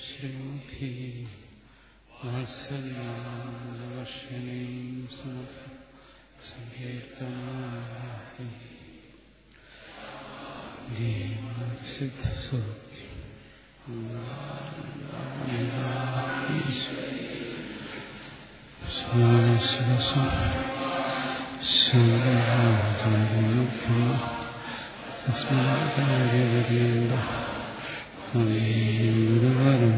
ശ്രീമുഖി വാത്സല്യവർഷണീം സങ്കീർത്തനാഹി ഗുരുവരം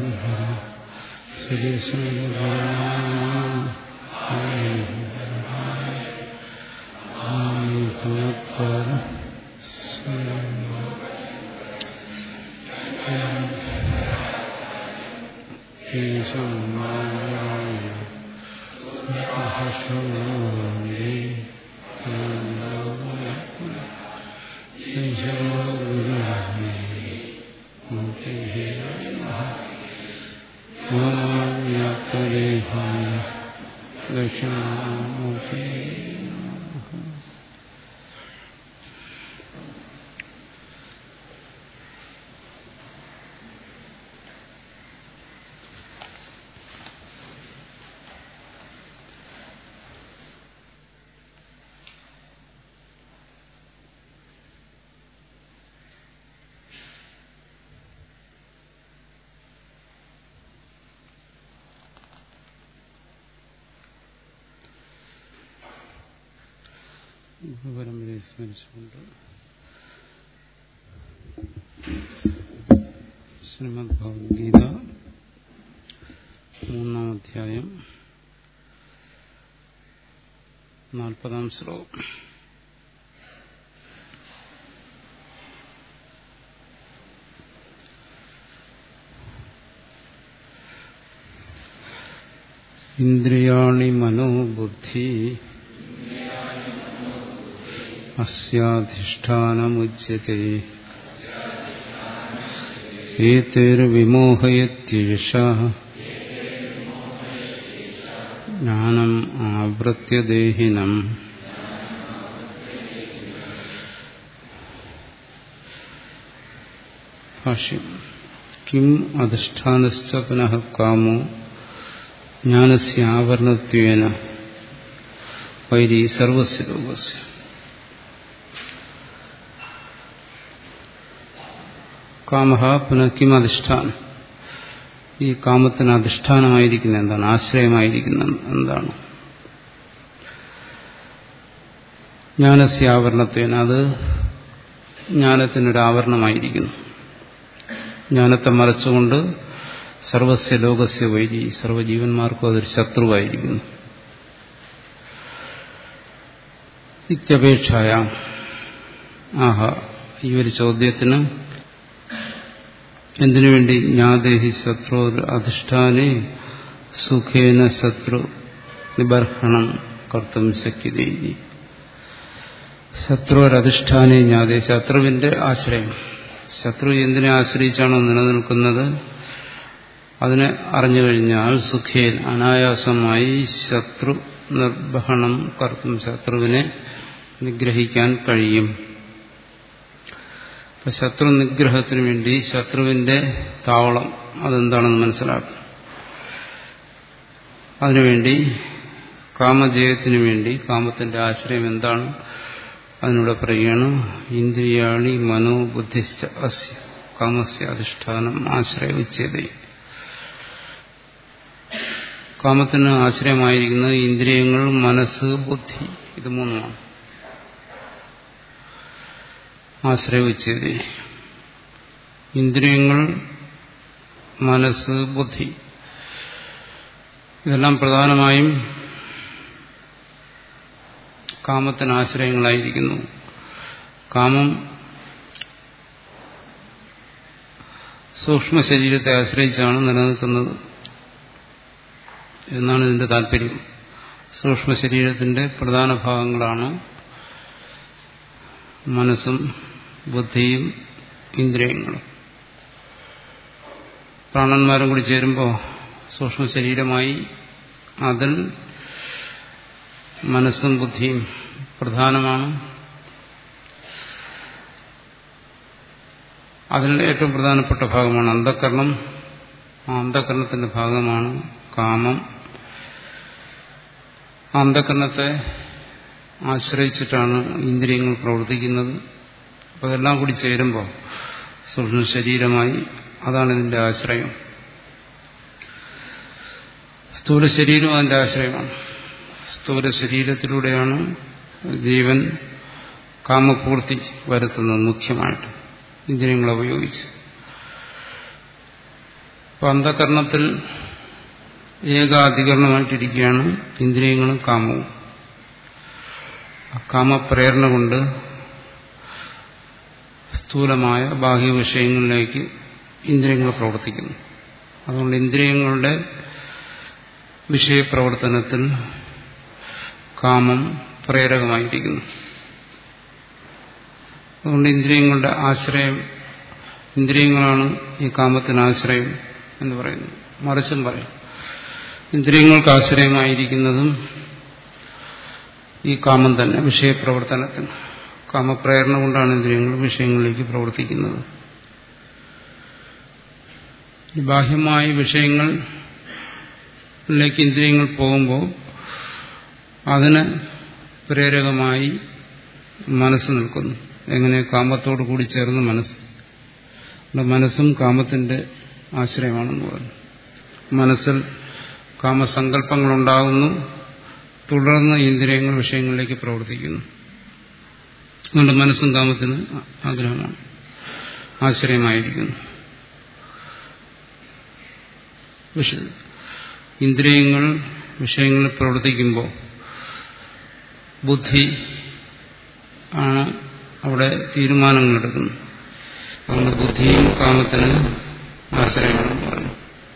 ദക്ഷിണാമൂർത്തി പരമ്പരയെ സ്മരിച്ചുകൊണ്ട് ശ്രീമദ് ഭഗവത്ഗീത മൂന്നാം അധ്യായം നാൽപ്പതാം ശ്ലോകം ഇന്ദ്രിയാണി മനോബുദ്ധി അസ്യാധിഷ്ഠാനമുച്യത്തെ ഏതേർവിമോഹയത്യേഷ ജ്ഞാനം ആവൃത്യദേഹിനം ഭാഷ്യം കിം അധിഷ്ഠാനശ്ച പുനഃ കാമോ ജ്ഞാനസ്യാവരണത്വേന വൈരി സർവസ്യ ലോകസ്യ കാമഹ പുനഃ കിം അധിഷ്ഠാനം ഈ കാമത്തിന് അധിഷ്ഠാനമായിരിക്കുന്ന എന്താണ് ആശ്രയമായിരിക്കുന്ന എന്താണ് ജ്ഞാനസ്യാവരണത്വേന അത് ജ്ഞാനത്തിനൊരു ആവരണമായിരിക്കുന്നു ജ്ഞാനത്തെ മറച്ചുകൊണ്ട് സർവസ്യ ലോകസ്യ വൈരി സർവജീവന്മാർക്കും അതൊരു ശത്രുവായിരിക്കുന്നു ഇത്യപേക്ഷായ ആഹ ഈ ഒരു ചോദ്യത്തിന് എന്തിനു വേണ്ടി ജ്ഞാദേഹി ശത്രു അധിഷ്ഠാനെ സുഖേന ശത്രു നിബർഹണം കർത്തും ശക്യത ശത്രുവരധിഷ്ഠാനെ ജ്ഞാതേ ശത്രുവിന്റെ ആശ്രയം ശത്രു എന്തിനെ ആശ്രയിച്ചാണോ നിലനിൽക്കുന്നത് അതിനെ അറിഞ്ഞു കഴിഞ്ഞാൽ സുഖേൻ അനായാസമായി ശത്രു നിർവഹണം കർത്തും ശത്രുവിനെ നിഗ്രഹിക്കാൻ കഴിയും അപ്പൊ ശത്രു നിഗ്രഹത്തിന് വേണ്ടി ശത്രുവിന്റെ താവളം അതെന്താണെന്ന് മനസ്സിലാക്കും അതിനുവേണ്ടി കാമജയത്തിനു വേണ്ടി കാമത്തിന്റെ ആശ്രയം എന്താണ് അതിനൂടെ പറയുകയാണ് ഇന്ദ്രിയാണി മനോബുദ്ധിശ്ച അസ്യ കാമസ്യ അധിഷ്ഠാനം ആശ്രയ ഉച്ചത കാമത്തിന് ആശ്രയമായിരിക്കുന്നത് ഇന്ദ്രിയങ്ങൾ മനസ്സ് ബുദ്ധി ഇത് മൂന്നുമാണ് ആശ്രയിച്ചത് ഇന്ദ്രിയങ്ങൾ മനസ്സ് ബുദ്ധി ഇതെല്ലാം പ്രധാനമായും കാമത്തിന് ആശ്രയങ്ങളായിരിക്കുന്നു കാമം സൂക്ഷ്മ ശരീരത്തെ ആശ്രയിച്ചാണ് നിലനിൽക്കുന്നത് എന്നാണ് ഇതിന്റെ താല്പര്യം സൂക്ഷ്മ ശരീരത്തിന്റെ പ്രധാന ഭാഗങ്ങളാണ് മനസ്സും ബുദ്ധിയും ഇന്ദ്രിയങ്ങളും പ്രാണന്മാരും കൂടി ചേരുമ്പോൾ സൂക്ഷ്മ ശരീരമായി അതിൽ മനസ്സും ബുദ്ധിയും പ്രധാനമാണ് അതിൽ ഏറ്റവും പ്രധാനപ്പെട്ട ഭാഗമാണ് അന്ധകരണം ആ അന്ധകരണത്തിന്റെ ഭാഗമാണ് കാമം ആ അന്ധകരണത്തെ ആശ്രയിച്ചിട്ടാണ് ഇന്ദ്രിയങ്ങൾ പ്രവർത്തിക്കുന്നത് അപ്പോൾ അതെല്ലാം കൂടി ചേരുമ്പോൾ സൂക്ഷ്മ ശരീരമായി അതാണ് ഇതിന്റെ ആശ്രയം സ്ഥൂല ശരീരം അതിന്റെ ആശ്രയമാണ് സ്ഥൂല ശരീരത്തിലൂടെയാണ് ജീവൻ കാമപൂർത്തി വരുത്തുന്നത് മുഖ്യമായിട്ട് ഇന്ദ്രിയങ്ങളെ ഉപയോഗിച്ച് അപ്പൊ അന്ധകരണത്തിൽ ഏകാധികരണമായിട്ടിരിക്കുകയാണ് ഇന്ദ്രിയങ്ങളും കാമവും കാമപ്രേരണ കൊണ്ട് സ്ഥൂലമായ ബാഹ്യ വിഷയങ്ങളിലേക്ക് ഇന്ദ്രിയങ്ങൾ പ്രവർത്തിക്കുന്നു അതുകൊണ്ട് ഇന്ദ്രിയങ്ങളുടെ വിഷയപ്രവർത്തനത്തിൽ കാമം പ്രേരകമായിരിക്കുന്നു അതുകൊണ്ട് ഇന്ദ്രിയങ്ങളുടെ ആശ്രയം ഇന്ദ്രിയങ്ങളാണ് ഈ കാമത്തിന് ആശ്രയം എന്ന് പറയുന്നു മറിച്ചും പറയും ഇന്ദ്രിയങ്ങൾക്ക് ആശ്രയമായിരിക്കുന്നതും ഈ കാമം തന്നെ വിഷയപ്രവർത്തനത്തിന് കാമപ്രേരണ കൊണ്ടാണ് ഇന്ദ്രിയങ്ങൾ വിഷയങ്ങളിലേക്ക് പ്രവർത്തിക്കുന്നത് ബാഹ്യമായ വിഷയങ്ങളിലേക്ക് ഇന്ദ്രിയങ്ങൾ പോകുമ്പോൾ അതിന് പ്രേരകമായി മനസ്സ് നിൽക്കുന്നു എങ്ങനെ കാമത്തോട് കൂടി ചേർന്ന് മനസ്സ് മനസ്സും കാമത്തിന്റെ ആശ്രയമാണെന്ന് പറഞ്ഞു മനസ്സിൽ കാമസങ്കല്പങ്ങളുണ്ടാകുന്നു തുടർന്ന് ഇന്ദ്രിയങ്ങൾ വിഷയങ്ങളിലേക്ക് പ്രവർത്തിക്കുന്നു അതുകൊണ്ട് മനസ്സും കാമത്തിന് ആഗ്രഹമാണ് ആശ്രയമായിരിക്കുന്നു ഇന്ദ്രിയങ്ങൾ വിഷയങ്ങളിൽ പ്രവർത്തിക്കുമ്പോൾ ബുദ്ധി ആണ് അവിടെ തീരുമാനങ്ങൾ എടുക്കുന്നത് അതുകൊണ്ട് ബുദ്ധിയും കാമത്തിന് ആശ്രയമാണെന്ന് പറഞ്ഞു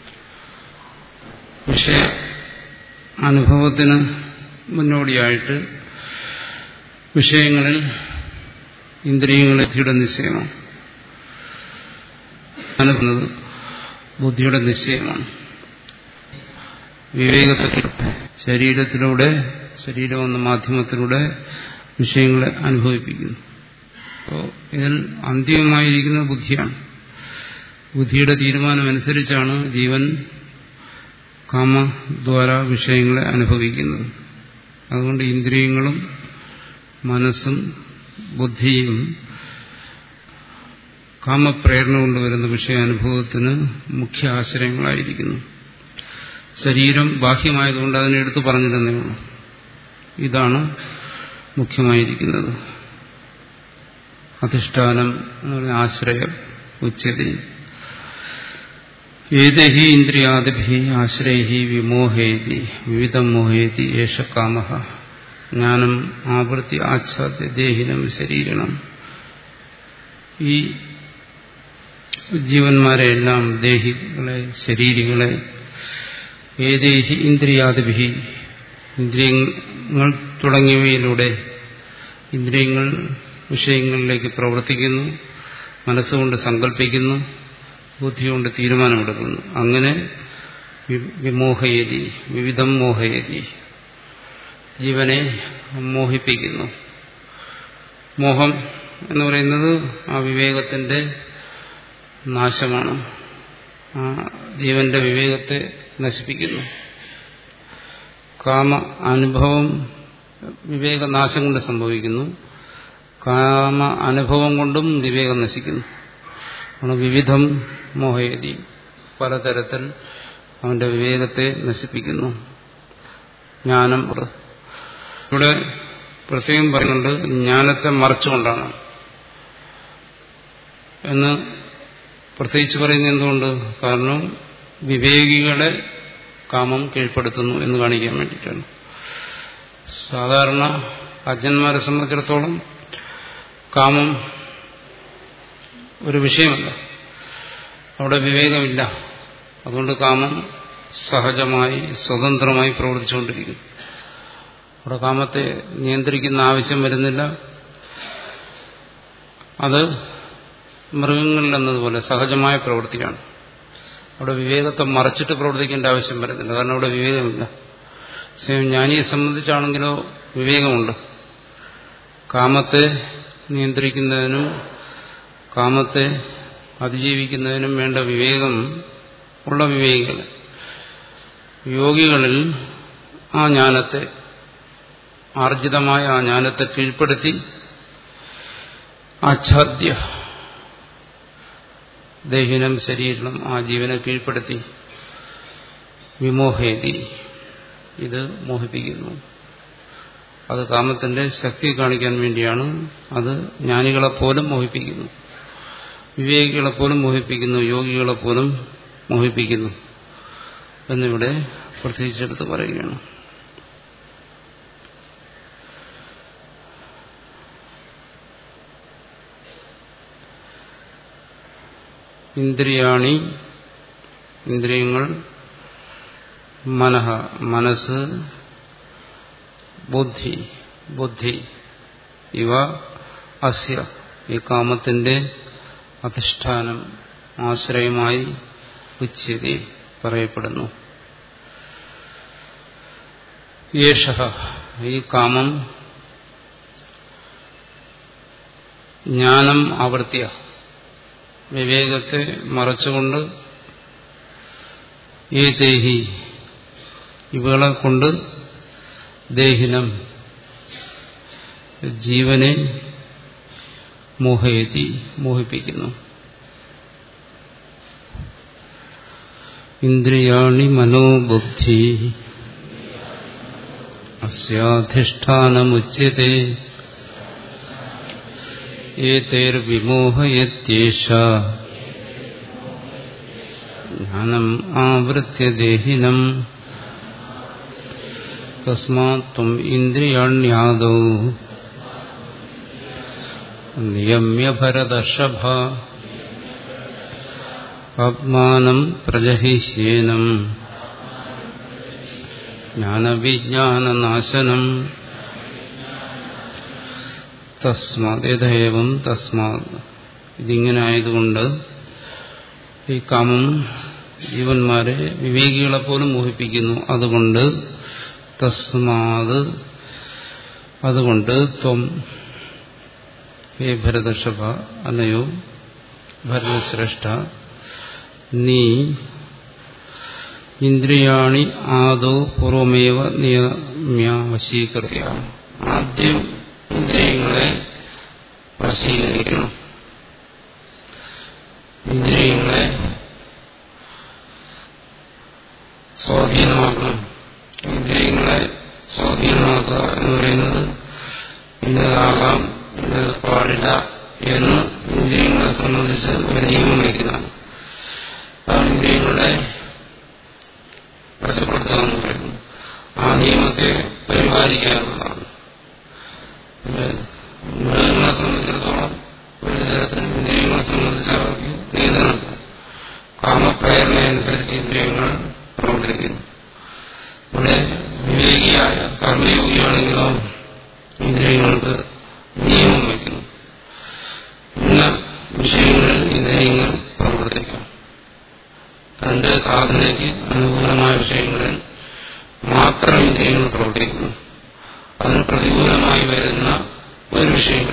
വിഷയ അനുഭവത്തിന് മുന്നോടിയായിട്ട് വിഷയങ്ങളിൽ ഇന്ദ്രിയങ്ങളെ ബുദ്ധിയുടെ നിശ്ചയമാണ് അനുഭവന്നത് ബുദ്ധിയുടെ നിശ്ചയമാണ് വിവേകത്തിൽ ശരീരത്തിലൂടെ ശരീരം എന്ന മാധ്യമത്തിലൂടെ വിഷയങ്ങളെ അനുഭവിപ്പിക്കുന്നു അപ്പോൾ ഇതിൽ അന്തിമമായിരിക്കുന്ന ബുദ്ധിയാണ് ബുദ്ധിയുടെ തീരുമാനമനുസരിച്ചാണ് ജീവൻ കാമദ്വാര വിഷയങ്ങളെ അനുഭവിക്കുന്നത് അതുകൊണ്ട് ഇന്ദ്രിയങ്ങളും മനസ്സും ബുദ്ധിയും കാമപ്രേരണ കൊണ്ടുവരുന്ന വിഷയാനുഭവത്തിന് മുഖ്യ ആശ്രയങ്ങളായിരിക്കുന്നു ശരീരം ബാഹ്യമായതുകൊണ്ട് അതിനെ എടുത്തു പറഞ്ഞിരുന്നേ ഉള്ളൂ ഇതാണ് മുഖ്യമായിരിക്കുന്നത് അധിഷ്ഠാനം എന്ന് പറഞ്ഞ ആശ്രയം ഉച്ചതി ഏതഹി ഇന്ദ്രിയാദിഭി ആശ്രയഹി വിമോഹേതി വിവിധം മോഹേതി യേശ കാമ ജ്ഞാനം ആവൃത്തി ആച്ഛാദ്യ ദേഹിനം ശരീരണം ഈ ജീവന്മാരെയെല്ലാം ദേഹികളെ ശരീരികളെ ഏതേഹി ഇന്ദ്രിയാദിഭി ഇന്ദ്രിയങ്ങൾ തുടങ്ങിയവയിലൂടെ ഇന്ദ്രിയങ്ങൾ വിഷയങ്ങളിലേക്ക് പ്രവർത്തിക്കുന്നു മനസ്സുകൊണ്ട് സങ്കല്പിക്കുന്നു ബുദ്ധി കൊണ്ട് തീരുമാനമെടുക്കുന്നു അങ്ങനെ വിമോഹയതി വിവിധം മോഹയതി ജീവനെ മോഹിപ്പിക്കുന്നു മോഹം എന്ന് പറയുന്നത് ആ വിവേകത്തിന്റെ നാശമാണ് ആ ജീവന്റെ വിവേകത്തെ നശിപ്പിക്കുന്നു കാമ അനുഭവം വിവേകനാശം കൊണ്ട് സംഭവിക്കുന്നു കാമ അനുഭവം കൊണ്ടും വിവേകം നശിക്കുന്നു ആണ് വിവിധം മോഹയതി പലതരത്തിൽ അവന്റെ വിവേകത്തെ നശിപ്പിക്കുന്നു ജ്ഞാനം ഇവിടെ പ്രത്യേകം പറയുന്നുണ്ട് ജ്ഞാനത്തെ മറച്ചുകൊണ്ടാണ് എന്ന് പ്രത്യേകിച്ച് പറയുന്നത് എന്തുകൊണ്ട് കാരണം വിവേകികളെ കാമം കീഴ്പ്പെടുത്തുന്നു എന്ന് കാണിക്കാൻ വേണ്ടിയിട്ടാണ് സാധാരണ അജ്ഞന്മാരെ സംബന്ധിച്ചിടത്തോളം കാമം ഒരു വിഷയമല്ല അവിടെ വിവേകമില്ല അതുകൊണ്ട് കാമം സഹജമായി സ്വതന്ത്രമായി പ്രവർത്തിച്ചുകൊണ്ടിരിക്കുന്നു അവിടെ കാമത്തെ നിയന്ത്രിക്കുന്ന ആവശ്യം വരുന്നില്ല അത് മൃഗങ്ങളിൽ എന്നതുപോലെ സഹജമായ പ്രവൃത്തിയാണ് അവിടെ വിവേകത്തെ മറച്ചിട്ട് പ്രവർത്തിക്കേണ്ട ആവശ്യം വരുന്നില്ല കാരണം അവിടെ വിവേകമില്ല സ്വയം ജ്ഞാനിയെ സംബന്ധിച്ചാണെങ്കിലോ വിവേകമുണ്ട് കാമത്തെ നിയന്ത്രിക്കുന്നതിനും കാമത്തെ അതിജീവിക്കുന്നതിനും വേണ്ട വിവേകം ഉള്ള വിവേകികൾ യോഗികളിൽ ആ ജ്ഞാനത്തെ ആർജിതമായ ആ ജ്ഞാനത്തെ കീഴ്പ്പെടുത്തി ആച്ഛാദ്യ ദേഹിനം ശരീരം ആ ജീവനെ കീഴ്പ്പെടുത്തി വിമോഹേതി ഇത് മോഹിപ്പിക്കുന്നു അത് കാമത്തിന്റെ ശക്തി കാണിക്കാൻ വേണ്ടിയാണ് അത് ജ്ഞാനികളെപ്പോലും മോഹിപ്പിക്കുന്നു വിവേകികളെപ്പോലും മോഹിപ്പിക്കുന്നു യോഗികളെപ്പോലും മോഹിപ്പിക്കുന്നു എന്നിവിടെ പ്രത്യേകിച്ചെടുത്ത് പറയുകയാണ് ഇന്ദ്രിയാണി ഇന്ദ്രിയങ്ങൾ മനഃ മനസ്സ് ബുദ്ധി ബുദ്ധി ഇവ അസ്യ ഈ കാമത്തിന്റെ അധിഷ്ഠാനം ആശ്രയമായി ഉച്ചതി പറയപ്പെടുന്നു യേശ ഈ കാമം ജ്ഞാനം ആവർത്തിയ വിവേകത്തെ മറച്ചുകൊണ്ട് ഈ ദേഹി ഇവകളെ കൊണ്ട് ദേഹിനം ജീവനെ മോഹയതി മോഹിപ്പിക്കുന്നു ഇന്ദ്രിയാണി മനോബുദ്ധി അസ്യാധിഷ്ഠാനമുച്യത്തെ ഏതേർവിമോഹയത്യേഷ ജ്ഞാനം ആവൃത്യ ദേഹിനം തസ്മാത്വം ഇന്ദ്രിയാണ്യാദൗ നിയമ്യ ഭരതർഷഭ ആത്മാനം പ്രജഹിഷ്യേനം ജ്ഞാനവിജ്ഞാനനാശനം തസ്മാത് യഥേവം തസ്മാത് ഇതിങ്ങനെ ആയതുകൊണ്ട് ഈ കാമം ജീവന്മാരെ വിവേകികളെ പോലും മോഹിപ്പിക്കുന്നു അതുകൊണ്ട് തസ്മാത് അതുകൊണ്ട് ത്വം ഹേ ഭരതർഷഭ അല്ലയോ ഭരതശ്രേഷ്ഠ നീ ഇന്ദ്രിയാണി ആദോ പൂർവമേവ നിയമ വശീകൃത്യ ആദ്യം ഇന്ദ്രിയങ്ങളെ വശീകരിക്കണം ഇന്ദ്രിയങ്ങളെ സ്വാധീനമാക്കണം ഇന്ദ്രിയങ്ങളെ സ്വാധീനമാക്കുക എന്ന് പറയുന്നത് ഇന്നതാകാം ഇന്നത് പാടില്ല എന്ന് ഇന്ദ്രിയങ്ങളെ സംബന്ധിച്ച് ഒരു നിയമം വയ്ക്കുന്നതാണ് അതാണ് ഇന്ദ്രിയങ്ങളെ വശപ്പെടുത്തുക എന്ന് പറയുന്നത് ആ നിയമത്തെ പരിപാലിക്കാനുള്ളതാണ് മൃഗങ്ങളെ സംബന്ധിച്ചിടത്തോളം ഒരു തരത്തിൽ ഇന്ദ്രിയങ്ങളെ സംബന്ധിച്ച് അവർക്ക് നിയന്ത്രണമുണ്ട് കാമപ്രേരണയനുസരിച്ച് ഇന്ദ്രിയങ്ങൾ പ്രവർത്തിക്കുന്നു ഇവിടെ വിവേകിയായ കർമ്മയോഗിയാണെങ്കിലോ ഇന്ദ്രിയങ്ങൾക്ക് നിയമം വയ്ക്കുന്നു ഇന്ന വിഷയങ്ങളിൽ ഇന്ദ്രിയങ്ങൾ പ്രവർത്തിക്കാം തന്റെ സാധനയ്ക്ക് അനുകൂലമായ വിഷയങ്ങളിൽ മാത്രം ഇന്ദ്രിയങ്ങൾ പ്രവർത്തിക്കുന്നു അതിന് പ്രതികൂലമായി വരുന്ന ഒരു വിഷയങ്ങൾ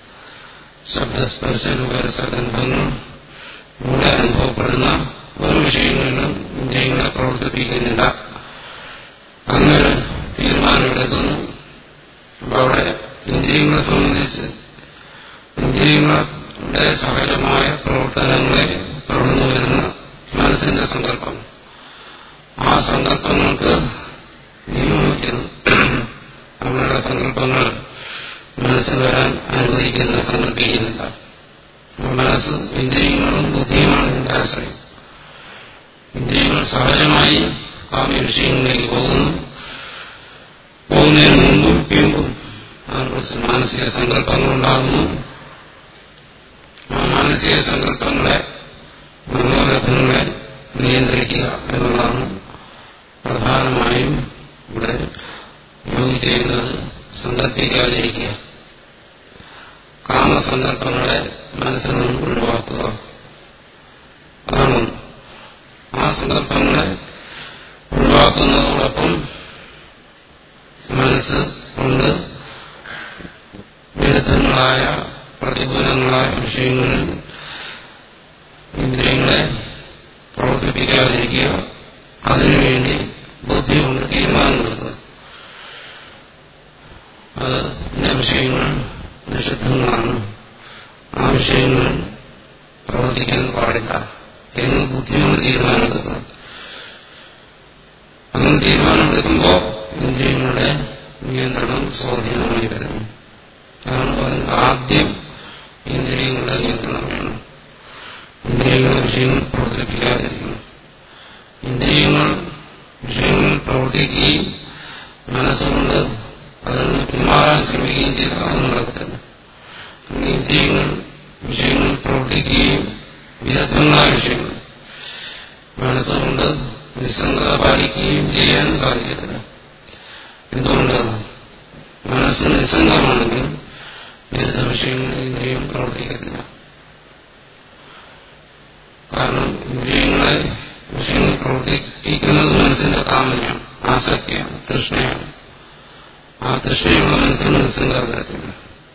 ശബ്ദസ്പർശനുപരസഗന്ധങ്ങൾ ഇവിടെ അനുഭവപ്പെടുന്ന ഒരു വിഷയങ്ങളിലും ഇന്ദ്രിയങ്ങളെ പ്രവർത്തിപ്പിക്കുന്നില്ല അങ്ങനെ തീരുമാനമെടുക്കുന്നു അപ്പൊ അവിടെ ഇന്ദ്രിയങ്ങളെ സംബന്ധിച്ച് ഇന്ദ്രിയങ്ങളുടെ സഹജമായ പ്രവർത്തനങ്ങളെ തുടർന്നു വരുന്ന മനസ്സിന്റെ സങ്കല്പം ആ സങ്കല്പങ്ങൾക്ക് നിയമനിക്കുന്നു അവരുടെ സങ്കല്പങ്ങൾ മനസ്സിൽ വരാൻ അനുവദിക്കുന്ന സങ്കല്പിക്കുന്നില്ല മനസ്സ് ഇന്ദ്രിയങ്ങളും ബുദ്ധിയുമാണ് ഇതിന്റെ ആശ്രയം ഇന്ദ്രിയങ്ങൾ സഹജമായി കാമ്യ വിഷയങ്ങളിലേക്ക് പോകുന്നു പോകുന്നതിന് മുമ്പും പിമ്പും അതിനെക്കുറിച്ച് മാനസിക സങ്കല്പങ്ങൾ ഉണ്ടാകുന്നു ആ മാനസിക സങ്കല്പങ്ങളെ മനോരഥങ്ങളെ നിയന്ത്രിക്കുക എന്നുള്ളതാണ് പ്രധാനമായും ഇവിടെ യോഗി ചെയ്യുന്നത് സങ്കല്പിക്കാതിരിക്കുക കാമസങ്കല്പങ്ങളെ മനസ്സിൽ നിന്നും ഒഴിവാക്കുക അതാണ് ആ സന്ദർഭങ്ങളെ ഒഴിവാക്കുന്നതോടൊപ്പം മനസ്സ് കൊണ്ട് വിരുദ്ധങ്ങളായ പ്രതികൂലങ്ങളായ വിഷയങ്ങളിൽ ഇന്ദ്രിയങ്ങളെ പ്രവർത്തിപ്പിക്കുക പ്രവർത്തിപ്പിക്കാതിരിക്കുക അതിനുവേണ്ടി ബുദ്ധി കൊണ്ട് തീരുമാനമെടുക്കുക അത് ഇന്ന വിഷയങ്ങൾ നിഷിദ്ധങ്ങളാണ് ആ വിഷയങ്ങൾ പ്രവർത്തിക്കാൻ പാടില്ല എന്ന് ബുദ്ധി കൊണ്ട് തീരുമാനമെടുക്കുക അങ്ങനെ തീരുമാനമെടുക്കുമ്പോൾ ഇന്ദ്രിയങ്ങളുടെ നിയന്ത്രണം സ്വാധീനമായി വരുന്നു അതാണ് പറയുന്നത് ആദ്യം ഇന്ദ്രിയങ്ങളുടെ നിയന്ത്രണം വേണം ഇന്ദ്രിയങ്ങളുടെ വിഷയങ്ങൾ പ്രവർത്തിപ്പിക്കാതിരിക്കണം ഇന്ദ്രിയങ്ങൾ വിഷയങ്ങൾ പ്രവർത്തിക്കുകയും മനസ്സുകൊണ്ട് അതിൽ നിന്ന് പിന്മാറാൻ ശ്രമിക്കുകയും ചെയ്താൽ അത് നടക്കത്തില്ല ഇന്ദ്രിയങ്ങൾ വിഷയങ്ങൾ പ്രവർത്തിക്കുകയും വിദഗ്ധങ്ങളായ വിഷയങ്ങൾ മനസ്സുകൊണ്ട് നിസ്സംഗത പാലിക്കുകയും ചെയ്യാൻ സാധിക്കത്തില്ല എന്തുകൊണ്ട് മനസ്സ് നിസ്സംഗമാണെങ്കിൽ വിവിധ വിഷയങ്ങൾ ഇന്ദ്രിയം പ്രവർത്തിക്കത്തില്ല കാരണം ഇന്ദ്രിയങ്ങളെ വിഷയങ്ങൾ പ്രവർത്തിപ്പിക്കുന്നത് മനസ്സിന്റെ കാമനയാണ് ആസക്തിയാണ് തൃഷ്ണയാണ് ആ തൃഷ്ണയുള്ള മനസ്സിന് നിസ്സംഗത വരത്തില്ല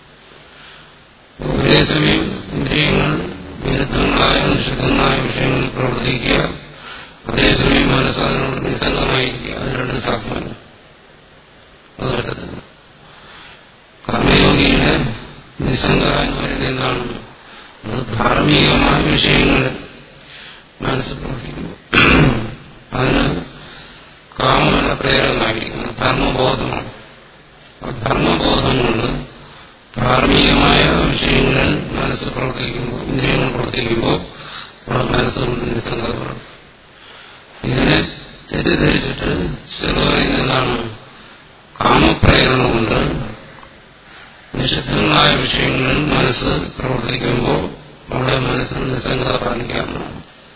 ഒരേ സമയം ഇന്ദ്രിയങ്ങൾ വിരുദ്ധങ്ങളായ നിഷിദ്ധങ്ങളായ വിഷയങ്ങൾ പ്രവർത്തിക്കുക അതേസമയം മനസ്സാനോട് നിസ്സംഗമായിരിക്കുക അത് രണ്ടും സാധ്യമല്ല അത് പറ്റത്തില്ല കർമ്മയോഗിയുടെ നിസ്സംഗ എന്ന് പറയുന്നത് എന്താണ് അത് ധാർമ്മികമായ വിഷയങ്ങൾ മനസ്സ് പ്രവർത്തിക്കുന്നു അതിന് കാമന പ്രേരകമായിരിക്കുന്നു ധർമ്മബോധമാണ് ധർമ്മബോധം കൊണ്ട് ധാർമ്മികമായ വിഷയങ്ങളിൽ മനസ്സ് പ്രവർത്തിക്കുമ്പോൾ ഇന്ദ്രിയങ്ങൾ പ്രവർത്തിക്കുമ്പോൾ അവിടെ മനസ്സുകൊണ്ട് നിസ്സംഗതമാണ് ഇതിനെ തെറ്റിദ്ധരിച്ചിട്ട് ചെറുതായി എന്താണ് കാമപ്രേരണ കൊണ്ട് നിഷിദ്ധങ്ങളായ വിഷയങ്ങളിൽ മനസ്സ് പ്രവർത്തിക്കുമ്പോൾ അവിടെ മനസ്സിന് നിസ്സംഗത പാലിക്കാവുന്നതാണ്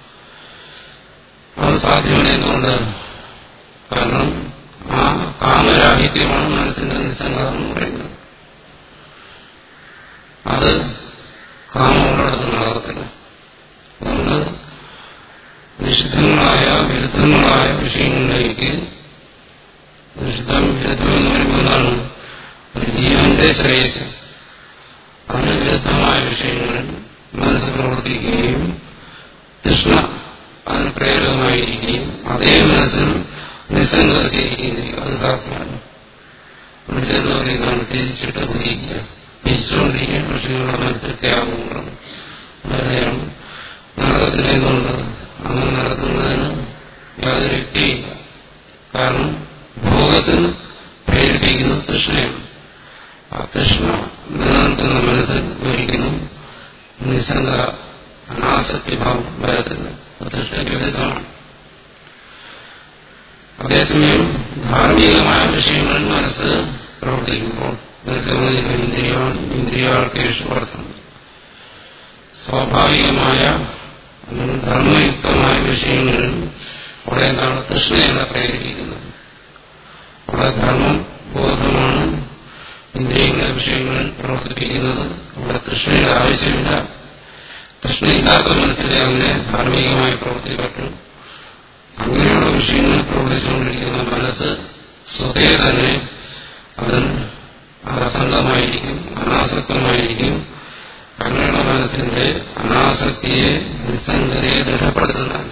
അത് സാധ്യമല്ല എന്തുകൊണ്ട് കാരണം ആ കാമരാഹിത്യമാണ് മനസ്സിന്റെ നിസ്സംഗത എന്ന് പറയുന്നത് അത് കാമമുള്ളിടത്ത് നടക്കത്തില്ല അതുകൊണ്ട് നിഷിദ്ധങ്ങളായ വിരുദ്ധങ്ങളായ വിഷയങ്ങളിലേക്ക് നിഷിദ്ധം വിരുദ്ധം എന്ന് പറയുമ്പോൾ എന്താണ് ഒരു ജീവന്റെ ശ്രേയസ് അതിന് വിരുദ്ധമായ വിഷയങ്ങളിൽ മനസ്സ് പ്രവർത്തിക്കുകയും തൃഷ്ണ അതിന് പ്രേരകമായിരിക്കുകയും അതേ മനസ്സിന് നിസ്സംഗത ചെയ്യുകയും ചെയ്യും അത് സാധ്യമാണ് മനുഷ്യരുടെ പറയുന്നതാണ് തിരിച്ചിട്ട് കുതിക്കുക തിരിച്ചുകൊണ്ടിരിക്കുക പക്ഷെ നിങ്ങളുടെ മനസ്സിൽ ത്യാഗങ്ങളും വേറെയാണ് നരകത്തിലേതുകൊണ്ട് അങ്ങനെ നടക്കുന്നതിന് യാതൊരു യുക്തിയില്ല കാരണം ഭോഗത്തിന് പ്രേരിപ്പിക്കുന്നത് തൃഷ്ണയാണ് ആ തൃഷ്ണ നിലനിൽക്കുന്ന മനസ്സിൽ ഒരിക്കലും നിസ്സംഗ അനാസക്തി ഭാവം വരത്തില്ല തൃഷ്ണയ്ക്ക് വിരുദ്ധമാണ് അതേസമയം ധാർമ്മികമായ വിഷയങ്ങളിൽ മനസ്സ് പ്രവർത്തിക്കുമ്പോൾ ഇന്ദ്രിയാണ് ഇന്ദ്രിയാൾക്കേഷു വർത്തനം സ്വാഭാവികമായ അല്ലെങ്കിൽ ധർമ്മയുക്തമായ വിഷയങ്ങളിൽ അവിടെ എന്താണ് തൃഷ്ണയാണ് പ്രേരിപ്പിക്കുന്നത് അവിടെ ധർമ്മം ബോധമാണ് ഇന്ദ്രിയങ്ങളെ വിഷയങ്ങളിൽ പ്രവർത്തിപ്പിക്കുന്നത് അവിടെ തൃഷ്ണയുടെ ആവശ്യമില്ല തൃഷ്ണയില്ലാത്ത മനസ്സിലെ അങ്ങനെ ധാർമ്മികമായി പ്രവർത്തിക്കപ്പെട്ടു അങ്ങനെയുള്ള വിഷയങ്ങൾ പ്രവർത്തിച്ചുകൊണ്ടിരിക്കുന്ന മനസ്സ് സ്വതേ തന്നെ അതിൽ അസംഗമായിരിക്കും അനാസക്തമായിരിക്കും അങ്ങനെയുള്ള മനസ്സിന്റെ അനാസക്തിയെ നിസ്സംഗതയെ ദൃഢപ്പെടുത്തുന്നതാണ്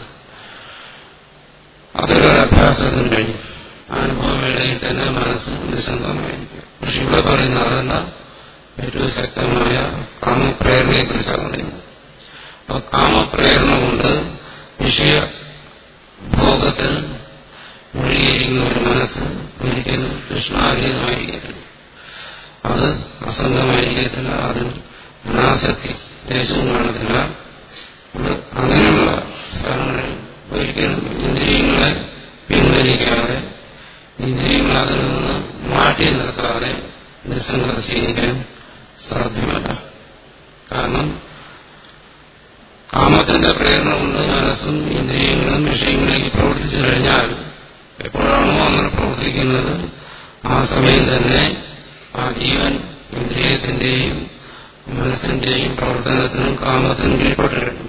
അതൊരു അഭ്യാസത്തിന് കഴിയും അനുഭവവേളയിൽ തന്നെ മനസ്സ് നിസ്സംഗമായിരിക്കും പക്ഷെ ഇവിടെ പറയുന്ന അതല്ല ഏറ്റവും ശക്തമായ കാമപ്രേരണയെ കുറിച്ചാണ് പറയുന്നത് അപ്പൊ കാമപ്രേരണ കൊണ്ട് വിഷയ ഭോഗത്തിൽ മുഴുകിയിരിക്കുന്ന ഒരു മനസ്സ് ഒരിക്കലും കൃഷ്ണാധീനമായിരിക്കത്തില്ല അത് അസംഗമായിരിക്കത്തില്ല അതിൽ അനാസക്തി ദേശവും കാണത്തില്ല അങ്ങനെയുള്ള സ്ഥലങ്ങളിൽ ഒരിക്കലും ഇന്ദ്രിയങ്ങളെ പിൻവലിക്കാതെ ഇന്ദ്രിയങ്ങൾ അതിൽ നിന്ന് മാറ്റി നിർത്താതെ നിസ്സംഗത സ്വീകരിക്കാൻ സാധ്യമല്ല കാരണം കാമത്തിന്റെ പ്രേരണ കൊണ്ട് മനസ്സും ഇന്ദ്രിയങ്ങളും വിഷയങ്ങളിലേക്ക് പ്രവർത്തിച്ചു കഴിഞ്ഞാൽ എപ്പോഴാണോ അങ്ങനെ പ്രവർത്തിക്കുന്നത് ആ സമയം തന്നെ ആ ജീവൻ ഇന്ദ്രിയത്തിന്റെയും മനസ്സിന്റെയും പ്രവർത്തനത്തിനും കാമത്തിനും കീഴ്പ്പെട്ടിരുന്നു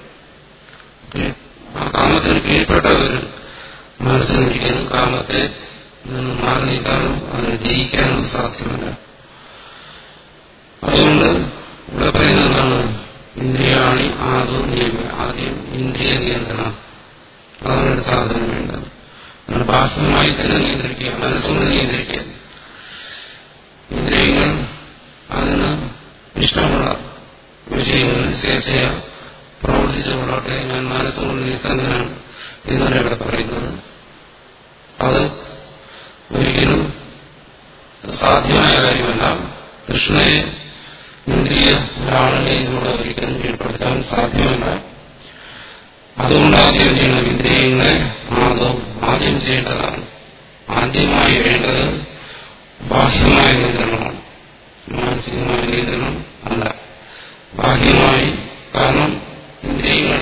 ആ കാമത്തിന് കീഴ്പ്പെട്ടവർ മനസ്സിനൊരിക്കലും കാമത്തെ നിന്ന് മാറി നീക്കാനോ അതിനെ ജയിക്കാനോ സാധ്യമല്ല അതുകൊണ്ട് ഇവിടെ പറയുന്നതാണ് ഇന്ദ്രിയാണി ആദോ നിയമ ആദ്യം ഇന്ദ്രിയ നിയന്ത്രണം അതാണ് ഒരു സാധനം വേണ്ടത് അങ്ങനെ ബാഹ്യമായി തന്നെ നിയന്ത്രിക്കുക മനസ്സുകൊണ്ട് നിയന്ത്രിക്കുക ഇന്ദ്രിയങ്ങൾ അതിന് ഇഷ്ടമുള്ള വിഷയങ്ങളിൽ സ്വേച്ഛയ പ്രവർത്തിച്ചുകൊള്ളട്ടെ ഞാൻ മനസ്സുകൊണ്ട് നിസ്സംഗനാണ് എന്നാണ് ഇവിടെ പറയുന്നത് അത് ഒരിക്കലും സാധ്യമായ കാര്യമല്ല കൃഷ്ണയെ ഇന്ദ്രിയ ലാളനയിലൂടെ ഒരിക്കലും കീഴ്പ്പെടുത്താൻ സാധ്യമല്ല അതുകൊണ്ട് ആദ്യം ചെയ്യണം ഇന്ദ്രിയങ്ങളെ ആദവും ആദ്യം ചെയ്യേണ്ടതാണ് ആദ്യമായി വേണ്ടത് ബാഹ്യമായ നിയന്ത്രണമാണ് മാനസികമായ നിയന്ത്രണം അല്ല ബാഹ്യമായി കാരണം ഇന്ദ്രിയങ്ങൾ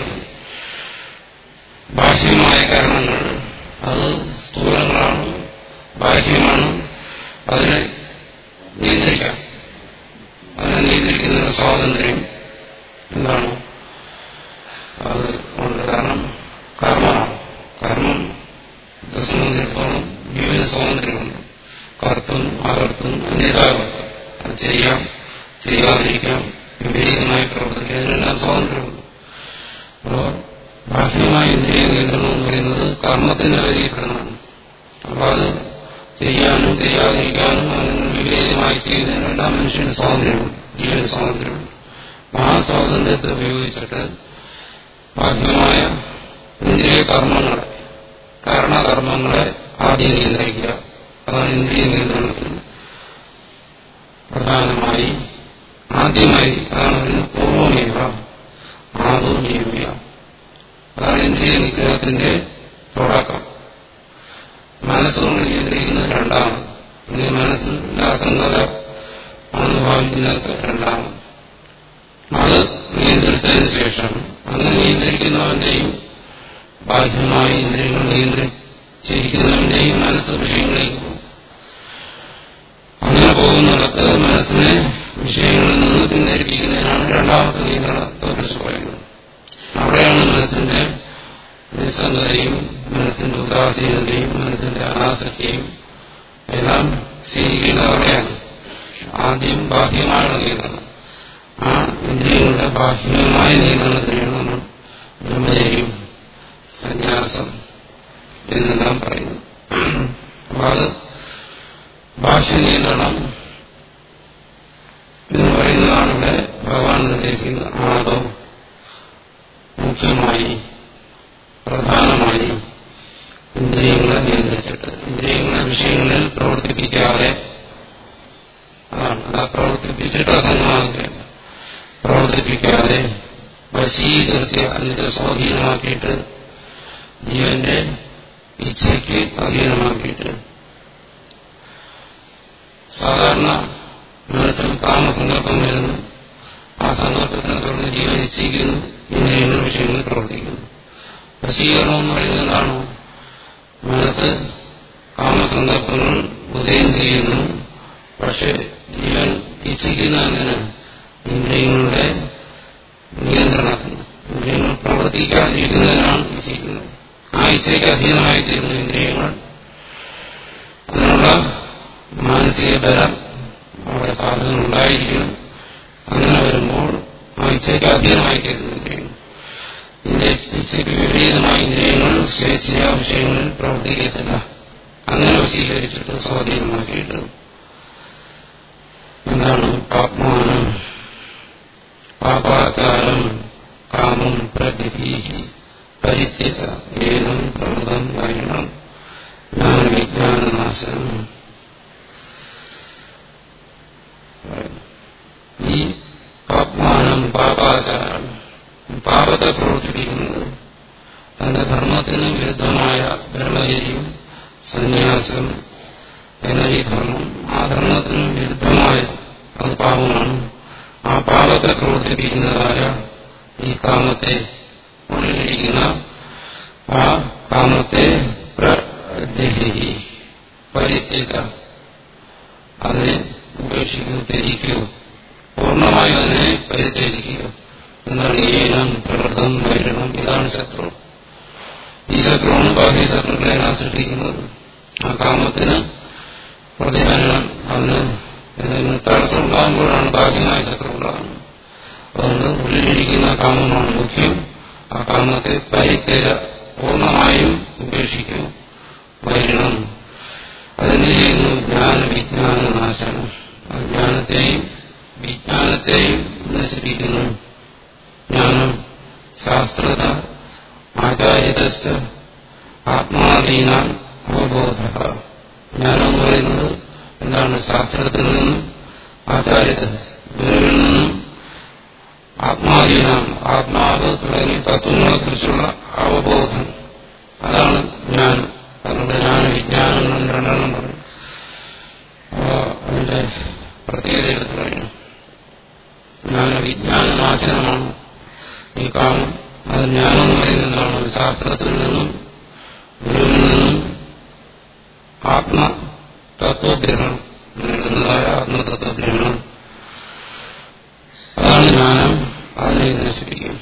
ബാഹ്യമായ കാരണങ്ങൾ അത് സ്ഥൂലങ്ങളാണ് ബാഹ്യമാണ് അതിനെ നിയന്ത്രിക്കാം അതിനെ നിയന്ത്രിക്കുന്ന സ്വാതന്ത്ര്യം എന്താണ് അത് ഉണ്ട് കാരണം കർമ്മമാണ് കർമ്മം സംബന്ധിച്ചിടത്തോളം വിവിധ സ്വാതന്ത്ര്യമുണ്ട് കർത്തും അകർത്തും അന്യതാകർത്തും അത് ചെയ്യാം ചെയ്യാതിരിക്കാം വിപരീതമായി പ്രവർത്തിക്കാം അതിനെല്ലാം സ്വാതന്ത്ര്യമുണ്ട് അപ്പോൾ ബാഹ്യമായ ഇന്ദ്രിയ നിയന്ത്രണം എന്ന് പറയുന്നത് കർമ്മത്തിന്റെ പരിധിയിൽപ്പെടുന്നതാണ് അപ്പോൾ അത് ചെയ്യാനും ചെയ്യാതിരിക്കാനും അതിന് വിപരീതമായി ചെയ്യുന്നതിനെല്ലാം മനുഷ്യന് സ്വാതന്ത്ര്യമുണ്ട് ജീവന് സ്വാതന്ത്ര്യമുണ്ട് ആ സ്വാതന്ത്ര്യത്തെ ഉപയോഗിച്ചിട്ട് ബാഹ്യമായ ഇന്ദ്രിയ കർമ്മങ്ങളെ കാരണകർമ്മങ്ങളെ ആദ്യം നിയന്ത്രിക്കുക അതാണ് ഇന്ദ്രിയ നിയന്ത്രണത്തിന് പ്രധാനമായി ആദ്യമായി അതാണ് അതിന് പൂർവമേവ ആദോ നിയമിയ അതാണ് ഇന്ദ്രിയ നിഗ്രഹത്തിന്റെ തുടക്കം മനസ്സുകൊണ്ട് നിയന്ത്രിക്കുന്നത് രണ്ടാമത് ഇത് മനസ്സിന്റെ അസംഗത ആണെന്ന് ഭാവിക്കുന്നത് രണ്ടാമത് അത് നിയന്ത്രിച്ചതിന് ശേഷം അങ്ങനെ നിയന്ത്രിക്കുന്നവന്റെയും ബാഹ്യമായ ഇന്ദ്രിയങ്ങൾ നിയന്ത്രിച്ചിരിക്കുന്നവന്റെയും മനസ്സ് വിഷയങ്ങളിലേക്ക് പോകും അങ്ങനെ പോകുന്നിടത്ത് മനസ്സിനെ വിഷയങ്ങളിൽ നിന്ന് പിന്തിരിപ്പിക്കുന്നതിനാണ് രണ്ടാമത്തെ നിയന്ത്രണത്തെക്കുറിച്ച് പറയുന്നത് അവിടെയാണ് മനസ്സിന്റെ നിസ്സംഗതയും മനസ്സിന്റെ ഉദാസീനതയും മനസ്സിന്റെ അനാസക്തിയും എല്ലാം സ്വീകരിക്കുന്നത് അവിടെയാണ് ആദ്യം ബാഹ്യമായുള്ള നിയന്ത്രണം ആ ഇന്ദ്രിയങ്ങളുടെ ബാഹ്യമായ നിയന്ത്രണത്തിനാണ് നമ്മൾ ബ്രഹ്മചര്യം സന്യാസം എന്നെല്ലാം പറയുന്നു അപ്പൊ അത് ബാഹ്യ നിയന്ത്രണം എന്ന് പറയുന്നതാണ് ഇവിടെ ഭഗവാൻ നിർദ്ദേശിക്കുന്നത് ആദോ മുഖ്യമായി പ്രധാനമായി ഇന്ദ്രിയങ്ങളെ നിയന്ത്രിച്ചിട്ട് ഇന്ദ്രിയങ്ങളെ വിഷയങ്ങളിൽ പ്രവർത്തിപ്പിക്കാതെ അതാണ് അത് പ്രവർത്തിപ്പിച്ചിട്ട് അസംഗമാകുകയല്ല പ്രവർത്തിപ്പിക്കാതെ വശീകൃത്യ അതിന്റെ സ്വാധീനമാക്കിയിട്ട് ജീവന്റെ ഇച്ഛയ്ക്ക് അധീനമാക്കിയിട്ട് സാധാരണ മനസ്സിൽ കാമസങ്കല്പം വരുന്നു ആ സങ്കല്പത്തിനെ തുടർന്ന് ജീവൻ ഇച്ഛിക്കുന്നു ഇന്ദ്രിയങ്ങൾ വിഷയങ്ങളിൽ പ്രവർത്തിക്കുന്നു വശീകരണം എന്ന് പറയുന്നത് എന്താണോ മനസ്സ് കാമസങ്കല്പങ്ങൾ ഉദയം ചെയ്യുന്നു പക്ഷെ ജീവൻ ഇച്ഛിക്കുന്ന അങ്ങനെ ഇന്ദ്രിയങ്ങളുടെ നിയന്ത്രണത്തിന് ഇന്ദ്രിയങ്ങൾ പ്രവർത്തിക്കാതിരിക്കുന്നതിനാണ് ഇച്ഛിക്കുന്നത് ആ ഇച്ഛയ്ക്ക് അധീനമായി തീരുന്ന ഇന്ദ്രിയങ്ങൾ അതിനുള്ള മാനസിക ബലം അവിടെ സാധനം ഉണ്ടായിരിക്കണം അങ്ങനെ വരുമ്പോൾ ആ ഇച്ഛയ്ക്ക് അധീനമായി തീരുന്ന ഇന്ദ്രിയങ്ങൾ ഇച്ഛയ്ക്ക് വിപരീതമായ ഇന്ദ്രിയങ്ങൾ സ്വേച്ഛയാ വിഷയങ്ങളിൽ പ്രവർത്തിക്കത്തില്ല അങ്ങനെ വശീകരിച്ചിട്ട് സ്വാധീനമാക്കിയിട്ട് എന്താണ് പാപ്മാനം പാപാചാരം കാമം പ്രതിഭീഹി പരിത്യജ ഏനം പ്രമദം വരണം ജ്ഞാനവിജ്ഞാനനാശനം ഈ പാപ്മാനം പാപാചാരം പാപത്തെ പ്രവർത്തിപ്പിക്കുന്നത് തന്റെ ധർമ്മത്തിന് വിരുദ്ധമായ ബ്രഹ്മചര്യം സന്യാസം എന്ന ഈ ധർമ്മം ആ ധർമ്മത്തിന് വിരുദ്ധമായ അത് പാപമാണ് ആ പാപത്തെ പ്രവർത്തിപ്പിക്കുന്നതായ ഈ കാമത്തെ ഉള്ളിലിരിക്കുന്ന ആ കാമത്തെ പ്രദേഹി പരിത്യക അതിനെ ഉപേക്ഷിക്കൂ ത്യജിക്കൂ പൂർണ്ണമായും അതിനെ പരിത്യജിക്കുക എന്താണ് ഏനം പ്രകൃതം വൈരണം ഇതാണ് ശത്രു ഈ ശത്രുവാണ് ബാഹ്യ ശത്രുക്കളെയാണ് സൃഷ്ടിക്കുന്നത് ആ കാമത്തിന് പ്രതിഫലനം അതിന് എന്തെങ്കിലും തടസ്സമുണ്ടാകുമ്പോഴാണ് ബാഹ്യമായ ശത്രു ഉണ്ടാകുന്നത് അതുകൊണ്ട് ഉള്ളിലിരിക്കുന്ന കാമമാണ് മുഖ്യം ആ കാമത്തെ പരിത്യജ പൂർണ്ണമായും ഉപേക്ഷിക്കൂ വരണം അതിന് ചെയ്യുന്നു ജ്ഞാന വിജ്ഞാന നാശനം അജ്ഞാനത്തെയും വിജ്ഞാനത്തെയും നശിപ്പിക്കുന്നു ജ്ഞാനം ശാസ്ത്രത ആചാര്യതസ്ഥ ആത്മാധീന അവബോധ ജ്ഞാനം എന്ന് പറയുന്നത് എന്താണ് ശാസ്ത്രത്തിൽ നിന്നും ആചാര്യത ഗുരുവിൽ നിന്നും ആത്മാധീനം ആത്മാവ് തുടങ്ങിയ തത്വങ്ങളെക്കുറിച്ചുള്ള അവബോധം അതാണ് ജ്ഞാനം അതുകൊണ്ട് ജ്ഞാന വിജ്ഞാനങ്ങളും രണ്ടെണ്ണം പറയും അപ്പോ അതിന്റെ പ്രത്യേകത എടുത്തു പറയുന്നു ജ്ഞാന വിജ്ഞാന നാശനമാണ് ഈ കാമം അത് ജ്ഞാനം എന്ന് പറയുന്നത് എന്താണ് ശാസ്ത്രത്തിൽ നിന്നും ഗുരുവിൽ നിന്നും ആത്മ തത്വഗ്രഹണം നേടുന്നതായ ആത്മതത്വഗ്രഹണം അതാണ് ജ്ഞാനം അതിനെ നശിപ്പിക്കും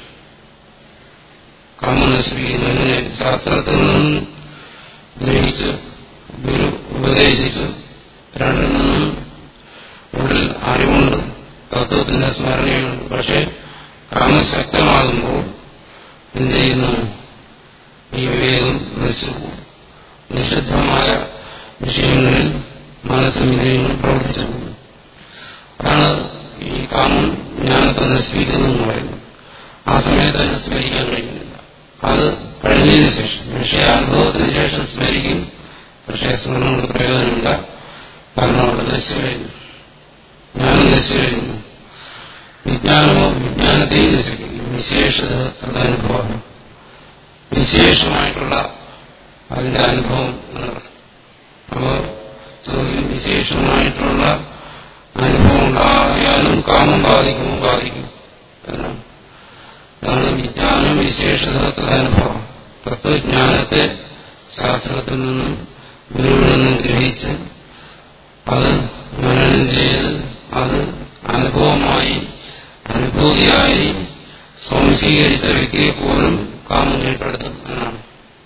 കാമം നശിപ്പിക്കുന്നതിനെ ശാസ്ത്രത്തിൽ നിന്നും ഗ്രഹിച്ച് ഗുരു ഉപദേശിച്ചു രണ്ടിൽ നിന്നും ഉള്ളിൽ അറിവുണ്ട് തത്വത്തിന്റെ സ്മരണയുണ്ട് പക്ഷെ കാമശക്തമാകുമ്പോൾ എന്ത് ചെയ്യുന്നു ഈ വിവേകം നശിച്ചു പോകും നിഷിദ്ധമായ വിഷയങ്ങളിൽ മനസ്സും ഇന്ദ്രിയങ്ങളും പ്രവർത്തിച്ചു പോകും അതാണ് ഈ കാമം ജ്ഞാനത്തെ നശിപ്പിക്കുന്നതെന്ന് പറയുന്നത് ആ സമയത്ത് അതിനെ സ്മരിക്കാൻ കഴിയുന്നില്ല അത് കഴിഞ്ഞതിന് ശേഷം വിഷയാനുഭവത്തിന് ശേഷം സ്മരിക്കും പക്ഷേ സ്മരണം കൊണ്ട് പ്രയോജനമില്ല കാരണം അവിടെ നശിച്ചു കഴിഞ്ഞു ജ്ഞാനം നശിച്ചു കഴിഞ്ഞു വിജ്ഞാനമോ വിജ്ഞാനത്തെയും നശിപ്പിക്കും വിശേഷത അനുഭവം വിശേഷമായിട്ടുള്ള അതിന്റെ അനുഭവം എന്നാണ് അപ്പോൾ ചോദ്യം വിശേഷമായിട്ടുള്ള അനുഭവം ഉണ്ടായാലും കാമം ബാധിക്കുമോ ബാധിക്കും എന്നാണ് അതാണ് വിജ്ഞാനം വിശേഷതത്തിലെ അനുഭവം തത്വജ്ഞാനത്തെ ശാസ്ത്രത്തിൽ നിന്നും ഗുരുവിൽ നിന്നും ഗ്രഹിച്ച് അത് മനനം ചെയ്ത് അത് അനുഭവമായി അനുഭൂതിയായി സ്വാംശീകരിച്ച വ്യക്തിയെ പോലും കാമം കീഴ്പ്പെടുത്തും എന്നാണ്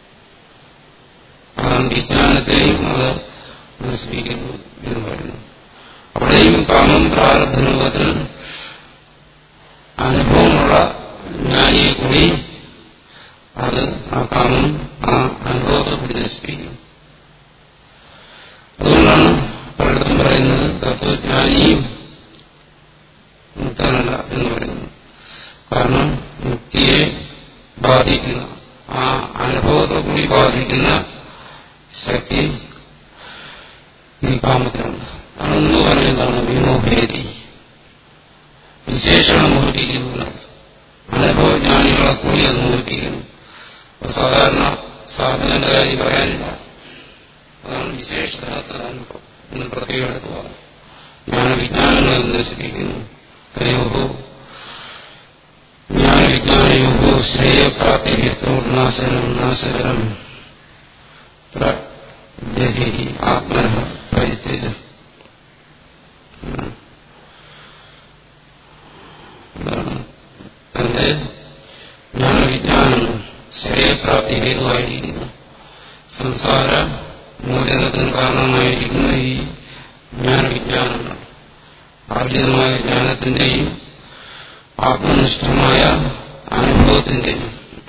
അതാണ് വിജ്ഞാനത്തെയും അത് നശിപ്പിക്കുന്നു എന്ന് പറയുന്നു അവിടെയും കാമം പ്രാരബ്ധ രൂപത്തിൽ അനുഭവമുള്ള ജ്ഞാനിയെ കൂടി അത് ആ കാമം ആ അനുഭവത്തെ കൂടി നശിപ്പിക്കും അതുകൊണ്ടാണ് പലയിടത്തും പറയുന്നത് തത്വജ്ഞാനിയും മുക്തനല്ല എന്ന് പറയുന്നു കാരണം മുക്തിയെ ബാധിക്കുന്ന ആ അനുഭവത്തെ കൂടി ബാധിക്കുന്ന ശക്തി ഈ കാമത്തിനുണ്ട് അതൊന്ന് പറയുന്നതാണ് വിമോഹേതി വിശേഷണം മോഹിപ്പിക്കുന്നത് അനുഭവജ്ഞാനികളെ കൂടി അത് മോഹിപ്പിക്കുന്നു സാധാരണ സാധനന്റെ കാര്യം പറയാനില്ല അതാണ് വിശേഷതയുടെ അനുഭവം എന്ന് പ്രത്യേകം എടുക്കുക ജ്ഞാനവിജ്ഞാനങ്ങളെ നശിപ്പിക്കുന്നു കയോഹോ ജ്ഞാനവിജ്ഞാനയോഹോ ശ്രേയപ്രാപ്തി നാശനം നാശകരം ജഹി ആത്മന പരിത്യജ തന്റെ ജ്ഞാനവിജ്ഞാനങ്ങൾ ശ്രേയപ്രാപ്തി ഹേതുവായിരിക്കുന്നു സംസാര മോചനത്തിന് കാരണമായിരിക്കുന്ന ഈ ജ്ഞാനവിജ്ഞാനങ്ങൾ ആർജിതമായ ജ്ഞാനത്തിന്റെയും ആത്മനിഷ്ഠമായ അനുഭവത്തിന്റെയും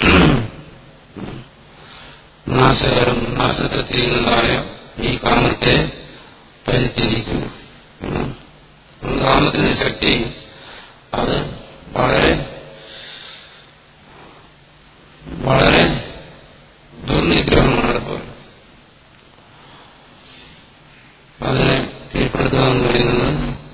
നാശകരം നാശത്തെ ചെയ്യുന്നതായ ഈ കാമത്തെ പരിത്യജിക്കുന്നു കാമത്തിന്റെ ശക്തി അത് വളരെ വളരെ ദുർനിഗ്രഹമാണ് ഇപ്പോൾ അതിനെ കീഴ്പ്പെടുത്തുക എന്ന് പറയുന്നത്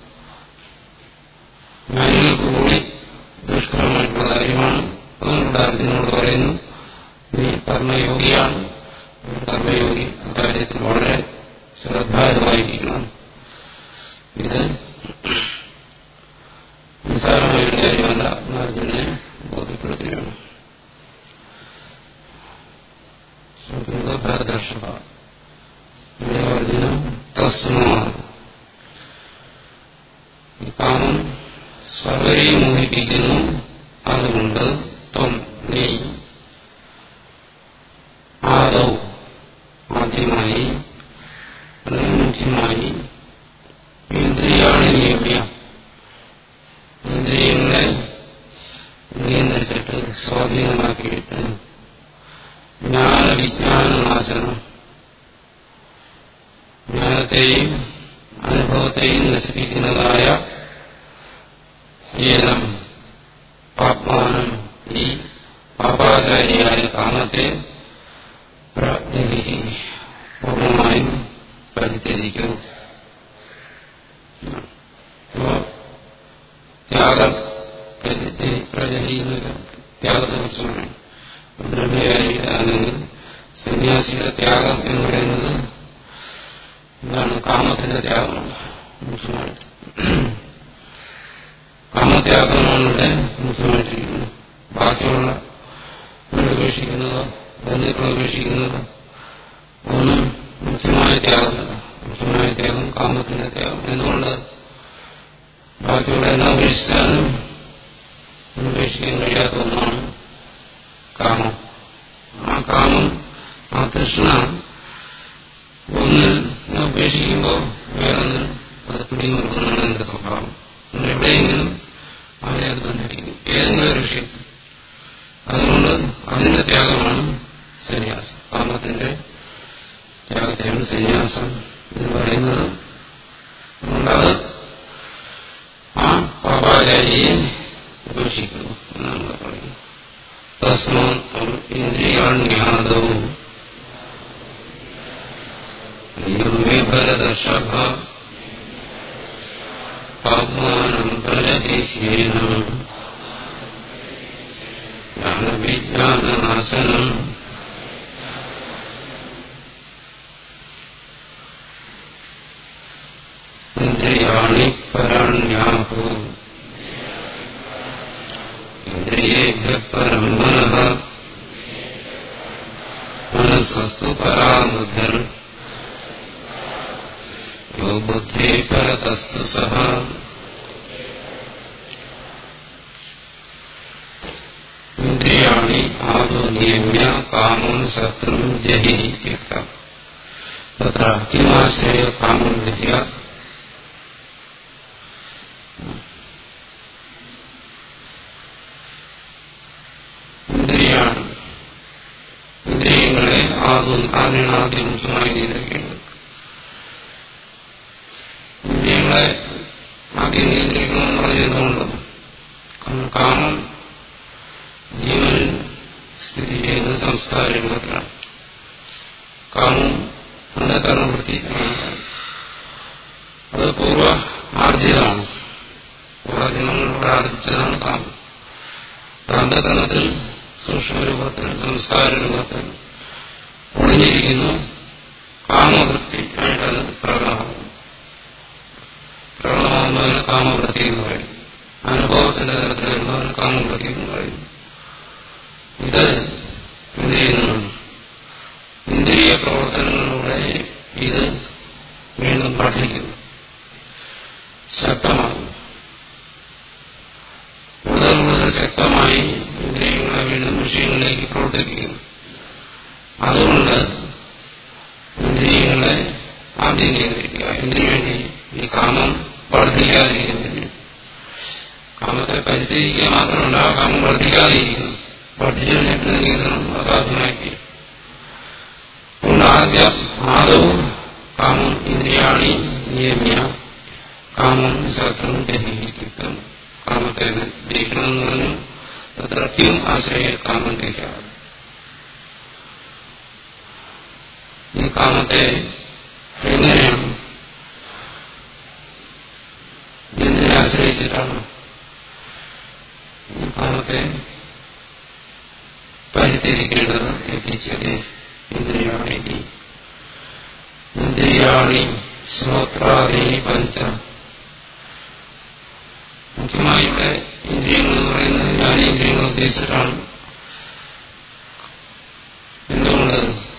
ജ്ഞാനികൾക്ക് കൂടി ദുഷ്കരമായിട്ടുള്ള കാര്യമാണ് അതുകൊണ്ട് അർജുനോട് പറയുന്നു നീ കർമ്മയോഗിയാണ് കർമ്മയോഗി അക്കാര്യത്തിൽ വളരെ ശ്രദ്ധാലുവായിരിക്കണം ഇത് നിസ്സാരമായ ഒരു കാര്യമല്ല എന്ന് അർജുനെ ബോധ്യപ്പെടുത്തുകയാണ് ഭരദർഷഭ അർജുന തസ്മാ ഈ കാമം സർവരെയും മോഹിപ്പിക്കുന്നു അതുകൊണ്ട് ത്വം നീ ആദൗ ആദ്യമായി അല്ലെങ്കിൽ മുഖ്യമായി ഇന്ദ്രിയാണ് നിയമ്യ ഇന്ദ്രിയങ്ങളെ നിയന്ത്രിച്ചിട്ട് സ്വാധീനമാക്കിയിട്ട് ജ്ഞാനവിജ്ഞാനനാശനം ജ്ഞാനത്തെയും അനുഭവത്തെയും നശിപ്പിക്കുന്നതായ ഏനം പാപ്മാനം ഈ പാപാചാരിയായ കാമത്തെ പ്രാജ്ഞി പൂർണ്ണമായും പരിത്യജിക്കുന്നു ത്യാഗം പ്രചരിക്കുന്നത് ത്യാഗത്തെ കുറിച്ചാണ് ബ്രഹ്മചാരിയുടെ അല്ലെങ്കിൽ സന്യാസിയുടെ ത്യാഗം എന്ന് പറയുന്നത് എന്താണ് കാമത്തിന്റെ ത്യാഗമാണ് മുഖ്യമായിട്ട് കാമത്യാഗമാണ് ഇവിടെ മുഖ്യമായിട്ടിരിക്കുന്നത് ബാക്കിയുള്ള ഉപേക്ഷിക്കുന്നതോ ബന്ധുക്കളെ ഉപേക്ഷിക്കുന്നതോ ഒന്നും മുഖ്യമായ ത്യാഗമല്ല മുഖ്യമായ ത്യാഗം കാമത്തിന്റെ ത്യാഗം എന്തുകൊണ്ട് ബാക്കിയുള്ള എല്ലാം ഉപേക്ഷിച്ചാലും ഉപേക്ഷിക്കാൻ കഴിയാത്ത ഒന്നാണ് കാമം ആ കാമം ആ തൃഷ്ണ ഒന്നിൽ ഉപേക്ഷിക്കുമ്പോൾ വേറൊന്നിൽ അത് പിടിമുറുക്കുന്നതാണ് എന്റെ സ്വഭാവം എവിടെയെങ്കിലും അവരെ അത് ബന്ധിപ്പിക്കും ഏതെങ്കിലും ഒരു വിഷയം അതുകൊണ്ട് അതിന്റെ ത്യാഗമാണ് സന്യാസം കാമത്തിന്റെ ത്യാഗത്തെയാണ് സന്യാസം എന്ന് പറയുന്നത് അതുകൊണ്ടത് ആ പാപാചാരിയെ ഉപേക്ഷിക്കുന്നു എന്നാണ് പറയുന്നത് തസ്മാത് ഇന്ദ്രിയാണ്യാദവും നിർവിഫലദർശഭ പാപ്മാനം പ്രജദേശ്യേന ജ്ഞാനവിജ്ഞാനനാശനം ഇന്ദ്രിയാണി പരാണ്യാഹു ഇന്ദ്രിയേഭ്യ പരം മനഃ മനസ്സസ്തു പരാബുദ്ധർ യോ ബുദ്ധി പരതസ്തു സഹ ഇന്ദ്രിയാണി ആദോ നിയമ്യ കാമം ശത്രും ജഹി ഇത്യുക്തം തത്ര കിമാശ്രയ കാമം വിദ്യ ഇന്ദ്രിയാണ് ഇന്ദ്രിയങ്ങളെ ആദ്യം ആദ്യം ആദ്യം മുഖ്യമായി നിയന്ത്രിക്കേണ്ടത് ഇന്ദ്രിയങ്ങളെ ആദ്യം നിയന്ത്രിക്കണമെന്ന് പറഞ്ഞതുകൊണ്ട് കാരണം കാമം ജീവനിൽ സ്ഥിതി ചെയ്യുന്ന സംസ്കാര രൂപത്തിലാണ് കാമം അന്ധകരണവൃത്തി അത് പൂർവ്വ ആർജിതമാണ് പൂർവ്വജനങ്ങളോട് ആർജിച്ചതാണ് കാമം അന്ധകരണത്തിൽ സൂക്ഷ്മരൂപത്തിൽ സംസ്കാര രൂപത്തിൽ ഒളിഞ്ഞിരിക്കുന്നു കാമവൃത്തി ആയിട്ടത് പ്രകടമാകുന്നു പ്രകടമാകുന്നതിന് കാമവൃത്തി എന്ന് പറയും അനുഭവത്തിന്റെ തരത്തിൽ വരുന്നതിന് കാമവൃത്തി എന്ന് പറയും ഇത് എന്ത് ചെയ്യുന്നു ഇന്ദ്രിയ പ്രവർത്തനങ്ങളിലൂടെ ഇത് വീണ്ടും പഠിക്കുന്നു ശക്തമാകുന്നു കൂടുതൽ കൂടുതൽ ശക്തമായി ഇന്ദ്രിയങ്ങളെ വീണ്ടും വിഷയങ്ങളിലേക്ക് പ്രവർത്തിപ്പിക്കുന്നു അതുകൊണ്ട് ഇന്ദ്രിയങ്ങളെ ആദ്യം നിയന്ത്രിക്കുക എന്തിനു വേണ്ടി ഈ കാമം വർദ്ധിക്കാതിരിക്കുന്നതിന് കാമത്തെ പരിചയിക്കുക മാത്രമല്ല ആ കാമം വർദ്ധിക്കാതിരിക്കുന്നു വർദ്ധിച്ചു കഴിഞ്ഞിട്ട് നിയന്ത്രണം അസാധ്യമാക്കി അതുകൊണ്ട് ആദ്യം ആദവും കാമം ഇന്ദ്രിയാണി നിയമ്യ കാമം ശത്രു ജഹിക്കും കാമത്തെ ജയിക്കണമെന്ന് പറഞ്ഞു തത്രക്കും ആശ്രയ കാമം ജയിക്കാം ഈ കാമത്തെ എങ്ങനെയാണ് എന്തിനെ ആശ്രയിച്ചിട്ടാണ് ഈ കാമത്തെ പരിഹരിക്കേണ്ടത് എത്തിച്ചത് ഇന്ദ്രിയാണി ഇന്ദ്രിയാണി ശ്രോത്രാദി പഞ്ച മുഖ്യമായി ഇവിടെ ഇന്ദ്രിയങ്ങൾ എന്ന് പറയുന്നത് ജ്ഞാനേന്ദ്രിയങ്ങൾ ഉദ്ദേശിച്ചിട്ടാണ് എന്തുകൊണ്ട്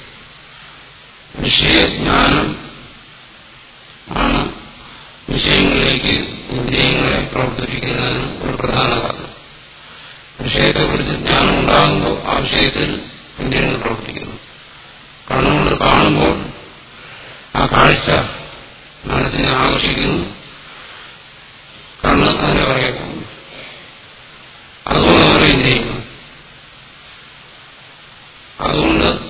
വിഷയജ്ഞാനം ആണ് വിഷയങ്ങളിലേക്ക് ഇന്ദ്രിയങ്ങളെ പ്രവർത്തിപ്പിക്കുന്നതിന് ഒരു പ്രധാന കാരണം വിഷയത്തെക്കുറിച്ച് ജ്ഞാനം ഉണ്ടാകുമ്പോൾ ആ വിഷയത്തിൽ ഇന്ദ്രിയങ്ങൾ പ്രവർത്തിക്കുന്നു കണ്ണുകൊണ്ട് കാണുമ്പോൾ ആ കാഴ്ച മനസ്സിനെ ആകർഷിക്കുന്നു കണ്ണ് അതിനെ പറയുന്നു അതുകൊണ്ട് അവർ ഇന്ദ്രിയങ്ങൾ അതുകൊണ്ട്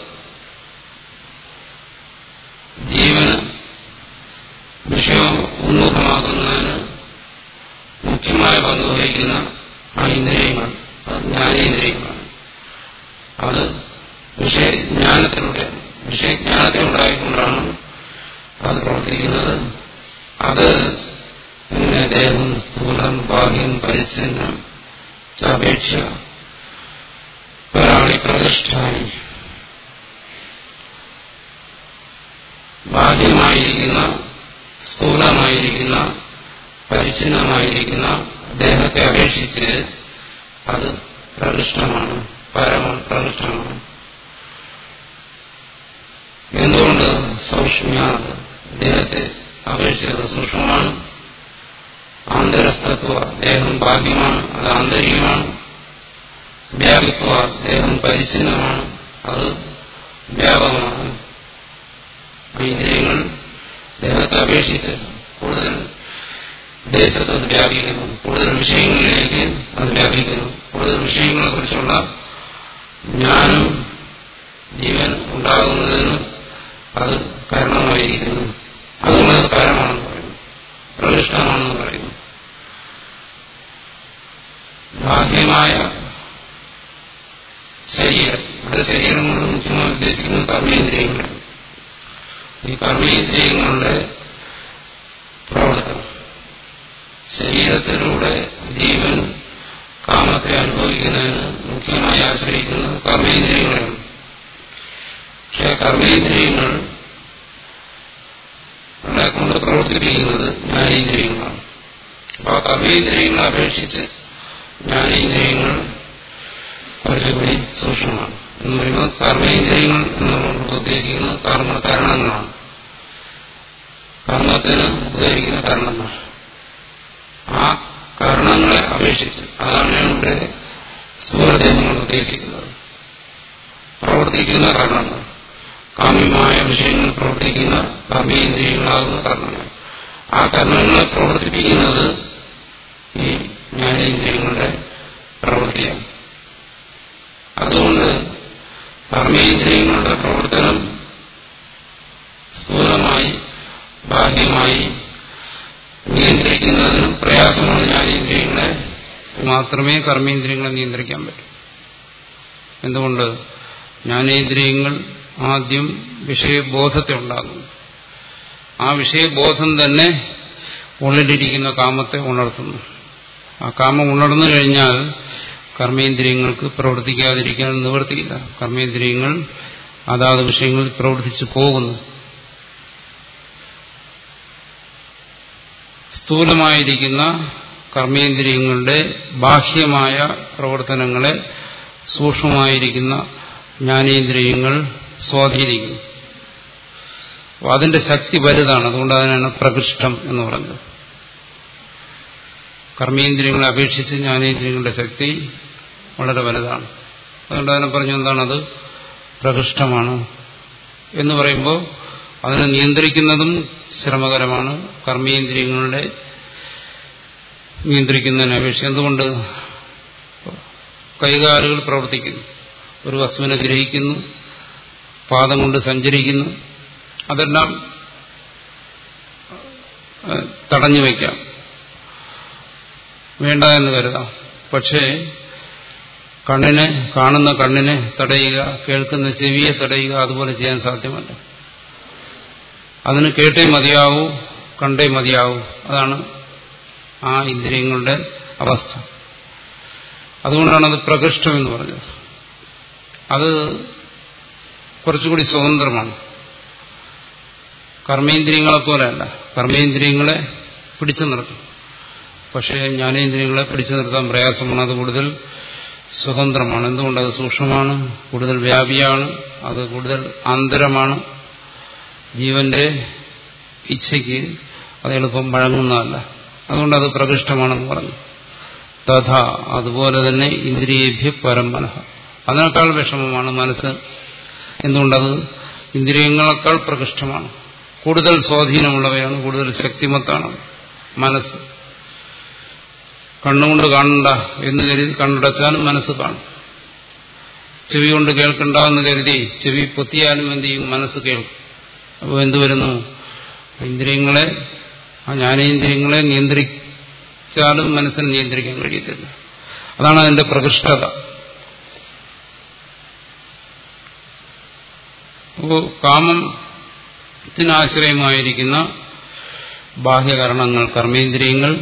മുഖ്യമായ പങ്ക് വഹിക്കുന്ന ആ ഇന്ദ്രിയങ്ങൾ അത് ജ്ഞാനേന്ദ്രിയങ്ങളാണ് അത് വിഷയജ്ഞാനത്തിലൂടെ വിഷയജ്ഞാനത്തിലുണ്ടായിക്കൊണ്ടാണ് അത് പ്രവർത്തിക്കുന്നത് അത് ഇങ്ങനെ ദേഹം സ്ഥൂലം ബാഹ്യം പരിച്ഛിന്നം അപേക്ഷ ഒരാളി പ്രതിഷ്ഠായി ബാഹ്യമായിരിക്കുന്ന സ്ഥൂലമായിരിക്കുന്ന പരിച്ഛിന്നമായിരിക്കുന്ന ദേഹത്തെ അപേക്ഷിച്ച് അത് പ്രകൃഷ്ടമാണ് പരമ പ്രകൃഷ്ടമാണ് എന്തുകൊണ്ട് സൂക്ഷ്മ്യാത് ദേഹത്തെ അപേക്ഷിച്ചത് സൂക്ഷ്മമാണ് ആന്തരസ്തത്വ ദേഹം ബാഹ്യമാണ് അത് ആന്തരികമാണ് വ്യാപിത്വ ദേഹം പരിച്ഛിന്നമാണ് അത് വ്യാപകമാണ് ഇന്ദ്രിയങ്ങൾ ദേഹത്തെ അപേക്ഷിച്ച് കൂടുതൽ ദേശത്ത് അത് വ്യാപിക്കുന്നു കൂടുതൽ വിഷയങ്ങളിലേക്ക് അത് വ്യാപിക്കുന്നു കൂടുതൽ വിഷയങ്ങളെ കുറിച്ചുള്ള ജ്ഞാനം ജീവൻ ഉണ്ടാകുന്നതിന് അത് കാരണമായിരിക്കുന്നു അതുകൊണ്ട് പരമാണെന്ന് പറയുന്നു പ്രകൃഷ്ടമാണെന്ന് പറയുന്നു ബാഹ്യമായ ശരീരം ഇവിടെ ശരീരം കൊണ്ട് മുഖ്യമായി ഉദ്ദേശിക്കുന്നത് കർമ്മേന്ദ്രിയങ്ങളാണ് ഈ കർമ്മേന്ദ്രിയങ്ങളുടെ പ്രവർത്തനം ശരീരത്തിലൂടെ ജീവൻ കാമത്തെ അനുഭവിക്കുന്നതിന് മുഖ്യമായി ആശ്രയിക്കുന്നത് കർമ്മേന്ദ്രിയങ്ങളാണ് പക്ഷെ കർമ്മേന്ദ്രിയങ്ങൾ നമ്മളെ കൊണ്ട് പ്രവർത്തിപ്പിക്കുന്നത് ജ്ഞാനേന്ദ്രിയങ്ങളാണ് അപ്പോൾ ആ കർമ്മേന്ദ്രിയങ്ങളെ അപേക്ഷിച്ച് ജ്ഞാനേന്ദ്രിയങ്ങൾ കുറച്ചുകൂടി സൂക്ഷ്മമാണ് എന്ന് പറയുമ്പോൾ കർമ്മേന്ദ്രിയങ്ങൾ എന്നുകൊണ്ട് ഉദ്ദേശിക്കുന്നത് കർമ്മകരണങ്ങളാണ് കർമ്മത്തിന് ഉപകരിക്കുന്ന കരണങ്ങൾ ആ കരണങ്ങളെ അപേക്ഷിച്ച് അതാണ് ഞാൻ ഇവിടെ സ്ഥൂലദേഹങ്ങൾ ഉദ്ദേശിക്കുന്നത് പ്രവർത്തിക്കുന്ന കരണങ്ങൾ കാമ്യമായ വിഷയങ്ങൾ പ്രവർത്തിക്കുന്ന കർമ്മേന്ദ്രിയങ്ങളാകുന്ന കർണങ്ങൾ ആ കർണങ്ങളെ പ്രവർത്തിപ്പിക്കുന്നത് ഈ ജ്ഞാനേന്ദ്രിയങ്ങളുടെ പ്രവൃത്തിയാണ് അതുകൊണ്ട് കർമ്മേന്ദ്രിയങ്ങളുടെ പ്രവർത്തനം സ്ഥൂലമായി ബാഹ്യമായി നിയന്ത്രിക്കുന്നതിനും പ്രയാസമാണ് ജ്ഞാനേന്ദ്രിയങ്ങളെ മാത്രമേ കർമ്മേന്ദ്രിയങ്ങളെ നിയന്ത്രിക്കാൻ പറ്റൂ എന്തുകൊണ്ട് ജ്ഞാനേന്ദ്രിയങ്ങൾ ആദ്യം വിഷയബോധത്തെ ഉണ്ടാകുന്നു ആ വിഷയബോധം തന്നെ ഉള്ളിലിരിക്കുന്ന കാമത്തെ ഉണർത്തുന്നു ആ കാമം ഉണർന്നു കഴിഞ്ഞാൽ കർമ്മേന്ദ്രിയങ്ങൾക്ക് പ്രവർത്തിക്കാതിരിക്കാൻ നിവൃത്തിയില്ല കർമ്മേന്ദ്രിയങ്ങൾ അതാത് വിഷയങ്ങളിൽ പ്രവർത്തിച്ചു പോകുന്നു സ്ഥൂലമായിരിക്കുന്ന കർമ്മേന്ദ്രിയങ്ങളുടെ ബാഹ്യമായ പ്രവർത്തനങ്ങളെ സൂക്ഷ്മമായിരിക്കുന്ന ജ്ഞാനേന്ദ്രിയങ്ങൾ സ്വാധീനിക്കുന്നു അപ്പോൾ അതിന്റെ ശക്തി വലുതാണ് അതുകൊണ്ട് അതിനാണ് പ്രകൃഷ്ടം എന്ന് പറഞ്ഞത് കർമ്മേന്ദ്രിയങ്ങളെ അപേക്ഷിച്ച് ജ്ഞാനേന്ദ്രിയങ്ങളുടെ ശക്തി വളരെ വലുതാണ് അതുകൊണ്ട് അതിനെ പറഞ്ഞു എന്താണത് പ്രകൃഷ്ടമാണ് എന്ന് പറയുമ്പോൾ അതിനെ നിയന്ത്രിക്കുന്നതും ശ്രമകരമാണ് കർമ്മേന്ദ്രിയങ്ങളുടെ നിയന്ത്രിക്കുന്നതിനെ അപേക്ഷിച്ച് എന്തുകൊണ്ട് കൈകാലുകൾ പ്രവർത്തിക്കുന്നു ഒരു വസ്തുവിനെ ഗ്രഹിക്കുന്നു പാദം കൊണ്ട് സഞ്ചരിക്കുന്നു അതെല്ലാം തടഞ്ഞു വയ്ക്കാം വേണ്ട എന്ന് കരുതാം പക്ഷേ കണ്ണിനെ കാണുന്ന കണ്ണിനെ തടയുക കേൾക്കുന്ന ചെവിയെ തടയുക അതുപോലെ ചെയ്യാൻ സാധ്യമല്ല അതിന് കേട്ടേ മതിയാവൂ കണ്ടേ മതിയാവൂ അതാണ് ആ ഇന്ദ്രിയങ്ങളുടെ അവസ്ഥ അതുകൊണ്ടാണ് അത് പ്രകൃഷ്ടം എന്ന് പറഞ്ഞത് അത് കുറച്ചുകൂടി സ്വതന്ത്രമാണ് കർമ്മേന്ദ്രിയങ്ങളെ പോലെയല്ല കർമ്മേന്ദ്രിയങ്ങളെ പിടിച്ചു നിർത്തും പക്ഷേ ജ്ഞാനേന്ദ്രിയങ്ങളെ പിടിച്ചു നിർത്താൻ പ്രയാസമാണ് അത് കൂടുതൽ സ്വതന്ത്രമാണ് എന്തുകൊണ്ട് അത് സൂക്ഷ്മമാണ് കൂടുതൽ വ്യാപിയാണ് അത് കൂടുതൽ ആന്തരമാണ് ജീവന്റെ ഇച്ഛയ്ക്ക് അത് എളുപ്പം വഴങ്ങുന്നതല്ല അതുകൊണ്ട് അത് പ്രകൃഷ്ടമാണെന്ന് പറഞ്ഞു തഥ അതുപോലെ തന്നെ ഇന്ദ്രിയേഭ്യ പരമനഃ അതിനേക്കാൾ വിഷമമാണ് മനസ്സ് എന്തുകൊണ്ടത് ഇന്ദ്രിയങ്ങളെക്കാൾ പ്രകൃഷ്ടമാണ് കൂടുതൽ സ്വാധീനമുള്ളവയാണ് കൂടുതൽ ശക്തിമത്താണ് മനസ്സ് കണ്ണുകൊണ്ട് കാണണ്ട എന്ന് കരുതി കണ്ണടച്ചാലും മനസ്സ് കാണും ചെവി കൊണ്ട് കേൾക്കണ്ട എന്ന് കരുതി ചെവി പൊത്തിയാലും എന്ത് ചെയ്യും മനസ്സ് കേൾക്കും അപ്പോൾ എന്ത് വരുന്നു ഇന്ദ്രിയങ്ങളെ ആ ജ്ഞാനേന്ദ്രിയങ്ങളെ നിയന്ത്രി നിഗ്രഹിച്ചാലും മനസ്സിനെ നിയന്ത്രിക്കാൻ കഴിയത്തില്ല അതാണ് അതിന്റെ പ്രകൃഷ്ടത അപ്പോ കാമത്തിനാശ്രയമായിരിക്കുന്ന ബാഹ്യകരണങ്ങൾ കർമ്മേന്ദ്രിയങ്ങൾ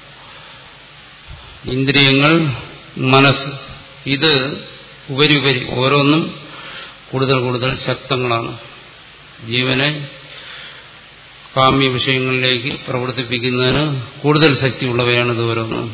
ഇന്ദ്രിയങ്ങൾ മനസ്സ് ഇത് ഉപരി ഉപരി ഓരോന്നും കൂടുതൽ കൂടുതൽ ശക്തങ്ങളാണ് ജീവനെ കാമ്യ വിഷയങ്ങളിലേക്ക് പ്രവർത്തിപ്പിക്കുന്നതിന് കൂടുതൽ ശക്തിയുള്ളവയാണ് ഇത് ഓരോന്നും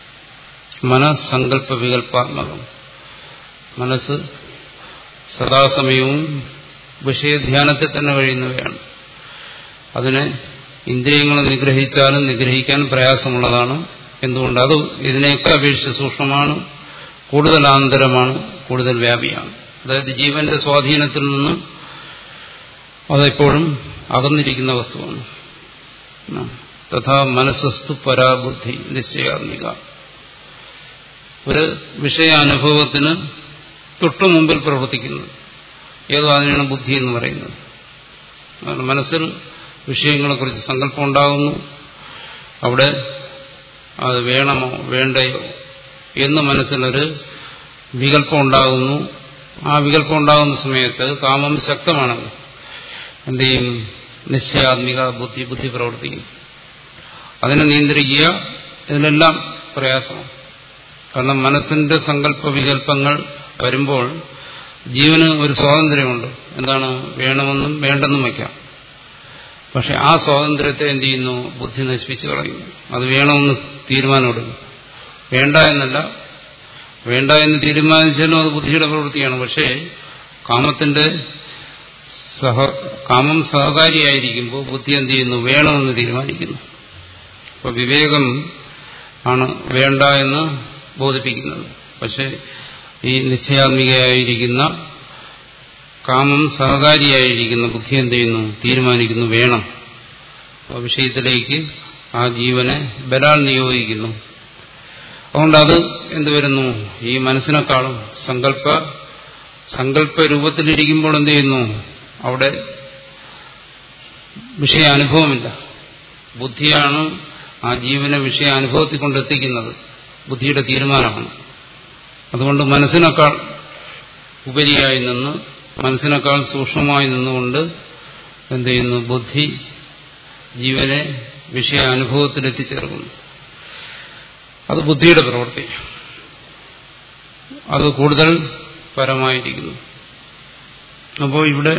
മനസ്സങ്കല്പ വികല്പാത്മകം മനസ്സ് സദാസമയവും വിഷയധ്യാനത്തിൽ തന്നെ കഴിയുന്നവയാണ് അതിനെ ഇന്ദ്രിയങ്ങളെ നിഗ്രഹിച്ചാലും നിഗ്രഹിക്കാൻ പ്രയാസമുള്ളതാണ് എന്തുകൊണ്ട് അത് ഇതിനെയൊക്കെ അപേക്ഷിച്ച് സൂക്ഷ്മമാണ് കൂടുതൽ ആന്തരമാണ് കൂടുതൽ വ്യാപിയാണ് അതായത് ജീവന്റെ സ്വാധീനത്തിൽ നിന്ന് അതെപ്പോഴും അകന്നിരിക്കുന്ന വസ്തുവാണ് തഥാ മനസ്സസ്തു പരാബുദ്ധി നിശ്ചയാത്മിക ഒരു വിഷയാനുഭവത്തിന് തൊട്ടു മുമ്പിൽ പ്രവർത്തിക്കുന്നത് ഏതോ അതിനാണ് ബുദ്ധി എന്ന് പറയുന്നത് മനസ്സിൽ വിഷയങ്ങളെക്കുറിച്ച് സങ്കല്പം ഉണ്ടാകുന്നു അവിടെ അത് വേണമോ വേണ്ടയോ എന്ന് മനസ്സിലൊരു വികല്പം ഉണ്ടാകുന്നു ആ വികല്പം ഉണ്ടാകുന്ന സമയത്ത് കാമം ശക്തമാണെങ്കിൽ എന്ത് ചെയ്യും നിശ്ചയാത്മിക ബുദ്ധി ബുദ്ധി പ്രവർത്തിക്കും അതിനെ നിയന്ത്രിക്കുക ഇതിനെല്ലാം പ്രയാസമാണ് കാരണം മനസ്സിന്റെ സങ്കല്പ വികല്പങ്ങൾ വരുമ്പോൾ ജീവന് ഒരു സ്വാതന്ത്ര്യമുണ്ട് എന്താണ് വേണമെന്നും വേണ്ടെന്നും വയ്ക്കാം പക്ഷെ ആ സ്വാതന്ത്ര്യത്തെ എന്ത് ചെയ്യുന്നു ബുദ്ധി നശിപ്പിച്ചു കളയുന്നു അത് വേണമെന്ന് തീരുമാനമെടുക്കും വേണ്ട എന്നല്ല വേണ്ട എന്ന് തീരുമാനിച്ചാലും അത് ബുദ്ധിയുടെ പ്രവൃത്തിയാണ് പക്ഷേ കാമത്തിന്റെ സഹ കാമം സഹകാരിയായിരിക്കുമ്പോൾ ബുദ്ധി എന്ത് ചെയ്യുന്നു വേണമെന്ന് തീരുമാനിക്കുന്നു അപ്പൊ വിവേകം ആണ് വേണ്ട എന്ന് ബോധിപ്പിക്കുന്നത് പക്ഷെ ഈ നിശ്ചയാത്മികയായിരിക്കുന്ന കാമം സഹകാരിയായിരിക്കുന്ന ബുദ്ധി എന്ത് ചെയ്യുന്നു തീരുമാനിക്കുന്നു വേണം ആ വിഷയത്തിലേക്ക് ആ ജീവനെ ബലാൽ നിയോഗിക്കുന്നു അതുകൊണ്ട് അത് എന്ത് വരുന്നു ഈ മനസ്സിനെക്കാളും സങ്കല്പ സങ്കല്പ രൂപത്തിലിരിക്കുമ്പോൾ എന്ത് ചെയ്യുന്നു അവിടെ വിഷയാനുഭവമില്ല ബുദ്ധിയാണ് ആ ജീവനെ വിഷയാനുഭവത്തിൽ കൊണ്ടെത്തിക്കുന്നത് ബുദ്ധിയുടെ തീരുമാനമാണ് അതുകൊണ്ട് മനസ്സിനേക്കാൾ ഉപരിയായി നിന്ന് മനസ്സിനേക്കാൾ സൂക്ഷ്മമായി നിന്നുകൊണ്ട് എന്ത് ചെയ്യുന്നു ബുദ്ധി ജീവനെ വിഷയാനുഭവത്തിൽ എത്തിച്ചേർക്കുന്നു അത് ബുദ്ധിയുടെ പ്രവൃത്തി അത് കൂടുതൽ പരമായിരിക്കുന്നു അപ്പോൾ ഇവിടെ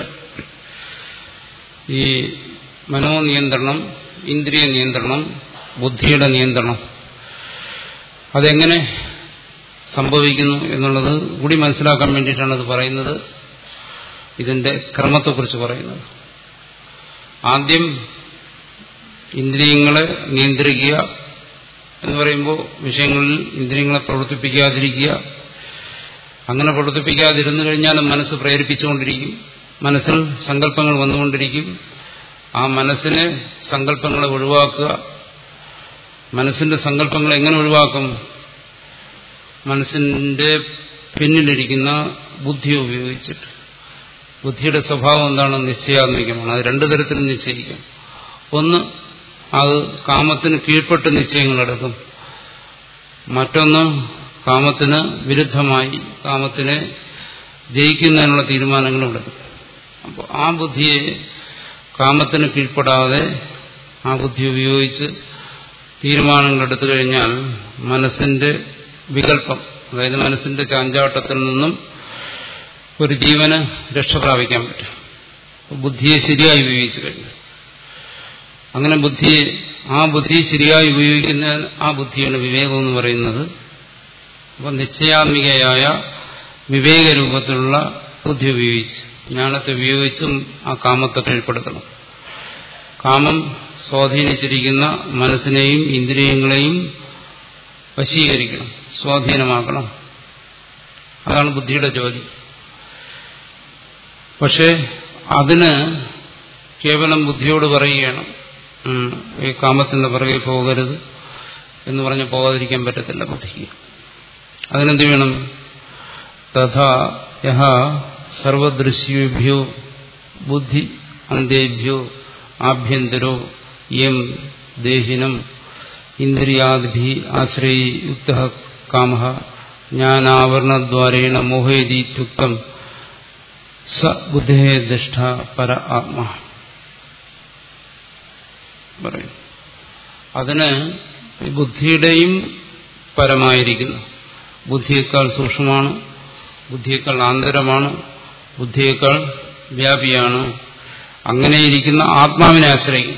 ഈ മനോനിയന്ത്രണം ഇന്ദ്രിയ നിയന്ത്രണം ബുദ്ധിയുടെ നിയന്ത്രണം അതെങ്ങനെ സംഭവിക്കുന്നു എന്നുള്ളത് കൂടി മനസ്സിലാക്കാൻ വേണ്ടിയിട്ടാണ് അത് പറയുന്നത് ഇതിന്റെ ക്രമത്തെക്കുറിച്ച് പറയുന്നത് ആദ്യം ഇന്ദ്രിയങ്ങളെ നിയന്ത്രിക്കുക എന്ന് പറയുമ്പോൾ വിഷയങ്ങളിൽ ഇന്ദ്രിയങ്ങളെ പ്രവർത്തിപ്പിക്കാതിരിക്കുക അങ്ങനെ പ്രവർത്തിപ്പിക്കാതിരുന്നു കഴിഞ്ഞാലും മനസ്സ് പ്രേരിപ്പിച്ചുകൊണ്ടിരിക്കും മനസ്സിൽ സങ്കല്പങ്ങൾ വന്നുകൊണ്ടിരിക്കും ആ മനസ്സിനെ സങ്കല്പങ്ങളെ ഒഴിവാക്കുക മനസ്സിന്റെ സങ്കല്പങ്ങൾ എങ്ങനെ ഒഴിവാക്കും മനസ്സിന്റെ പിന്നിലിരിക്കുന്ന ബുദ്ധി ഉപയോഗിച്ചിട്ട് ബുദ്ധിയുടെ സ്വഭാവം എന്താണ് നിശ്ചയാത്മികമാണ് അത് രണ്ടു തരത്തിൽ നിശ്ചയിക്കാം ഒന്ന് അത് കാമത്തിന് കീഴ്പ്പെട്ട് നിശ്ചയങ്ങളെടുക്കും മറ്റൊന്ന് കാമത്തിന് വിരുദ്ധമായി കാമത്തിനെ ജയിക്കുന്നതിനുള്ള തീരുമാനങ്ങളും എടുക്കും അപ്പോൾ ആ ബുദ്ധിയെ കാമത്തിന് കീഴ്പ്പെടാതെ ആ ബുദ്ധി ഉപയോഗിച്ച് തീരുമാനങ്ങൾ എടുത്തു കഴിഞ്ഞാൽ മനസ്സിന്റെ വികല്പം അതായത് മനസ്സിന്റെ ചാഞ്ചാട്ടത്തിൽ നിന്നും ഒരു ജീവന് രക്ഷ പ്രാപിക്കാൻ പറ്റും ബുദ്ധിയെ ശരിയായി ഉപയോഗിച്ചു കഴിഞ്ഞു അങ്ങനെ ബുദ്ധിയെ ആ ബുദ്ധി ശരിയായി ഉപയോഗിക്കുന്ന ആ ബുദ്ധിയാണ് വിവേകം എന്ന് പറയുന്നത് അപ്പം നിശ്ചയാത്മികയായ വിവേക രൂപത്തിലുള്ള ബുദ്ധി ഉപയോഗിച്ച് ജ്ഞാനത്തെ ഉപയോഗിച്ചും ആ കാമത്തെ കീഴ്പ്പെടുത്തണം കാമം സ്വാധീനിച്ചിരിക്കുന്ന മനസ്സിനെയും ഇന്ദ്രിയങ്ങളെയും വശീകരിക്കണം സ്വാധീനമാക്കണം അതാണ് ബുദ്ധിയുടെ ജോലി പക്ഷെ അതിന് കേവലം ബുദ്ധിയോട് പറയുകയാണ് ഈ കാമത്തിന്റെ പുറകെ പോകരുത് എന്ന് പറഞ്ഞ് പോകാതിരിക്കാൻ പറ്റത്തില്ല ബുദ്ധിക്ക് അതിനെന്ത് വേണം തഥാ യഹ സർവദൃശ്യേഭ്യോ ബുദ്ധി അന്തേഭ്യോ ആഭ്യന്തരോ യം ദേഹിനം ഇന്ദ്രിയാദിഭി ആശ്രയുക്ത കാമ ജ്ഞാനാവരണദ്വാരേണ മോഹേതീത്യുക്തം സ ബുദ്ധേ ദുഷ്ട പര ആത്മാ പറയും അതിന് ഈ ബുദ്ധിയുടെയും പരമായിരിക്കുന്നു ബുദ്ധിയേക്കാൾ സൂക്ഷ്മമാണ് ബുദ്ധിയേക്കാൾ ആന്തരമാണ് ബുദ്ധിയേക്കാൾ വ്യാപിയാണ് അങ്ങനെയിരിക്കുന്ന ആത്മാവിനെ ആശ്രയിക്കും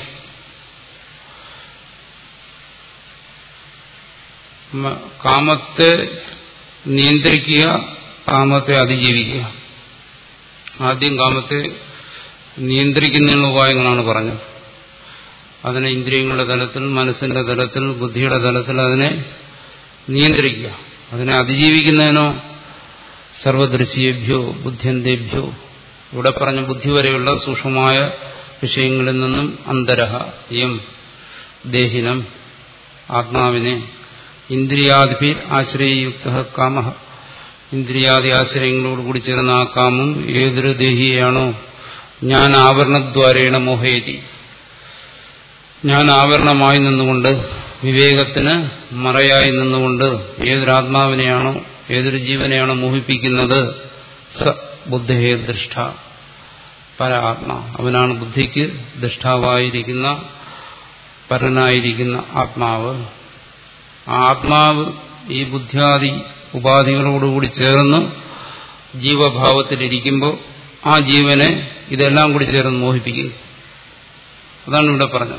മ- കാമത്തെ നിയന്ത്രിക്കുക കാമത്തെ അതിജീവിക്കുക ആദ്യം കാമത്തെ നിയന്ത്രിക്കുന്നതിനുള്ള ഉപായങ്ങളാണ് പറഞ്ഞത് അതിനെ ഇന്ദ്രിയങ്ങളുടെ തലത്തിൽ മനസ്സിന്റെ തലത്തിൽ ബുദ്ധിയുടെ തലത്തിൽ അതിനെ നിയന്ത്രിക്കുക അതിനെ അതിജീവിക്കുന്നതിനോ സർവദൃശ്യേഭ്യോ ബുദ്ധ്യന്തേഭ്യോ ഇവിടെ പറഞ്ഞ ബുദ്ധി വരെയുള്ള സൂക്ഷ്മമായ വിഷയങ്ങളിൽ നിന്നും അന്തരഹ യം ദേഹിനം ആത്മാവിനെ ഇന്ദ്രിയാദിഭി ആശ്രയയുക്ത കാമ ഇന്ദ്രിയാദി ആശ്രയങ്ങളോടുകൂടി ചേർന്ന ആ കാമം ഏതൊരു ദേഹിയാണോ ഞാൻ ആവരണദ്വാരേണ മോഹയതി ഞാൻ ആവരണമായി നിന്നുകൊണ്ട് വിവേകത്തിന് മറയായി നിന്നുകൊണ്ട് ഏതൊരാത്മാവിനെയാണോ ഏതൊരു ജീവനെയാണോ മോഹിപ്പിക്കുന്നത് സ ബുദ്ധേ ദൃഷ്ട പര ആത്മ അവനാണ് ബുദ്ധിക്ക് ദൃഷ്ടാവായിരിക്കുന്ന പരനായിരിക്കുന്ന ആത്മാവ് ആ ആത്മാവ് ഈ ബുദ്ധ്യാദി ഉപാധികളോടുകൂടി ചേർന്ന് ജീവഭാവത്തിലിരിക്കുമ്പോൾ ആ ജീവനെ ഇതെല്ലാം കൂടി ചേർന്ന് മോഹിപ്പിക്കുന്നു അതാണ് ഇവിടെ പറഞ്ഞത്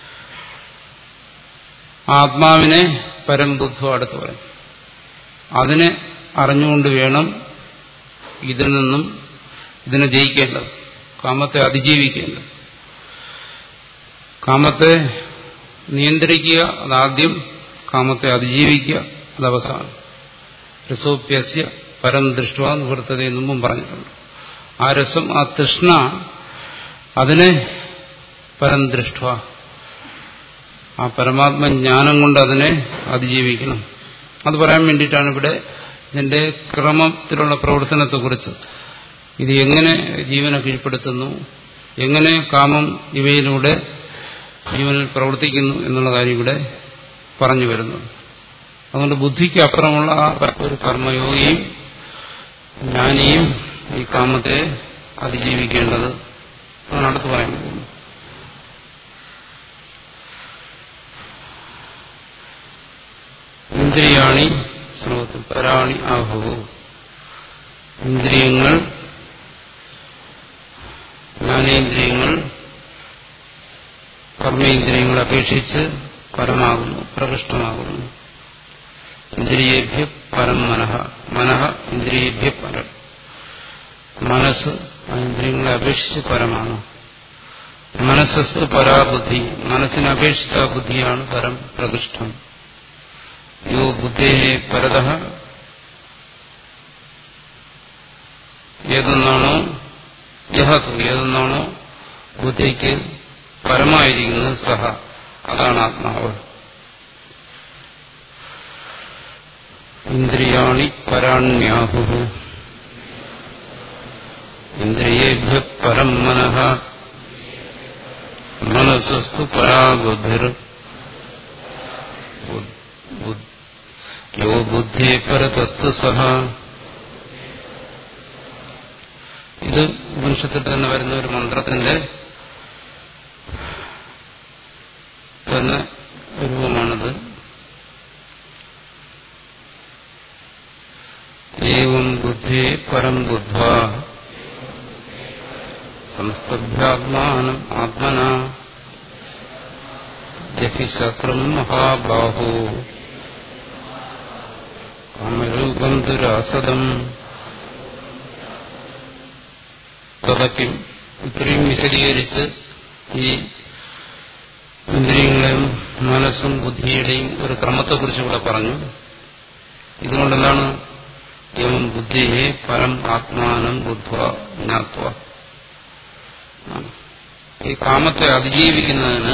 ആത്മാവിനെ പരംബുദ്ധം അടുത്ത് പറയും അതിനെ അറിഞ്ഞുകൊണ്ട് വേണം ഇതിൽ നിന്നും ഇതിനെ ജയിക്കേണ്ടത് കാമത്തെ അതിജീവിക്കേണ്ടത് കാമത്തെ നിയന്ത്രിക്കുക അതാദ്യം കാമത്തെ അതിജീവിക്കുക അത് അവസാനം രസോപ്യസ്യ പരം ദൃഷ്ട നിവൃത്തത എന്നും പറഞ്ഞിട്ടുണ്ട് ആ രസം ആ തൃഷ്ണ അതിനെ പരം ദൃഷ്ട ആ പരമാത്മജ്ഞാനം കൊണ്ട് അതിനെ അതിജീവിക്കണം അത് പറയാൻ വേണ്ടിയിട്ടാണ് ഇവിടെ ഇതിന്റെ ക്രമത്തിലുള്ള പ്രവർത്തനത്തെക്കുറിച്ച് ഇത് എങ്ങനെ ജീവനെ കീഴ്പ്പെടുത്തുന്നു എങ്ങനെ കാമം ഇവയിലൂടെ ജീവനിൽ പ്രവർത്തിക്കുന്നു എന്നുള്ള കാര്യം ഇവിടെ പറഞ്ഞു വരുന്നു അതുകൊണ്ട് ബുദ്ധിക്ക് അപ്പുറമുള്ള ആ ഒരു കർമ്മയോഗിയും ജ്ഞാനിയും ഈ കാമത്തെ അതിജീവിക്കേണ്ടത് അതാണ് അടുത്ത് പറയാൻ പോകുന്നത് ഇന്ദ്രിയാണി ശ്രമത്തിൽ പരാണി ആഹുവു ഇന്ദ്രിയങ്ങൾ ജ്ഞാനേന്ദ്രിയങ്ങൾ കർമ്മേന്ദ്രിയങ്ങളെ അപേക്ഷിച്ച് പരമാകുന്നു പ്രകൃഷ്ടമാകുന്നു ഇന്ദ്രിയേഭ്യ പരം മനഃ മനഃ ഇന്ദ്രിയേഭ്യ പരം മനസ്സ് ആ ഇന്ദ്രിയങ്ങളെ അപേക്ഷിച്ച് പരമാണ് മനസ്സസ് പരാബുദ്ധി മനസ്സിനെ അപേക്ഷിച്ച ബുദ്ധിയാണ് പരം പ്രകൃഷ്ടം യോ ബുദ്ധേ പരത ഏതെന്നാണോ യഹതു ഏതെന്നാണോ ബുദ്ധിക്ക് പരമായിരിക്കുന്നത് സഹ അതാണ് ആത്മാവ് ഇന്ദ്രിയാണി പരാണ്യാഹു ഇന്ദ്രിയേഭ്യ പരം മനഃ മനസ്സസ്തു പരാബുദ്ധിർ യോ ബുദ്ധി പരതസ്തു സഹ ഇത് ഉപനിഷത്തിൽ തന്നെ വരുന്ന ഒരു മന്ത്രത്തിന്റെ തന്നെ രൂപമാണത് ഏവം ബുദ്ധി പരം ബുദ്ധ സംസ്തഭ്യാത്മാനം ആത്മന ജഹി ശത്രും മഹാബാഹോ കാമരൂപം ദുരാസദം തതയ്ക്കും ഇത്രയും വിശദീകരിച്ച് ഈ ഇന്ദ്രിയങ്ങളെയും മനസ്സും ബുദ്ധിയുടെയും ഒരു ക്രമത്തെക്കുറിച്ച് ഇവിടെ പറഞ്ഞു ഇതുകൊണ്ടെന്താണ് എവം ബുദ്ധിയെ പരം ആത്മാനം ബുദ്ധ ജ്ഞാത്വ ഈ കാമത്തെ അതിജീവിക്കുന്നതിന്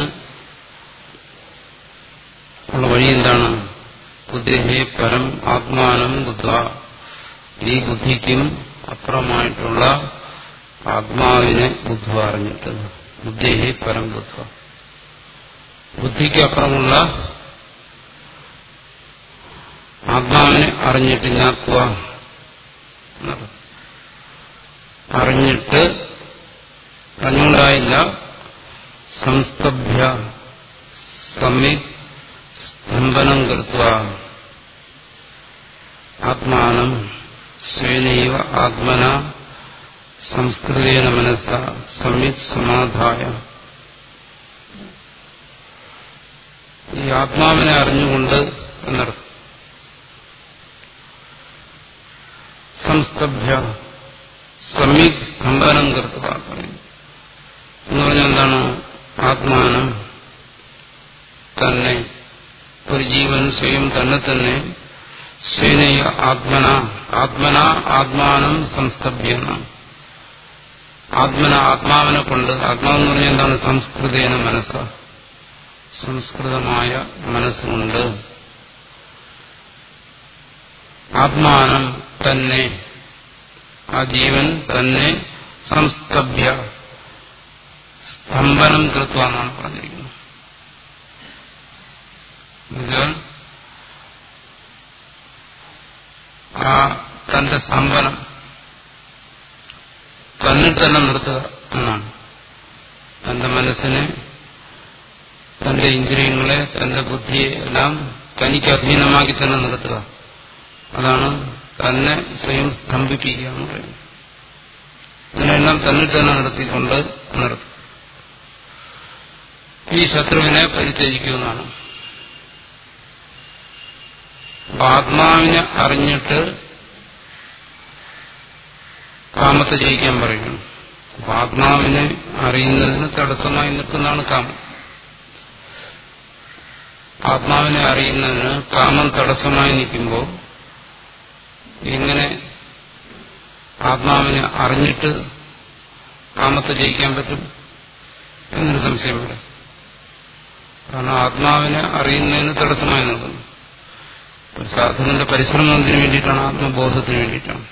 ഉള്ള വഴി എന്താണ് ബുദ്ധിയെ പരം ആത്മാനം ബുദ്ധ ഈ ബുദ്ധിക്കും അപ്പുറമായിട്ടുള്ള ആത്മാവിനെ ബുദ്ധ അറിഞ്ഞിട്ട് ബുദ്ധിയെ പരം ബുദ്ധ ബുദ്ധിക്ക് അപ്പുറമുള്ള ആത്മാവിനെ അറിഞ്ഞിട്ട് ഞാക്കുക അറിഞ്ഞിട്ട് അറിഞ്ഞുകൊണ്ടായില്ല സംസ്തഭ്യ സമ്യക് സ്തംഭനം കൃത്വ ആത്മാനം സ്വേനൈവ ആത്മന സംസ്കൃതേന മനസ്സ സമ്യക് സമാധായ ഈ ആത്മാവിനെ അറിഞ്ഞുകൊണ്ട് എന്നർത്ഥം സംസ്തഭ്യ സമ്യക് സ്തംഭനം കൃത്വ പറയുന്നു എന്ന് പറഞ്ഞാൽ എന്താണ് ആത്മാനം തന്നെ ഒരു ജീവൻ സ്വയം തന്നെ തന്നെ സേനയ ആത്മന ആത്മന ആത്മാനം സംസ്തഭ്യെന്ന ആത്മന ആത്മാവിനെ കൊണ്ട് ആത്മാവെന്ന് പറഞ്ഞാൽ എന്താണ് സംസ്കൃതേന മനസ്സ് സംസ്കൃതമായ മനസ്സുകൊണ്ട് ആത്മാനം തന്നെ ആ ജീവൻ തന്നെ സംസ്തഭ്യ സ്തംഭനം കൃത്വ എന്നാണ് പറഞ്ഞിരിക്കുന്നത് എന്നുവെച്ചാൽ ആ തന്റെ സ്തംഭനം തന്നിൽ തന്നെ നിർത്തുക എന്നാണ് തന്റെ മനസ്സിനെ തന്റെ ഇന്ദ്രിയങ്ങളെ തന്റെ ബുദ്ധിയെ എല്ലാം തനിക്ക് അധീനമാക്കി തന്നെ നിർത്തുക അതാണ് തന്നെ സ്വയം സ്തംഭിപ്പിക്കുക എന്ന് പറയുന്നത് ഇതിനെല്ലാം തന്നിൽ തന്നെ നിർത്തിക്കൊണ്ട് നിർത്തും ഈ ശത്രുവിനെ പരിത്യജിക്കുമെന്നാണ് ആത്മാവിനെ അറിഞ്ഞിട്ട് കാമത്തെ ജയിക്കാൻ പറയുന്നു അപ്പൊ ആത്മാവിനെ അറിയുന്നതിന് തടസ്സമായി നിൽക്കുന്നതാണ് കാമം ആത്മാവിനെ അറിയുന്നതിന് കാമം തടസ്സമായി നിൽക്കുമ്പോൾ എങ്ങനെ ആത്മാവിനെ അറിഞ്ഞിട്ട് കാമത്തെ ജയിക്കാൻ പറ്റും എന്നൊരു സംശയം വരാം കാരണം ആത്മാവിനെ അറിയുന്നതിന് തടസ്സമായി നിൽക്കുന്നു ഒരു സാധനന്റെ പരിശ്രമം എന്തിനു വേണ്ടിയിട്ടാണ് ആത്മബോധത്തിന് വേണ്ടിയിട്ടാണ്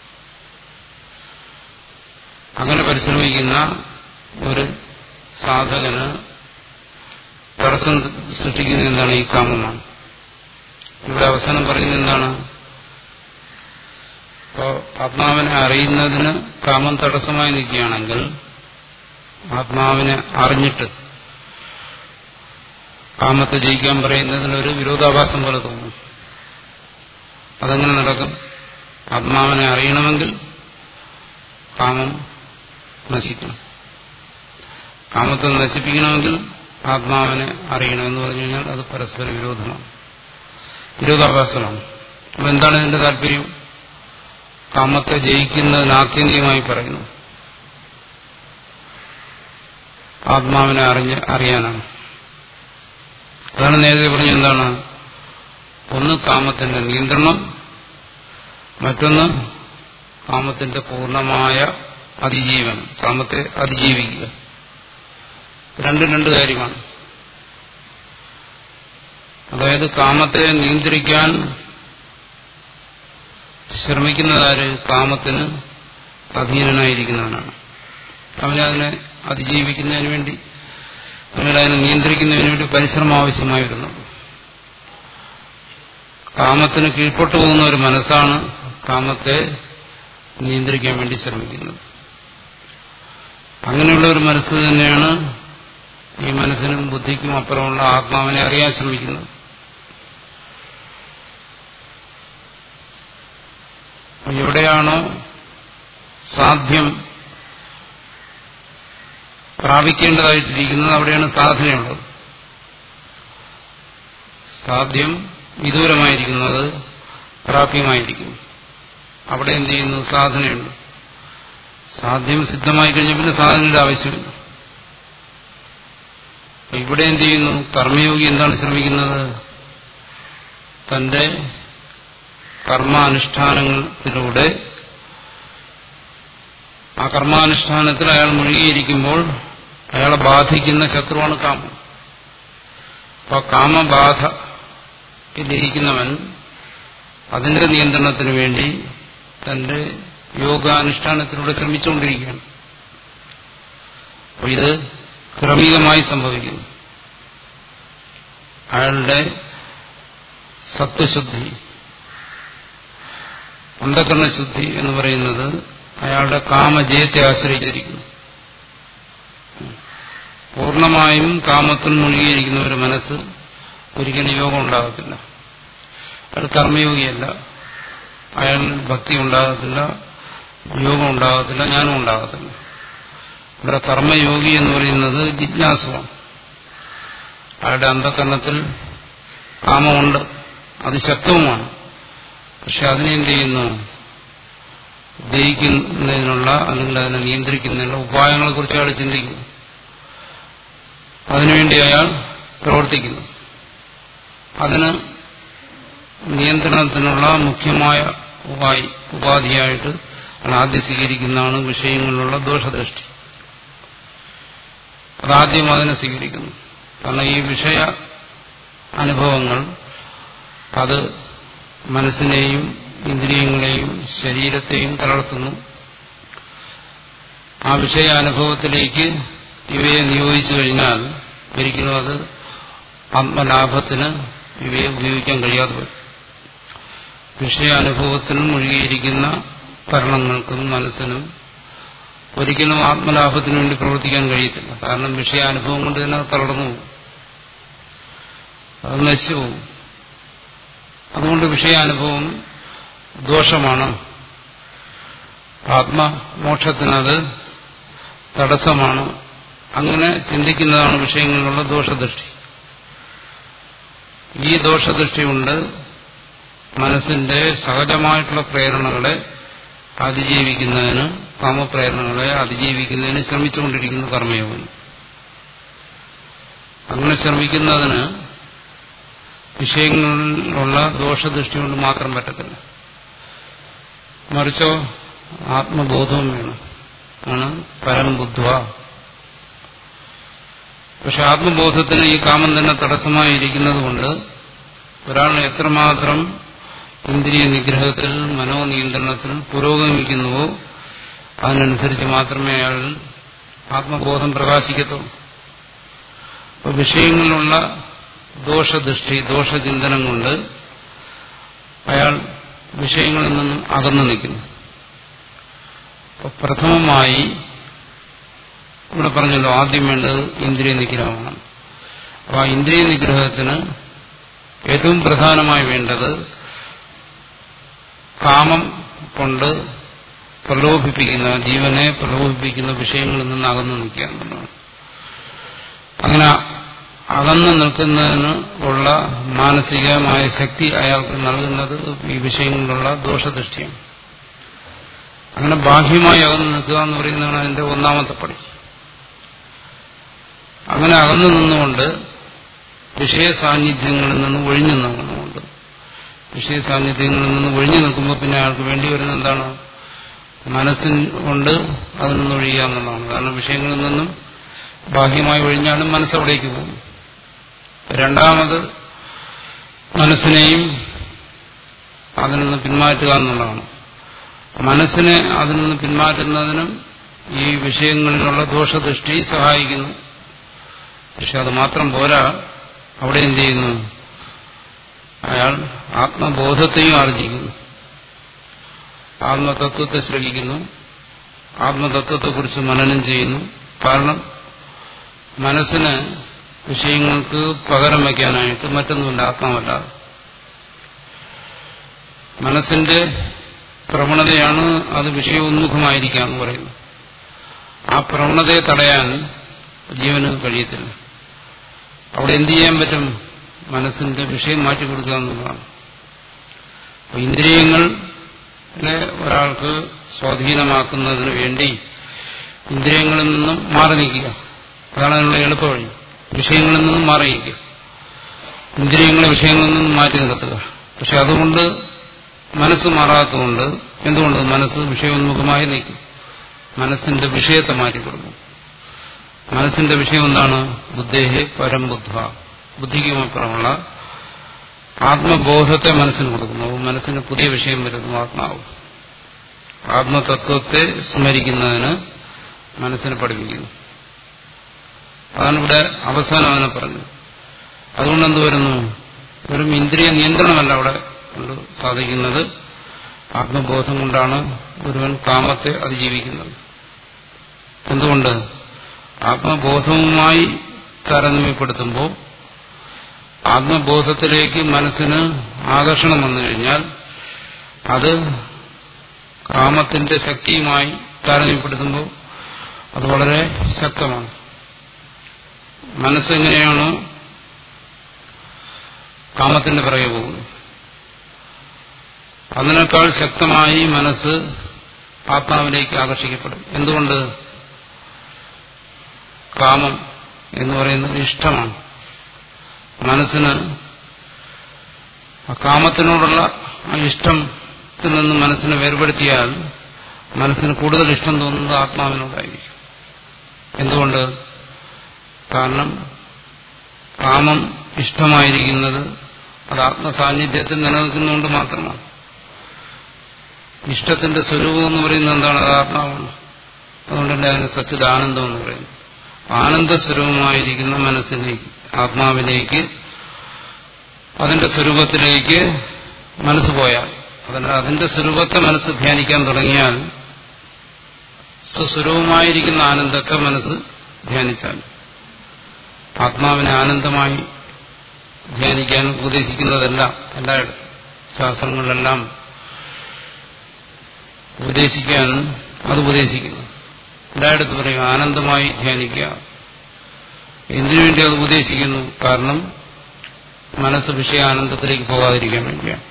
അങ്ങനെ പരിശ്രമിക്കുന്ന ഒരു സാധകന് തടസ്സം സൃഷ്ടിക്കുന്നത് എന്താണ് ഈ കാമമാണ് ഇവിടെ അവസാനം പറയുന്നത് എന്താണ് അപ്പോ ആത്മാവിനെ അറിയുന്നതിന് കാമം തടസ്സമായി നിൽക്കുകയാണെങ്കിൽ ആത്മാവിനെ അറിഞ്ഞിട്ട് കാമത്തെ ജയിക്കാൻ പറയുന്നതിനൊരു വിരോധാഭാസം പോലെ തോന്നും അതെങ്ങനെ നടക്കും ആത്മാവിനെ അറിയണമെങ്കിൽ കാമം നശിക്കണം കാമത്തെ നശിപ്പിക്കണമെങ്കിൽ ആത്മാവിനെ അറിയണമെന്ന് പറഞ്ഞു കഴിഞ്ഞാൽ അത് പരസ്പര വിരോധമാണ് വിരോധാഭാസമാണ് അപ്പൊ എന്താണ് ഇതിന്റെ താല്പര്യം കാമത്തെ ജയിക്കുന്നതിന് ആത്യന്തികമായി പറയുന്നു ആത്മാവിനെ അറിഞ്ഞ് അറിയാനാണ് അതാണ് നേരത്തെ പറഞ്ഞ എന്താണ് ഒന്ന് കാമത്തിന്റെ നിയന്ത്രണം മറ്റൊന്ന് കാമത്തിന്റെ പൂർണ്ണമായ അതിജീവനം കാമത്തെ അതിജീവിക്കുക രണ്ടും രണ്ട് കാര്യമാണ് അതായത് കാമത്തെ നിയന്ത്രിക്കാൻ ശ്രമിക്കുന്നതാര് കാമത്തിന് അധീനനായിരിക്കുന്നവനാണ് അവനതിനെ അതിജീവിക്കുന്നതിന് വേണ്ടി അല്ലെങ്കിൽ അതിനെ നിയന്ത്രിക്കുന്നതിന് വേണ്ടി പരിശ്രമം ആവശ്യമായി വരുന്നുള്ളൂ കാമത്തിന് കീഴ്പ്പെട്ടു പോകുന്ന ഒരു മനസ്സാണ് കാമത്തെ നിയന്ത്രിക്കാൻ വേണ്ടി ശ്രമിക്കുന്നത് അങ്ങനെയുള്ള ഒരു മനസ്സ് തന്നെയാണ് ഈ മനസ്സിനും ബുദ്ധിക്കും അപ്പുറമുള്ള ആത്മാവിനെ അറിയാൻ ശ്രമിക്കുന്നത് എവിടെയാണോ സാധ്യം പ്രാപിക്കേണ്ടതായിട്ടിരിക്കുന്നത് അവിടെയാണ് സാധനയുള്ളത് സാധ്യം വിദൂരമായിരിക്കുന്നത് പ്രാപ്യമായിരിക്കുന്നു അവിടെ എന്ത് ചെയ്യുന്നു സാധനയുണ്ട് സാധ്യം സിദ്ധമായി കഴിഞ്ഞ പിന്നെ സാധനയുടെ ആവശ്യമില്ല ഇവിടെ എന്ത് ചെയ്യുന്നു കർമ്മയോഗി എന്താണ് ശ്രമിക്കുന്നത് തന്റെ കർമാനുഷ്ഠാനത്തിലൂടെ ആ കർമാനുഷ്ഠാനത്തിൽ അയാൾ മുഴുകിയിരിക്കുമ്പോൾ അയാളെ ബാധിക്കുന്ന ശത്രുവാണ് കാമം അപ്പൊ കാമബാധ ഇരിക്കുന്നവൻ അതിന്റെ നിയന്ത്രണത്തിന് വേണ്ടി തന്റെ യോഗാനുഷ്ഠാനത്തിലൂടെ ശ്രമിച്ചുകൊണ്ടിരിക്കുകയാണ് അപ്പൊ ഇത് ക്രമികമായി സംഭവിക്കുന്നു അയാളുടെ സത്വശുദ്ധി അന്ധകരണ ശുദ്ധി എന്ന് പറയുന്നത് അയാളുടെ കാമജയത്തെ ആശ്രയിച്ചിരിക്കുന്നു പൂർണ്ണമായും കാമത്തിൽ മുഴുകിയിരിക്കുന്ന ഒരു മനസ്സ് ഒരിക്കലും യോഗം ഉണ്ടാകത്തില്ല അയാൾ കർമ്മയോഗിയല്ല അയാൾ ഭക്തി ഉണ്ടാകത്തില്ല യോഗം ഉണ്ടാകത്തില്ല ജ്ഞാനം ഉണ്ടാകത്തില്ല ഇവിടെ കർമ്മയോഗി എന്ന് പറയുന്നത് ജിജ്ഞാസുവാണ് അയാളുടെ അന്ധകരണത്തിൽ കാമമുണ്ട് അത് ശക്തവുമാണ് പക്ഷെ അതിനെന്ത് ചെയ്യുന്നു ജയിക്കുന്നതിനുള്ള അല്ലെങ്കിൽ അതിനെ നിയന്ത്രിക്കുന്നതിനുള്ള ഉപായങ്ങളെ കുറിച്ച് അയാൾ ചിന്തിക്കുന്നു അതിനുവേണ്ടി അയാൾ പ്രവർത്തിക്കുന്നു അതിന് നിയന്ത്രണത്തിനുള്ള മുഖ്യമായ ഉപായി ഉപാധിയായിട്ട് അയാൾ ആദ്യം സ്വീകരിക്കുന്നതാണ് വിഷയങ്ങളിലുള്ള ദോഷദൃഷ്ടി അതാദ്യം അതിനെ സ്വീകരിക്കുന്നു കാരണം ഈ വിഷയ അനുഭവങ്ങൾ അത് മനസ്സിനെയും ഇന്ദ്രിയങ്ങളെയും ശരീരത്തെയും തളർത്തുന്നു ആ വിഷയാനുഭവത്തിലേക്ക് ഇവയെ നിയോഗിച്ചു കഴിഞ്ഞാൽ ഒരിക്കലും അത് ആത്മലാഭത്തിന് ഇവയെ ഉപയോഗിക്കാൻ കഴിയാതെ വരും വിഷയാനുഭവത്തിനും മുഴുകിയിരിക്കുന്ന ഭരണങ്ങൾക്കും മനസ്സിനും ഒരിക്കലും ആത്മലാഭത്തിന് വേണ്ടി പ്രവർത്തിക്കാൻ കഴിയത്തില്ല കാരണം വിഷയാനുഭവം കൊണ്ട് തന്നെ അത് തളർന്നു പോകും അത് നശിച്ചു പോകും അതുകൊണ്ട് വിഷയാനുഭവം ദോഷമാണ് ആത്മമോക്ഷത്തിനത് തടസ്സമാണ് അങ്ങനെ ചിന്തിക്കുന്നതാണ് വിഷയങ്ങളിലുള്ള ദോഷദൃഷ്ടി ഈ ദോഷദൃഷ്ടി കൊണ്ട് മനസ്സിന്റെ സഹജമായിട്ടുള്ള പ്രേരണകളെ അതിജീവിക്കുന്നതിന് കാമപ്രേരണകളെ അതിജീവിക്കുന്നതിന് ശ്രമിച്ചുകൊണ്ടിരിക്കുന്നു കർമ്മയോഗി അങ്ങനെ ശ്രമിക്കുന്നതിന് വിഷയങ്ങളിലുള്ള ദോഷദൃഷ്ടി കൊണ്ട് മാത്രം പറ്റത്തില്ല മറിച്ചോ ആത്മബോധവും വേണം ആണ് പരം ബുദ്ധ പക്ഷെ ആത്മബോധത്തിന് ഈ കാമം തന്നെ തടസ്സമായി ഇരിക്കുന്നത് കൊണ്ട് ഒരാൾ എത്രമാത്രം ഇന്ദ്രിയ നിഗ്രഹത്തിൽ മനോനിയന്ത്രണത്തിൽ പുരോഗമിക്കുന്നുവോ അതിനനുസരിച്ച് മാത്രമേ അയാൾ ആത്മബോധം പ്രകാശിക്കത്തുള്ളൂ അപ്പോൾ വിഷയങ്ങളിലുള്ള ദോഷദൃഷ്ടി ദോഷചിന്തനം കൊണ്ട് അയാൾ വിഷയങ്ങളിൽ നിന്നും അകന്നു നിൽക്കുന്നു അപ്പോൾ പ്രഥമമായി ഇവിടെ പറഞ്ഞല്ലോ ആദ്യം വേണ്ടത് ഇന്ദ്രിയ നിഗ്രഹമാണ് അപ്പോൾ ആ ഇന്ദ്രിയ നിഗ്രഹത്തിന് ഏറ്റവും പ്രധാനമായി വേണ്ടത് കാമം കൊണ്ട് പ്രലോഭിപ്പിക്കുന്ന ജീവനെ പ്രലോഭിപ്പിക്കുന്ന വിഷയങ്ങളിൽ നിന്ന് അകന്നു നിൽക്കുക എന്നുള്ളതാണ് അങ്ങനെ അകന്നു നിൽക്കുന്നതിന് ഉള്ള മാനസികമായ ശക്തി അയാൾക്ക് നൽകുന്നത് ഈ വിഷയങ്ങളിലുള്ള ദോഷദൃഷ്ടിയാണ് അങ്ങനെ ബാഹ്യമായി അകന്നു നിൽക്കുക എന്ന് പറയുന്നതാണ് അതിന്റെ ഒന്നാമത്തെ പടി അങ്ങനെ അകന്നു നിന്നുകൊണ്ട് വിഷയ സാന്നിധ്യങ്ങളിൽ നിന്ന് ഒഴിഞ്ഞു നിന്നുകൊണ്ട് വിഷയ സാന്നിധ്യങ്ങളിൽ നിന്ന് ഒഴിഞ്ഞു നിൽക്കുമ്പോൾ പിന്നെ അയാൾക്ക് വേണ്ടി വരുന്ന എന്താണ് മനസ്സിൻ കൊണ്ട് അതിൽ നിന്ന് ഒഴിയുക എന്നുള്ളതാണ് കാരണം വിഷയങ്ങളിൽ നിന്നും ബാഹ്യമായി ഒഴിഞ്ഞാലും മനസ്സവിടേക്ക് പോകും രണ്ടാമത് മനസ്സിനെയും അതിൽ നിന്ന് പിന്മാറ്റുക എന്നുള്ളതാണ് മനസ്സിനെ അതിൽ നിന്ന് പിന്മാറ്റുന്നതിനും ഈ വിഷയങ്ങളിലുള്ള ദോഷദൃഷ്ടി സഹായിക്കുന്നു പക്ഷെ അത് മാത്രം പോരാ അവിടെ എന്ത് ചെയ്യുന്നു അയാൾ ആത്മബോധത്തെയും ആർജിക്കുന്നു ആത്മതത്വത്തെ ശ്രമിക്കുന്നു ആത്മതത്വത്തെക്കുറിച്ച് മനനം ചെയ്യുന്നു കാരണം മനസ്സിന് വിഷയങ്ങൾക്ക് പകരം വയ്ക്കാനായിട്ട് മറ്റൊന്നുമില്ല ആത്മാവല്ലാതെ മനസ്സിന്റെ പ്രവണതയാണ് അത് വിഷയോന്മുഖമായിരിക്കുക എന്ന് പറയുന്നത് ആ പ്രവണതയെ തടയാൻ ജീവന് കഴിയത്തില്ല അവിടെ എന്ത് ചെയ്യാൻ പറ്റും മനസ്സിന്റെ വിഷയം മാറ്റിക്കൊടുക്കുക എന്നുള്ളതാണ് ഇന്ദ്രിയങ്ങളെ ഒരാൾക്ക് സ്വാധീനമാക്കുന്നതിന് വേണ്ടി ഇന്ദ്രിയങ്ങളിൽ നിന്നും മാറി നിൽക്കുക അതാണ് അതിനുള്ള എളുപ്പവഴി വിഷയങ്ങളിൽ നിന്നും മാറി നിൽക്കുക ഇന്ദ്രിയങ്ങളെ വിഷയങ്ങളിൽ നിന്നും മാറ്റി നിർത്തുക പക്ഷെ അതുകൊണ്ട് മനസ്സ് മാറാത്തതുകൊണ്ട് എന്തുകൊണ്ട് മനസ്സ് വിഷയോന്മുഖമായി നിൽക്കും മനസ്സിന്റെ വിഷയത്തെ മാറ്റിക്കൊടുക്കും മനസ്സിന്റെ വിഷയം എന്താണ് ബുദ്ധേഹി പരംബുദ്ധ ബുദ്ധിക്ക് മാത്രമുള്ള ആത്മബോധത്തെ മനസ്സിന് കൊടുക്കുന്നു മനസ്സിന് പുതിയ വിഷയം വരുന്നു ആത്മാവ് ആത്മതത്വത്തെ സ്മരിക്കുന്നതിന് മനസ്സിനെ പഠിപ്പിക്കുന്നു അതാണ് ഇവിടെ അവസാനം അവനെ പറഞ്ഞു അതുകൊണ്ട് എന്ത് വരുന്നു വെറും ഇന്ദ്രിയ നിയന്ത്രണമല്ല അവിടെ കൊണ്ട് സാധിക്കുന്നത് ആത്മബോധം കൊണ്ടാണ് ഒരുവൻ കാമത്തെ അതിജീവിക്കുന്നത് എന്തുകൊണ്ട് ആത്മബോധവുമായി താരതമ്യപ്പെടുത്തുമ്പോൾ ആത്മബോധത്തിലേക്ക് മനസ്സിന് ആകർഷണം വന്നു കഴിഞ്ഞാൽ അത് കാമത്തിന്റെ ശക്തിയുമായി താരതമ്യപ്പെടുത്തുമ്പോൾ അത് വളരെ ശക്തമാണ് മനസ്സെങ്ങനെയാണോ കാമത്തിന്റെ പിറകെ പോകുന്നത് അതിനേക്കാൾ ശക്തമായി മനസ്സ് ആത്മാവിലേക്ക് ആകർഷിക്കപ്പെടും എന്തുകൊണ്ട് കാമം എന്ന് പറയുന്നത് ഇഷ്ടമാണ് മനസ്സിന് ആ കാമത്തിനോടുള്ള ആ ഇഷ്ടത്തിൽ നിന്ന് മനസ്സിനെ വേർപെടുത്തിയാൽ മനസ്സിന് കൂടുതൽ ഇഷ്ടം തോന്നുന്നത് ആത്മാവിനോടായിരിക്കും എന്തുകൊണ്ട് കാരണം കാമം ഇഷ്ടമായിരിക്കുന്നത് അത് ആത്മസാന്നിധ്യത്തിൽ നിലനിൽക്കുന്നതുകൊണ്ട് മാത്രമാണ് ഇഷ്ടത്തിന്റെ സ്വരൂപം എന്ന് പറയുന്നത് എന്താണ് അത് ആത്മാവാണ് അതുകൊണ്ടല്ലേ അതിന് സച്ചിദാനന്ദം എന്ന് പറയുന്നത് ആനന്ദസ്വരൂപമായിരിക്കുന്ന മനസ്സിലേക്ക് ആത്മാവിലേക്ക് അതിന്റെ സ്വരൂപത്തിലേക്ക് മനസ്സ് പോയാൽ അതിന്റെ അതിന്റെ സ്വരൂപത്തെ മനസ്സ് ധ്യാനിക്കാൻ തുടങ്ങിയാൽ സ്വസ്വരൂപമായിരിക്കുന്ന ആനന്ദത്തെ മനസ്സ് ധ്യാനിച്ചാൽ ആത്മാവിനെ ആനന്ദമായി ധ്യാനിക്കാൻ ഉപദേശിക്കുന്നതെല്ലാം എല്ലായിടത്തും ശാസ്ത്രങ്ങളിലെല്ലാം ഉപദേശിക്കാൻ അത് ഉപദേശിക്കുന്നു എല്ലായിടത്തും പറയും ആനന്ദമായി ധ്യാനിക്കുക എന്തിനു വേണ്ടി അത് ഉപദേശിക്കുന്നു കാരണം മനസ്സ് വിഷയാനന്ദത്തിലേക്ക് പോകാതിരിക്കാൻ വേണ്ടിയാണ്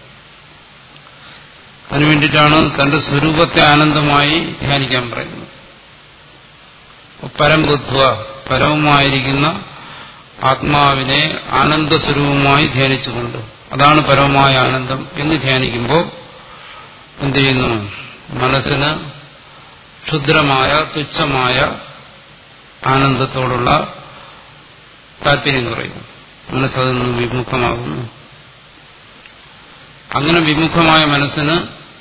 അതിനു വേണ്ടിയിട്ടാണ് തന്റെ സ്വരൂപത്തെ ആനന്ദമായി ധ്യാനിക്കാൻ പറയുന്നത് പരംബുദ്ധ പരവുമായിരിക്കുന്ന ആത്മാവിനെ ആനന്ദസ്വരൂപമായി ധ്യാനിച്ചുകൊണ്ട് അതാണ് പരമമായ ആനന്ദം എന്ന് ധ്യാനിക്കുമ്പോൾ എന്ത് ചെയ്യുന്നു മനസ്സിന് ക്ഷുദ്രമായ തുച്ഛമായ ആനന്ദത്തോടുള്ള താല്പര്യം കുറയുന്നു മനസ്സതിൽ നിന്ന് വിമുഖമാകുന്നു അങ്ങനെ വിമുഖമായ മനസ്സിന്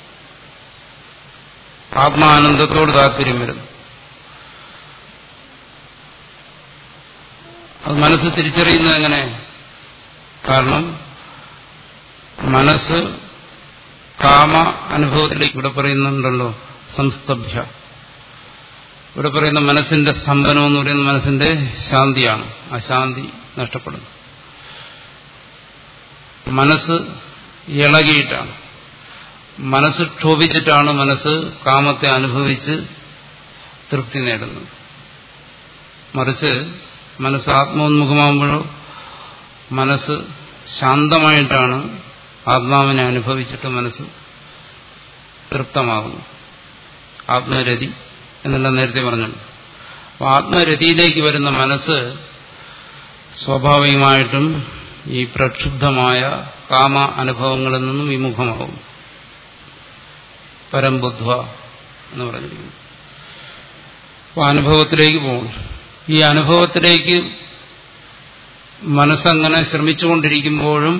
ആത്മാനന്ദത്തോട് താല്പര്യം വരുന്നു അത് മനസ്സ് തിരിച്ചറിയുന്നത് എങ്ങനെ കാരണം മനസ്സ് കാമ അനുഭവത്തിലേക്ക് ഇവിടെ പറയുന്നുണ്ടല്ലോ സംസ്തഭ്യ ഇവിടെ പറയുന്ന മനസ്സിന്റെ സ്തംഭനം എന്ന് പറയുന്ന മനസ്സിന്റെ ശാന്തിയാണ് ആ ശാന്തി നഷ്ടപ്പെടുന്നു മനസ്സ് ഇളകിയിട്ടാണ് മനസ്സ് ക്ഷോഭിച്ചിട്ടാണ് മനസ്സ് കാമത്തെ അനുഭവിച്ച് തൃപ്തി നേടുന്നത് മറിച്ച് മനസ്സ് ആത്മോന്മുഖമാകുമ്പോഴോ മനസ്സ് ശാന്തമായിട്ടാണ് ആത്മാവിനെ അനുഭവിച്ചിട്ട് മനസ്സ് തൃപ്തമാകുന്നു ആത്മരതി എന്നെല്ലാം നേരത്തെ പറഞ്ഞു അപ്പോൾ ആത്മരതിയിലേക്ക് വരുന്ന മനസ്സ് സ്വാഭാവികമായിട്ടും ഈ പ്രക്ഷുബ്ധമായ കാമ അനുഭവങ്ങളിൽ നിന്നും വിമുഖമാകും പരംബുദ്ധ എന്ന് പറഞ്ഞിരിക്കുന്നു അപ്പോൾ അനുഭവത്തിലേക്ക് പോകും ഈ അനുഭവത്തിലേക്ക് മനസ്സങ്ങനെ ശ്രമിച്ചുകൊണ്ടിരിക്കുമ്പോഴും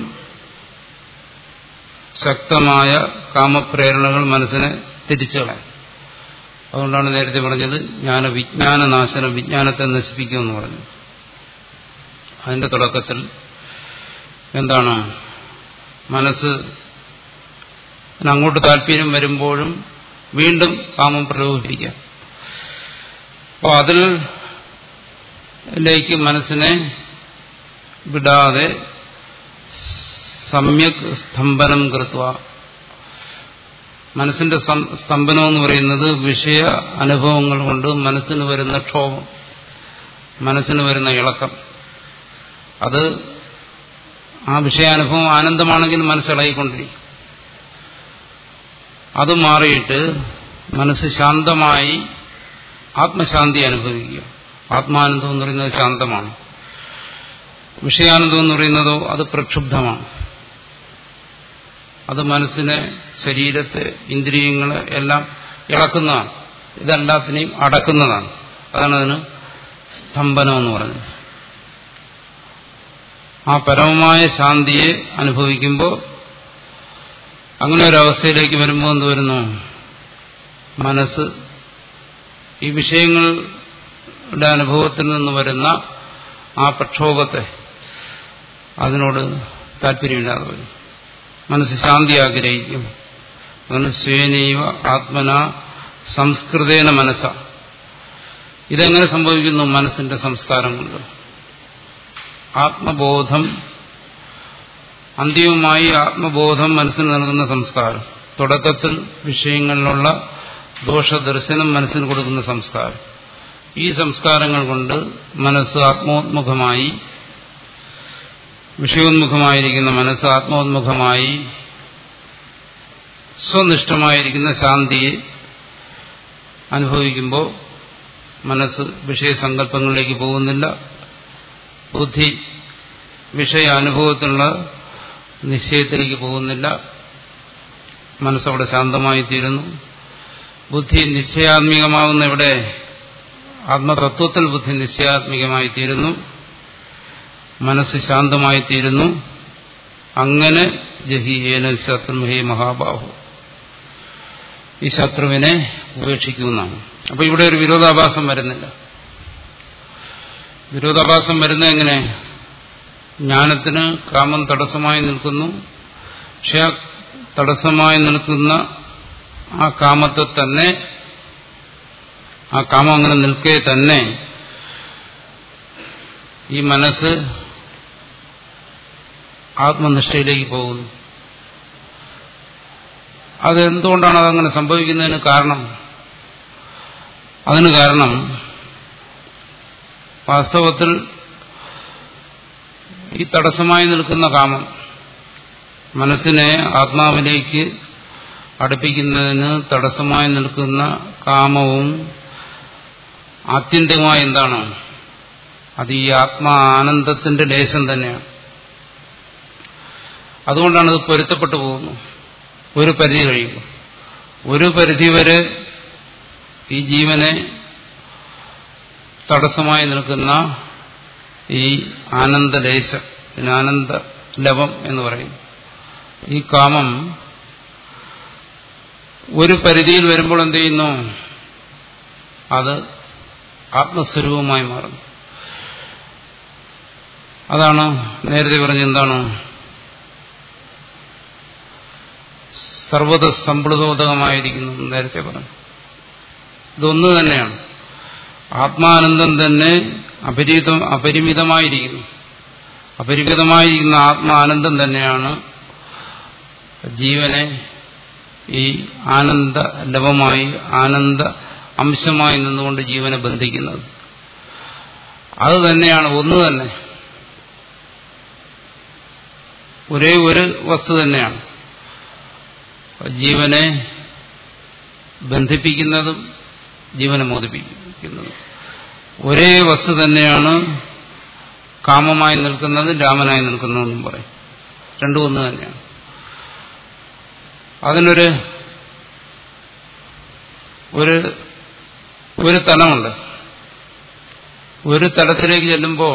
ശക്തമായ കാമപ്രേരണകൾ മനസ്സിനെ തിരിച്ചു കളയും അതുകൊണ്ടാണ് നേരത്തെ പറഞ്ഞത് ജ്ഞാന വിജ്ഞാനനാശനം വിജ്ഞാനത്തെ നശിപ്പിക്കുമെന്ന് പറഞ്ഞു അതിന്റെ തുടക്കത്തിൽ എന്താണ് മനസ്സ് അങ്ങോട്ട് താല്പര്യം വരുമ്പോഴും വീണ്ടും കാമം പ്രലോഭിപ്പിക്കാം അപ്പോൾ അതിലേക്ക് മനസ്സിനെ വിടാതെ സമ്യക് സ്തംഭനം കൃത്വ മനസ്സിന്റെ സ്തംഭനം എന്ന് പറയുന്നത് വിഷയ അനുഭവങ്ങൾ കൊണ്ട് മനസ്സിന് വരുന്ന ക്ഷോഭം മനസ്സിന് വരുന്ന ഇളക്കം അത് ആ വിഷയാനുഭവം ആനന്ദമാണെങ്കിൽ മനസ്സിളകിക്കൊണ്ടിരിക്കും അത് മാറിയിട്ട് മനസ്സ് ശാന്തമായി ആത്മശാന്തി അനുഭവിക്കുക ആത്മാനന്ദം എന്ന് പറയുന്നത് ശാന്തമാണ് വിഷയാനന്ദം എന്ന് പറയുന്നതോ അത് പ്രക്ഷുബ്ധമാണ് അത് മനസ്സിനെ ശരീരത്തെ ഇന്ദ്രിയങ്ങളെ എല്ലാം ഇളക്കുന്നതാണ് ഇതെല്ലാത്തിനെയും അടക്കുന്നതാണ് അതാണ് അതിന് സ്തംഭനം എന്ന് പറഞ്ഞത് ആ പരമമായ ശാന്തിയെ അനുഭവിക്കുമ്പോൾ അങ്ങനെ ഒരു അവസ്ഥയിലേക്ക് വരുമ്പോൾ എന്ത് വരുന്നു മനസ്സ് ഈ വിഷയങ്ങളുടെ അനുഭവത്തിൽ നിന്ന് വരുന്ന ആ പ്രക്ഷോഭത്തെ അതിനോട് താല്പര്യമില്ലാതെ വരും മനസ്സ് ശാന്തി ആഗ്രഹിക്കും അതാണ് സ്വേനൈവ ആത്മന സംസ്കൃതേന മനസ്സ ഇതെങ്ങനെ സംഭവിക്കുന്നു മനസ്സിന്റെ സംസ്കാരം കൊണ്ട് ആത്മബോധം അന്തിമമായി ആത്മബോധം മനസ്സിന് നൽകുന്ന സംസ്കാരം തുടക്കത്തിൽ വിഷയങ്ങളിലുള്ള ദോഷദർശനം മനസ്സിന് കൊടുക്കുന്ന സംസ്കാരം ഈ സംസ്കാരങ്ങൾ കൊണ്ട് മനസ്സ് ആത്മോന്മുഖമായി വിഷയോന്മുഖമായിരിക്കുന്ന മനസ്സ് ആത്മോന്മുഖമായി സ്വനിഷ്ഠമായിരിക്കുന്ന ശാന്തിയെ അനുഭവിക്കുമ്പോൾ മനസ്സ് വിഷയസങ്കല്പങ്ങളിലേക്ക് പോകുന്നില്ല ബുദ്ധി വിഷയ അനുഭവത്തിലുള്ള നിശ്ചയത്തിലേക്ക് പോകുന്നില്ല മനസ്സവിടെ ശാന്തമായി തീരുന്നു ബുദ്ധി നിശ്ചയാത്മികമാകുന്ന ഇവിടെ ആത്മതത്വത്തിൽ ബുദ്ധി നിശ്ചയാത്മികമായി തീരുന്നു മനസ്സ് ശാന്തമായി തീരുന്നു അങ്ങനെ ജഹിയേന ശത്രുഹേ മഹാബാഹു ഈ ശത്രുവിനെ ഉപേക്ഷിക്കുന്നതാണ് അപ്പൊ ഇവിടെ ഒരു വിരോധാഭാസം വരുന്നില്ല വിരോധാഭാസം വരുന്നത് എങ്ങനെ ജ്ഞാനത്തിന് കാമം തടസ്സമായി നിൽക്കുന്നു പക്ഷെ ആ തടസ്സമായി നിൽക്കുന്ന ആ കാമത്തെ തന്നെ ആ കാമം അങ്ങനെ നിൽക്കേ തന്നെ ഈ മനസ്സ് ആത്മനിഷ്ഠയിലേക്ക് പോകുന്നു അതെന്തുകൊണ്ടാണ് അതങ്ങനെ സംഭവിക്കുന്നതിന് കാരണം അതിന് കാരണം വാസ്തവത്തിൽ ഈ തടസ്സമായി നിൽക്കുന്ന കാമം മനസ്സിനെ ആത്മാവിലേക്ക് അടുപ്പിക്കുന്നതിന് തടസ്സമായി നിൽക്കുന്ന കാമവും ആത്യന്തികമായി എന്താണ് അത് ഈ ആത്മാ ആനന്ദത്തിന്റെ ലേശം തന്നെയാണ് അതുകൊണ്ടാണ് ഇത് പൊരുത്തപ്പെട്ടു പോകുന്നു ഒരു പരിധി കഴിയുമ്പോൾ ഒരു പരിധി വരെ ഈ ജീവനെ തടസ്സമായി നിൽക്കുന്ന ഈ ആനന്ദലേശം ആനന്ദ ലവം എന്ന് പറയും ഈ കാമം ഒരു പരിധിയിൽ വരുമ്പോൾ എന്ത് ചെയ്യുന്നു അത് ആത്മസ്വരൂപമായി മാറുന്നു അതാണ് നേരത്തെ പറഞ്ഞ എന്താണ് സർവത സംപ്ലുതോദകമായിരിക്കുന്നു നേരത്തെ പറഞ്ഞു ഇതൊന്നു തന്നെയാണ് ആത്മാനന്ദം തന്നെ അപരിമിതം അപരിമിതമായിരിക്കുന്നു അപരിമിതമായിരിക്കുന്ന ആത്മാനന്ദം തന്നെയാണ് ജീവനെ ഈ ആനന്ദ ലവമായി ആനന്ദ അംശമായി നിന്നുകൊണ്ട് ജീവനെ ബന്ധിക്കുന്നത് അത് തന്നെയാണ് ഒന്ന് തന്നെ ഒരേ ഒരു വസ്തു തന്നെയാണ് ജീവനെ ബന്ധിപ്പിക്കുന്നതും ജീവനെ മോദിപ്പിക്കുന്നതും ഒരേ വസ്തു തന്നെയാണ് കാമമായി നിൽക്കുന്നതും രാമനായി നിൽക്കുന്നതെന്നും പറയും രണ്ടും ഒന്ന് തന്നെയാണ് അതിനൊരു ഒരു ഒരു തലമുണ്ട് ഒരു തലത്തിലേക്ക് ചെല്ലുമ്പോൾ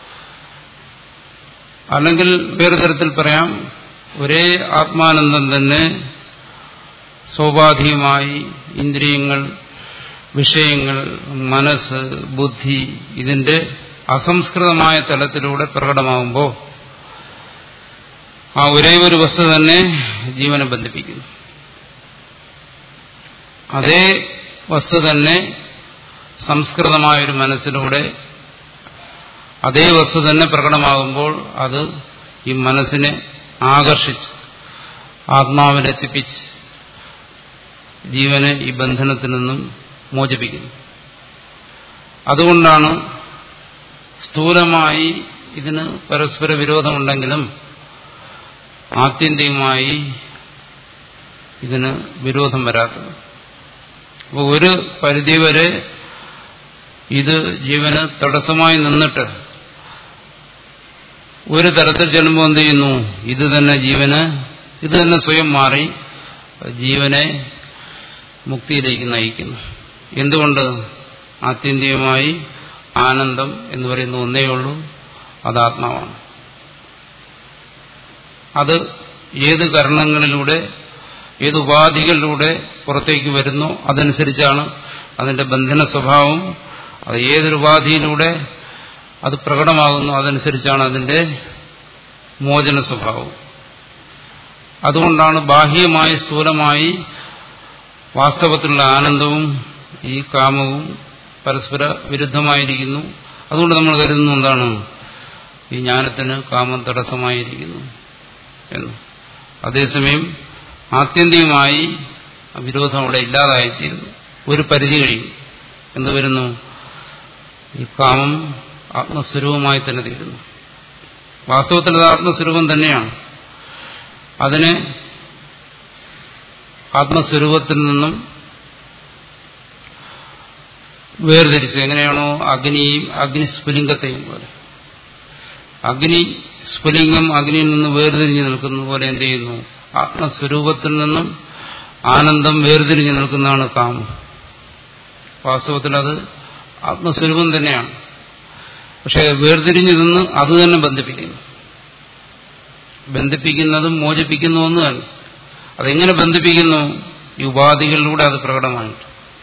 അല്ലെങ്കിൽ വേറെ തരത്തിൽ പറയാം ഒരേ ആത്മാനന്ദം തന്നെ സ്വാഭാവികമായി ഇന്ദ്രിയങ്ങൾ വിഷയങ്ങൾ മനസ്സ് ബുദ്ധി ഇതിന്റെ അസംസ്കൃതമായ തലത്തിലൂടെ പ്രകടമാകുമ്പോൾ ആ ഒരേ ഒരു വസ്തു തന്നെ ജീവനെ ബന്ധിപ്പിക്കുന്നു അതേ വസ്തു തന്നെ സംസ്കൃതമായൊരു മനസ്സിലൂടെ അതേ വസ്തു തന്നെ പ്രകടമാകുമ്പോൾ അത് ഈ മനസ്സിനെ ആകർഷിച്ച് ആത്മാവിലെത്തിപ്പിച്ച് ജീവനെ ഈ ബന്ധനത്തിൽ നിന്നും മോചിപ്പിക്കുന്നു അതുകൊണ്ടാണ് സ്ഥൂലമായി ഇതിന് പരസ്പര വിരോധമുണ്ടെങ്കിലും ആത്യന്തികമായി ഇതിന് വിരോധം വരാത്തത് അപ്പോൾ ഒരു പരിധിവരെ ഇത് ജീവന് തടസ്സമായി നിന്നിട്ട് ഒരു തരത്തിൽ ചെല്ലുമ്പോൾ എന്ത് ചെയ്യുന്നു ഇത് തന്നെ ജീവന് ഇത് തന്നെ സ്വയം മാറി ജീവനെ മുക്തിയിലേക്ക് നയിക്കുന്നു എന്തുകൊണ്ട് ആത്യന്തികമായി ആനന്ദം എന്ന് പറയുന്ന ഒന്നേ ഉള്ളൂ അത് ആത്മാവാണ് അത് ഏത് കരണങ്ങളിലൂടെ ഏത് ഉപാധികളിലൂടെ പുറത്തേക്ക് വരുന്നു അതനുസരിച്ചാണ് അതിന്റെ ബന്ധന സ്വഭാവം അത് ഏതൊരു ഉപാധിയിലൂടെ അത് പ്രകടമാകുന്നു അതനുസരിച്ചാണ് അതിന്റെ മോചന സ്വഭാവം അതുകൊണ്ടാണ് ബാഹ്യമായി സ്ഥൂലമായി വാസ്തവത്തിലുള്ള ആനന്ദവും ഈ കാമവും പരസ്പര വിരുദ്ധമായിരിക്കുന്നു അതുകൊണ്ട് നമ്മൾ കരുതുന്നു എന്താണ് ഈ ജ്ഞാനത്തിന് കാമം തടസ്സമായിരിക്കുന്നു എന്ന് അതേസമയം ആത്യന്തികമായി വിരോധം അവിടെ ഇല്ലാതായിത്തീരുന്നു ഒരു പരിധി കഴിയും എന്ത് വരുന്നു ഈ കാമം ആത്മസ്വരൂപമായി തന്നെ തീരുന്നു വാസ്തവത്തിൽ അത് ആത്മസ്വരൂപം തന്നെയാണ് അതിനെ ആത്മസ്വരൂപത്തിൽ നിന്നും വേർതിരിച്ച് എങ്ങനെയാണോ അഗ്നിയും അഗ്നിസ്ഫുലിംഗത്തെയും പോലെ അഗ്നി സ്ഫുലിംഗം അഗ്നിയിൽ നിന്ന് വേർതിരിഞ്ഞ് നിൽക്കുന്ന പോലെ എന്ത് ചെയ്യുന്നു ആത്മസ്വരൂപത്തിൽ നിന്നും ആനന്ദം വേർതിരിഞ്ഞ് നിൽക്കുന്നതാണ് കാമം വാസ്തവത്തിൽ അത് ആത്മസ്വരൂപം തന്നെയാണ് പക്ഷെ വേർതിരിഞ്ഞു നിന്ന് അത് തന്നെ ബന്ധിപ്പിക്കുന്നു ബന്ധിപ്പിക്കുന്നതും മോചിപ്പിക്കുന്നു ഒന്ന് തന്നെ അതെങ്ങനെ ബന്ധിപ്പിക്കുന്നു ഈ ഉപാധികളിലൂടെ അത് പ്രകടമായിട്ട്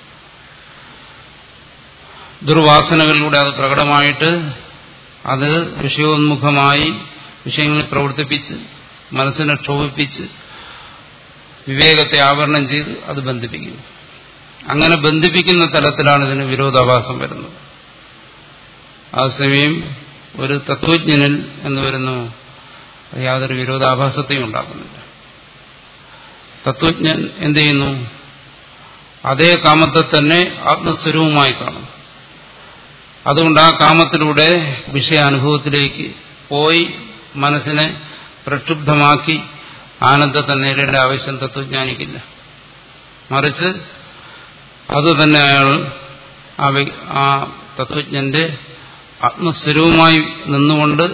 ദുർവാസനകളിലൂടെ അത് പ്രകടമായിട്ട് അത് വിഷയോന്മുഖമായി വിഷയങ്ങളെ പ്രവർത്തിപ്പിച്ച് മനസ്സിനെ ക്ഷോഭിപ്പിച്ച് വിവേകത്തെ ആവരണം ചെയ്ത് അത് ബന്ധിപ്പിക്കുന്നു അങ്ങനെ ബന്ധിപ്പിക്കുന്ന തലത്തിലാണ് ഇതിന് വിരോധാഭാസം വരുന്നത് അതേസമയം ഒരു തത്വജ്ഞനിൽ എന്ന് വരുന്നു യാതൊരു വിരോധാഭാസത്തെയും ഉണ്ടാക്കുന്നില്ല തത്വജ്ഞൻ എന്ത് ചെയ്യുന്നു അതേ കാമത്തെ തന്നെ ആത്മസ്വരൂപമായി കാണും അതുകൊണ്ട് ആ കാമത്തിലൂടെ വിഷയാനുഭവത്തിലേക്ക് പോയി മനസ്സിനെ പ്രക്ഷുബ്ധമാക്കി ആനന്ദത്തെ നേരിടേണ്ട ആവശ്യം തത്വജ്ഞാനിക്കില്ല മറിച്ച് അത് തന്നെ അയാൾ ആ തത്വജ്ഞന്റെ ആത്മസ്വരൂപമായി നിന്നുകൊണ്ട്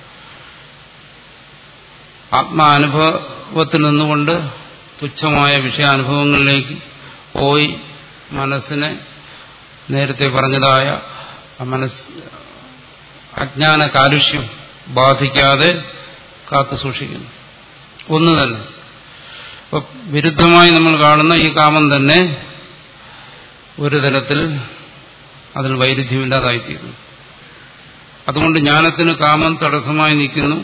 ആത്മാനുഭവത്തിൽ നിന്നുകൊണ്ട് തുച്ഛമായ വിഷയാനുഭവങ്ങളിലേക്ക് പോയി മനസ്സിനെ നേരത്തെ പറഞ്ഞതായ മനസ് അജ്ഞാന കാലുഷ്യം ബാധിക്കാതെ കാത്തു സൂക്ഷിക്കുന്നു ഒന്ന് തന്നെ അപ്പൊ വിരുദ്ധമായി നമ്മൾ കാണുന്ന ഈ കാമം തന്നെ ഒരു തരത്തിൽ അതിൽ വൈരുദ്ധ്യമില്ലാതായിത്തീരുന്നു അതുകൊണ്ട് ജ്ഞാനത്തിന് കാമം തടസ്സമായി നിൽക്കുന്നു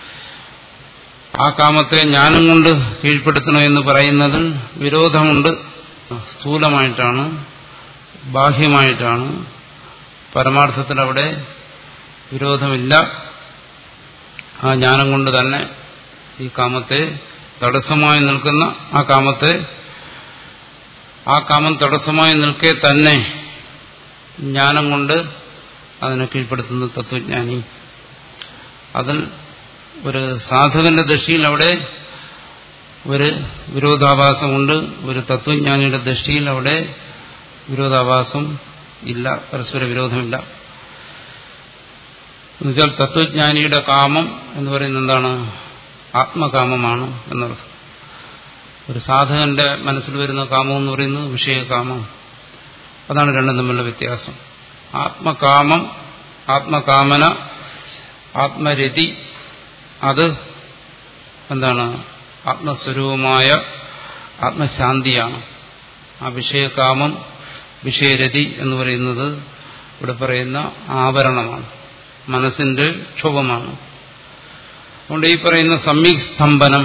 ആ കാമത്തെ ജ്ഞാനം കൊണ്ട് കീഴ്പ്പെടുത്തണമെന്ന് പറയുന്നതിൽ വിരോധമുണ്ട് സ്ഥൂലമായിട്ടാണ് ബാഹ്യമായിട്ടാണ് പരമാർത്ഥത്തിൽ അവിടെ വിരോധമില്ല ആ ജ്ഞാനം കൊണ്ട് തന്നെ ഈ കാമത്തെ തടസ്സമായി നിൽക്കുന്ന ആ കാമത്തെ ആ കാമം തടസ്സമായി നിൽക്കെ തന്നെ ജ്ഞാനം കൊണ്ട് അതിനെ കീഴ്പ്പെടുത്തുന്ന തത്വജ്ഞാനി അതിൽ ഒരു സാധകന്റെ ദൃഷ്ടിയിൽ അവിടെ ഒരു വിരോധാഭാസമുണ്ട് ഒരു തത്വജ്ഞാനിയുടെ ദൃഷ്ടിയിൽ അവിടെ വിരോധാഭാസം ഇല്ല പരസ്പര വിരോധമില്ല എന്നുവെച്ചാൽ തത്വജ്ഞാനിയുടെ കാമം എന്ന് പറയുന്നത് എന്താണ് ആത്മകാമമാണ് എന്നർത്ഥം ഒരു സാധകന്റെ മനസ്സിൽ വരുന്ന കാമം എന്ന് പറയുന്നത് വിഷയകാമം അതാണ് രണ്ടും തമ്മിലുള്ള വ്യത്യാസം ആത്മകാമം ആത്മകാമന ആത്മരതി അത് എന്താണ് ആത്മസ്വരൂപമായ ആത്മശാന്തിയാണ് ആ വിഷയകാമം വിഷയരതി എന്ന് പറയുന്നത് ഇവിടെ പറയുന്ന ആവരണമാണ് മനസ്സിന്റെ ക്ഷോഭമാണ് അതുകൊണ്ട് ഈ പറയുന്ന സമ്യക് സ്തംഭനം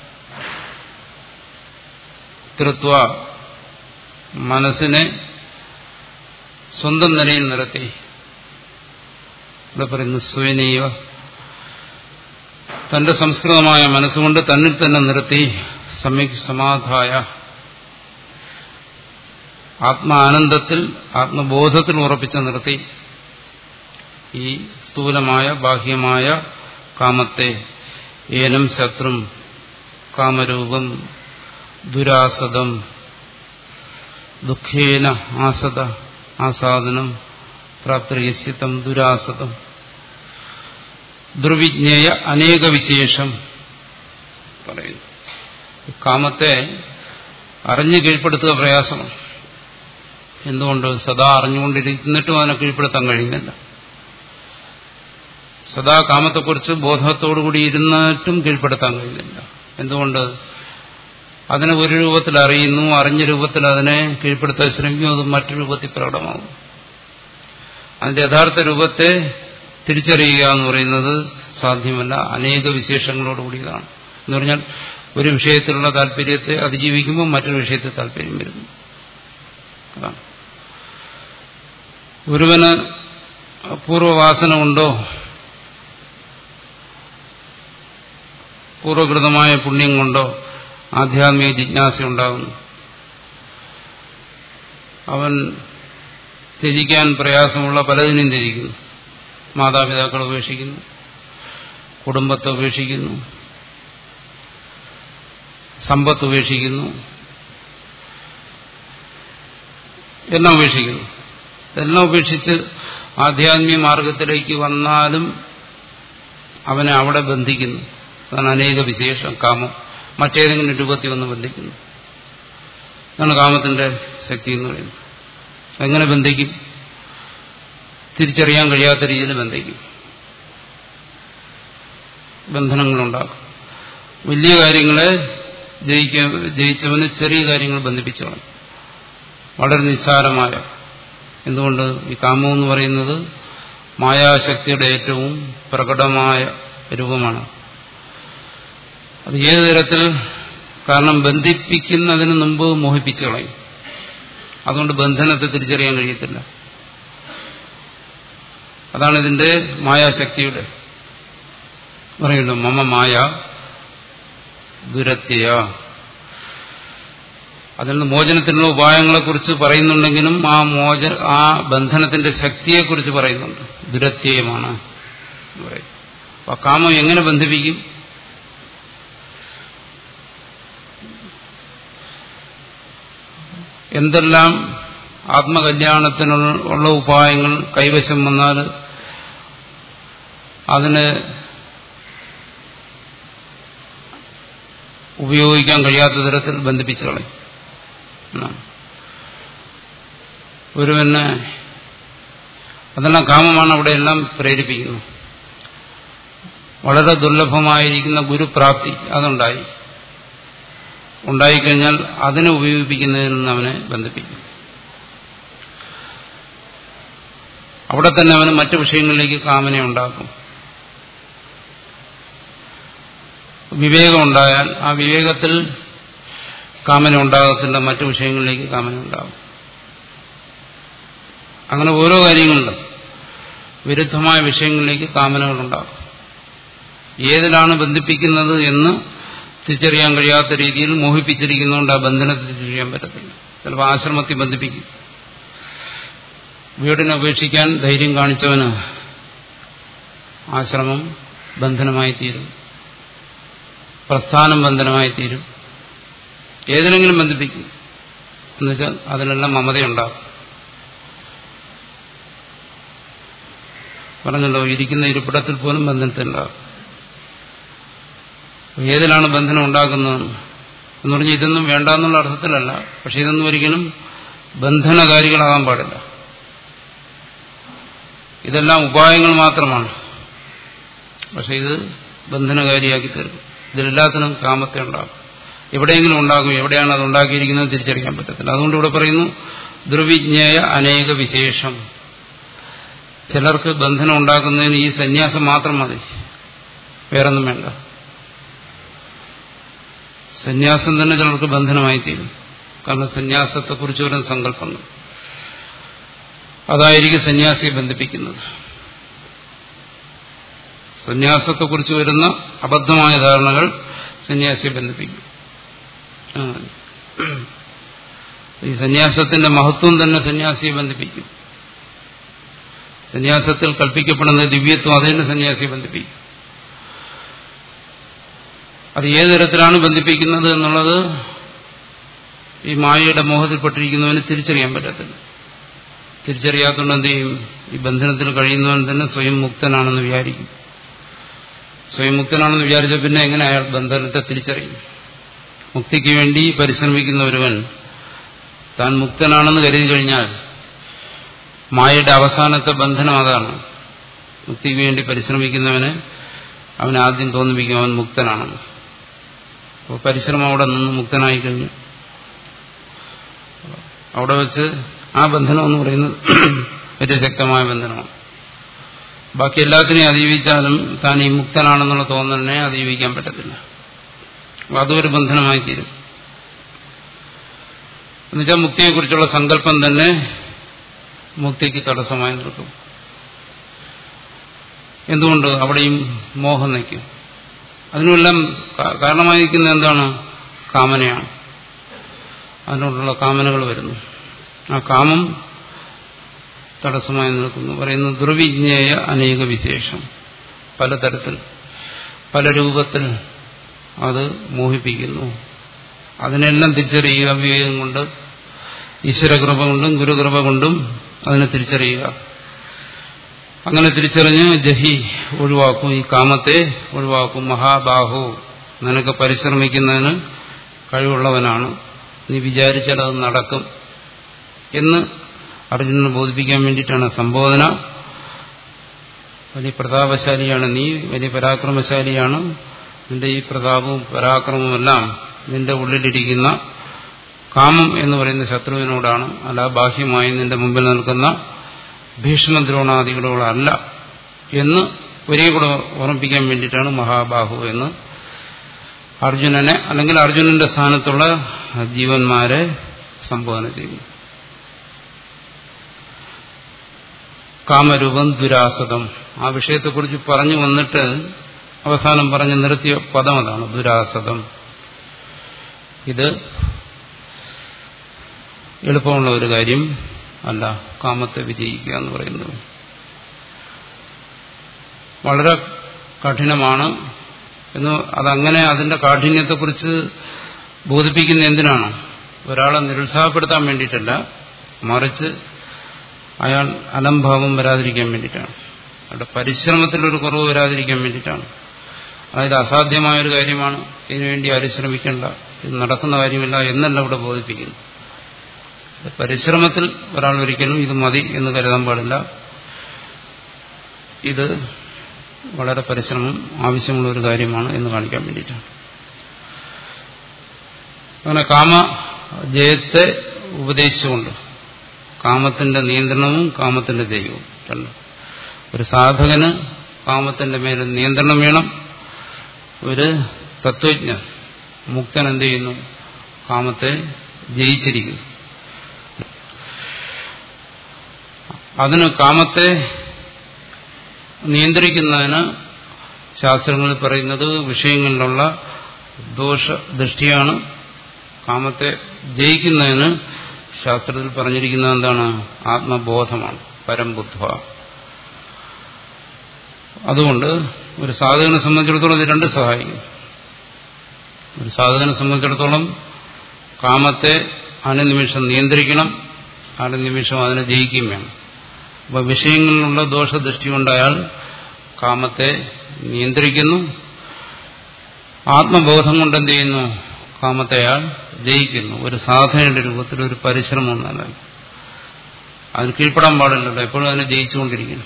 കൃത്വ മനസ്സിനെ സ്വന്തം നിലയിൽ നിർത്തി ഇവിടെ പറയുന്നു സ്വനീയ തന്റെ സംസ്കൃതമായ മനസ്സുകൊണ്ട് തന്നിൽ തന്നെ നിർത്തി സമ്യക് സമാധായ ആത്മാനന്ദത്തിൽ ആത്മബോധത്തിൽ ഉറപ്പിച്ച് നിർത്തി ഈ സ്ഥൂലമായ ബാഹ്യമായ കാമത്തെ ഏനം ശത്രും കാമരൂപം ദുരാസദം ദുഃഖേന ആസദ ആസാദനം പ്രാപ്തയസ്യതം ദുരാസദം ദുർവിജ്ഞേയ അനേക വിശേഷം പറയുന്നു കാമത്തെ അറിഞ്ഞു കീഴ്പ്പെടുത്തുക പ്രയാസമാണ് എന്തുകൊണ്ട് സദാ അറിഞ്ഞുകൊണ്ടിരിക്കുന്നിട്ടും അതിനെ കീഴ്പ്പെടുത്താൻ കഴിയുന്നില്ല സദാ കാമത്തെക്കുറിച്ച് ബോധത്തോടുകൂടി ഇരുന്നിട്ടും കീഴ്പ്പെടുത്താൻ കഴിയുന്നില്ല എന്തുകൊണ്ട് അതിനെ ഒരു രൂപത്തിൽ അറിയുന്നു അറിഞ്ഞ രൂപത്തിൽ അതിനെ കീഴ്പ്പെടുത്താൻ ശ്രമിക്കും അത് മറ്റു രൂപത്തിൽ പ്രകടമാകും അതിന്റെ യഥാർത്ഥ രൂപത്തെ തിരിച്ചറിയുക എന്ന് പറയുന്നത് സാധ്യമല്ല അനേക വിശേഷങ്ങളോടുകൂടിയതാണ് എന്ന് പറഞ്ഞാൽ ഒരു വിഷയത്തിലുള്ള താല്പര്യത്തെ അതിജീവിക്കുമ്പോൾ മറ്റൊരു വിഷയത്തിൽ താല്പര്യം വരുന്നു അതാണ് ഒരുവന് പൂർവവാസന ഉണ്ടോ പൂർവകൃതമായ പുണ്യം കൊണ്ടോ ആധ്യാത്മിക ജിജ്ഞാസ ഉണ്ടാകുന്നു അവൻ ത്യജിക്കാൻ പ്രയാസമുള്ള പലതിനും ത്യജിക്കുന്നു മാതാപിതാക്കളെ ഉപേക്ഷിക്കുന്നു കുടുംബത്തെ ഉപേക്ഷിക്കുന്നു സമ്പത്ത് ഉപേക്ഷിക്കുന്നു എല്ലാം ഉപേക്ഷിക്കുന്നു എല്ലാം ഉപേക്ഷിച്ച് ആധ്യാത്മിക മാർഗത്തിലേക്ക് വന്നാലും അവനെ അവിടെ ബന്ധിക്കുന്നു അതാണ് അനേക വിശേഷം കാമം മറ്റേതെങ്കിലും രൂപത്തിൽ വന്ന് ബന്ധിക്കുന്നു അതാണ് കാമത്തിന്റെ ശക്തി എന്ന് പറയുന്നത് എങ്ങനെ ബന്ധിക്കും തിരിച്ചറിയാൻ കഴിയാത്ത രീതിയിൽ ബന്ധിക്കും ബന്ധനങ്ങളുണ്ടാകും വലിയ കാര്യങ്ങളെ ജയിക്ക ജയിച്ചവന് ചെറിയ കാര്യങ്ങൾ ബന്ധിപ്പിച്ചോളും വളരെ നിസ്സാരമായ എന്തുകൊണ്ട് ഈ കാമം എന്ന് പറയുന്നത് മായാശക്തിയുടെ ഏറ്റവും പ്രകടമായ രൂപമാണ് അത് ഏത് തരത്തിൽ കാരണം ബന്ധിപ്പിക്കുന്നതിന് മുമ്പ് മോഹിപ്പിച്ചു കളയും അതുകൊണ്ട് ബന്ധനത്തെ തിരിച്ചറിയാൻ കഴിയത്തില്ല അതാണ് ഇതിന്റെ മായാശക്തിയുടെ പറയുന്നു മമ മായ ദുരത്യ അതിൽ നിന്ന് മോചനത്തിനുള്ള ഉപായങ്ങളെക്കുറിച്ച് പറയുന്നുണ്ടെങ്കിലും ആ മോച ആ ബന്ധനത്തിന്റെ ശക്തിയെക്കുറിച്ച് പറയുന്നുണ്ട് ദുരത്യയമാണ് എന്ന് പറയും അപ്പൊ കാമം എങ്ങനെ ബന്ധിപ്പിക്കും എന്തെല്ലാം ആത്മകല്യാണത്തിനുള്ള ഉപായങ്ങൾ കൈവശം വന്നാൽ അതിന് ഉപയോഗിക്കാൻ കഴിയാത്ത തരത്തിൽ ബന്ധിപ്പിച്ചു കളയും എന്നാണ്. ഒരുവന് അതെല്ലാം കാമമാണ് അവിടെ എല്ലാം പ്രേരിപ്പിക്കുന്നത് വളരെ ദുർലഭമായിരിക്കുന്ന ഗുരുപ്രാപ്തി അതുണ്ടായി ഉണ്ടായിക്കഴിഞ്ഞാൽ അതിനെ ഉപയോഗിപ്പിക്കുന്നതിൽ നിന്ന് അവനെ ബന്ധിപ്പിക്കും അവിടെ തന്നെ അവന് മറ്റു വിഷയങ്ങളിലേക്ക് കാമന ഉണ്ടാക്കും വിവേകം ഉണ്ടായാൽ ആ വിവേകത്തിൽ കാമന ഉണ്ടാകത്തില്ല മറ്റു വിഷയങ്ങളിലേക്ക് കാമന ഉണ്ടാകും അങ്ങനെ ഓരോ കാര്യങ്ങളിലും വിരുദ്ധമായ വിഷയങ്ങളിലേക്ക് കാമനകളുണ്ടാകും ഏതിലാണ് ബന്ധിപ്പിക്കുന്നത് എന്ന് തിരിച്ചറിയാൻ കഴിയാത്ത രീതിയിൽ മോഹിപ്പിച്ചിരിക്കുന്നതുകൊണ്ട് ആ ബന്ധനത്തെ തിരിച്ചറിയാൻ പറ്റത്തില്ല ചിലപ്പോൾ ആശ്രമത്തിൽ ബന്ധിപ്പിക്കും വീടിനെ ഉപേക്ഷിക്കാൻ ധൈര്യം കാണിച്ചവന് ആശ്രമം ബന്ധനമായി തീരും പ്രസ്ഥാനം ബന്ധനമായി തീരും ഏതിനെങ്കിലും ബന്ധിപ്പിക്കും എന്നുവെച്ചാൽ അതിനെല്ലാം മമതയുണ്ടാകും പറഞ്ഞല്ലോ ഇരിക്കുന്ന ഇരിപ്പിടത്തിൽ പോലും ബന്ധനത്തിലുണ്ടാകും ഏതിലാണ് ബന്ധനം ഉണ്ടാക്കുന്നത് എന്ന് പറഞ്ഞാൽ ഇതൊന്നും വേണ്ട എന്നുള്ള അർത്ഥത്തിലല്ല പക്ഷെ ഇതൊന്നും ഒരിക്കലും ബന്ധനകാരികളാകാൻ പാടില്ല ഇതെല്ലാം ഉപായങ്ങൾ മാത്രമാണ് പക്ഷെ ഇത് ബന്ധനകാരിയാക്കി തീർക്കും ഇതിലെല്ലാത്തിനും കാമത്തെ ഉണ്ടാകും എവിടെയെങ്കിലും ഉണ്ടാകും എവിടെയാണ് അത് ഉണ്ടാക്കിയിരിക്കുന്നത് തിരിച്ചറിയാൻ പറ്റത്തില്ല അതുകൊണ്ട് ഇവിടെ പറയുന്നു ദുർവിജ്ഞേയ അനേക വിശേഷം ചിലർക്ക് ബന്ധനം ഉണ്ടാക്കുന്നതിന് ഈ സന്യാസം മാത്രം മതി വേറൊന്നും വേണ്ട സന്യാസം തന്നെ ചിലർക്ക് ബന്ധനമായി തീരും കാരണം സന്യാസത്തെക്കുറിച്ച് വരുന്ന സങ്കല്പങ്ങൾ അതായിരിക്കും സന്യാസിയെ ബന്ധിപ്പിക്കുന്നത് സന്യാസത്തെക്കുറിച്ച് വരുന്ന അബദ്ധമായ ധാരണകൾ സന്യാസിയെ ബന്ധിപ്പിക്കും ആ. ഈ സന്യാസത്തിന്റെ മഹത്വം തന്നെ സന്യാസിയെ ബന്ധിപ്പിക്കും സന്യാസത്തിൽ കൽപ്പിക്കപ്പെടുന്ന ദിവ്യത്വം അതിനെ സന്യാസിയെ ബന്ധിപ്പിക്കും അത് ഏത് തരത്തിലാണ് ബന്ധിപ്പിക്കുന്നത് എന്നുള്ളത് ഈ മായയുടെ മോഹത്തിൽപ്പെട്ടിരിക്കുന്നവന് തിരിച്ചറിയാൻ പറ്റത്തില്ല തിരിച്ചറിയാത്തതുകൊണ്ട് എന്ത് ചെയ്യും ഈ ബന്ധനത്തിൽ കഴിയുന്നവൻ തന്നെ സ്വയം മുക്തനാണെന്ന് വിചാരിക്കും സ്വയം മുക്തനാണെന്ന് വിചാരിച്ച പിന്നെ എങ്ങനെ അയാൾ ബന്ധനത്തെ തിരിച്ചറിയും മുക്തിക്ക് വേണ്ടി പരിശ്രമിക്കുന്ന ഒരുവൻ താൻ മുക്തനാണെന്ന് കരുതി കഴിഞ്ഞാൽ മായയുടെ അവസാനത്തെ ബന്ധനം അതാണ് മുക്തിക്ക് വേണ്ടി പരിശ്രമിക്കുന്നവന് അവൻ ആദ്യം തോന്നിപ്പിക്കും അവൻ മുക്തനാണെന്ന് അപ്പോൾ പരിശ്രമം അവിടെ നിന്ന് മുക്തനായി കഴിഞ്ഞു അവിടെ വെച്ച് ആ ബന്ധനം എന്ന് പറയുന്നത് ഏറ്റവും ശക്തമായ ബന്ധനമാണ് ബാക്കി എല്ലാത്തിനെയും അതിജീവിച്ചാലും താൻ ഈ മുക്തനാണെന്നുള്ള തോന്നലിനെ അതിജീവിക്കാൻ പറ്റത്തില്ല അതും ഒരു ബന്ധനമായി തീരും എന്നുവെച്ചാൽ മുക്തിയെക്കുറിച്ചുള്ള സങ്കല്പം തന്നെ മുക്തിക്ക് തടസ്സമായി നിൽക്കും എന്തുകൊണ്ട് അവിടെയും മോഹം നയിക്കും അതിനെല്ലാം കാരണമായിരിക്കുന്ന എന്താണ് കാമനയാണ് അതിനോടുള്ള കാമനകൾ വരുന്നു ആ കാമം തടസ്സമായി നിൽക്കുന്നു പറയുന്നു ദുർവിജ്ഞേയ അനേക വിശേഷം പലതരത്തിൽ പല രൂപത്തിൽ അത് മോഹിപ്പിക്കുന്നു അതിനെല്ലാം തിരിച്ചറിയുക വിവേകം കൊണ്ട് ഈശ്വരകൃപ കൊണ്ടും ഗുരുകൃപ കൊണ്ടും അതിനെ തിരിച്ചറിയുക അങ്ങനെ തിരിച്ചറിഞ്ഞ് ജഹി ഒഴിവാക്കും ഈ കാമത്തെ ഒഴിവാക്കും മഹാബാഹു നിനക്ക് പരിശ്രമിക്കുന്നതിന് കഴിവുള്ളവനാണ് നീ വിചാരിച്ചാൽ അത് നടക്കും എന്ന് അർജുനനെ ബോധിപ്പിക്കാൻ വേണ്ടിയിട്ടാണ് സംബോധന വലിയ പ്രതാപശാലിയാണ് നീ വലിയ പരാക്രമശാലിയാണ് നിന്റെ ഈ പ്രതാപവും പരാക്രമവും എല്ലാം നിന്റെ ഉള്ളിലിരിക്കുന്ന കാമം എന്ന് പറയുന്ന ശത്രുവിനോടാണ് അല്ല ബാഹ്യമായി നിന്റെ മുമ്പിൽ നിൽക്കുന്ന ഭീഷണദ്രോണാദികളോടല്ല എന്ന് ഒരേ കൂടെ ഓർമ്മിപ്പിക്കാൻ വേണ്ടിയിട്ടാണ് മഹാബാഹു എന്ന് അർജുനനെ അല്ലെങ്കിൽ അർജുനന്റെ സ്ഥാനത്തുള്ള ജീവന്മാരെ സംബോധന ചെയ്യുന്നു കാമരൂപം ദുരാസതം ആ വിഷയത്തെക്കുറിച്ച് പറഞ്ഞു വന്നിട്ട് അവസാനം പറഞ്ഞ് നിർത്തിയ പദം അതാണ് ദുരാസതം ഇത് എളുപ്പമുള്ള ഒരു കാര്യം അല്ല കാമത്തെ വിജയിക്കുക എന്ന് പറയുന്നത് വളരെ കഠിനമാണ് എന്ന് അതങ്ങനെ അതിന്റെ കാഠിന്യത്തെക്കുറിച്ച് ബോധിപ്പിക്കുന്ന എന്തിനാണ് ഒരാളെ നിരുത്സാഹപ്പെടുത്താൻ വേണ്ടിയിട്ടല്ല മറിച്ച് അയാൾ അലംഭാവം വരാതിരിക്കാൻ വേണ്ടിയിട്ടാണ് അയാളുടെ പരിശ്രമത്തിലൊരു കുറവ് വരാതിരിക്കാൻ വേണ്ടിയിട്ടാണ് അതായത് അസാധ്യമായ ഒരു കാര്യമാണ് ഇതിനുവേണ്ടി ആരും ശ്രമിക്കേണ്ട ഇത് നടക്കുന്ന കാര്യമില്ല എന്നല്ല ഇവിടെ ബോധിപ്പിക്കുന്നു പരിശ്രമത്തിൽ ഒരാൾ ഒരിക്കലും ഇത് മതി എന്ന് കരുതാൻ പാടില്ല ഇത് വളരെ പരിശ്രമം ആവശ്യമുള്ള ഒരു കാര്യമാണ് എന്ന് കാണിക്കാൻ വേണ്ടിയിട്ടാണ് അങ്ങനെ കാമ ജയത്തെ ഉപദേശിച്ചുകൊണ്ട് കാമത്തിന്റെ നിയന്ത്രണവും കാമത്തിന്റെ ദൈവവും രണ്ടും ഒരു സാധകന് കാമത്തിന്റെ മേലെ നിയന്ത്രണം വേണം ഒരു തത്വജ്ഞൻ മുക്തൻ എന്ത് ചെയ്യുന്നു കാമത്തെ ജയിച്ചിരിക്കുന്നു അതിന് കാമത്തെ നിയന്ത്രിക്കുന്നതിന് ശാസ്ത്രങ്ങളിൽ പറയുന്നത് വിഷയങ്ങളിലുള്ള ദോഷ ദൃഷ്ടിയാണ് കാമത്തെ ജയിക്കുന്നതിന് ശാസ്ത്രത്തിൽ പറഞ്ഞിരിക്കുന്നത് എന്താണ് ആത്മബോധമാണ് പരംബുദ്ധ അതുകൊണ്ട് ഒരു സാധകനെ സംബന്ധിച്ചിടത്തോളം ഇത് രണ്ട് സഹായിക്കും ഒരു സാധകനെ സംബന്ധിച്ചിടത്തോളം കാമത്തെ അനുനിമിഷം നിയന്ത്രിക്കണം അനുനിമിഷം അതിനെ ജയിക്കുകയും വേണം അപ്പോൾ വിഷയങ്ങളിലുള്ള ദോഷദൃഷ്ടി കൊണ്ട് അയാൾ കാമത്തെ നിയന്ത്രിക്കുന്നു ആത്മബോധം കൊണ്ട് എന്ത് ചെയ്യുന്നു കാമത്തെ അയാൾ ജയിക്കുന്നു ഒരു സാധനയുടെ രൂപത്തിൽ ഒരു പരിശ്രമം എന്നല്ല അതിന് കീഴ്പ്പെടാൻ പാടില്ലല്ലോ എപ്പോഴും അതിനെ ജയിച്ചുകൊണ്ടിരിക്കുന്നു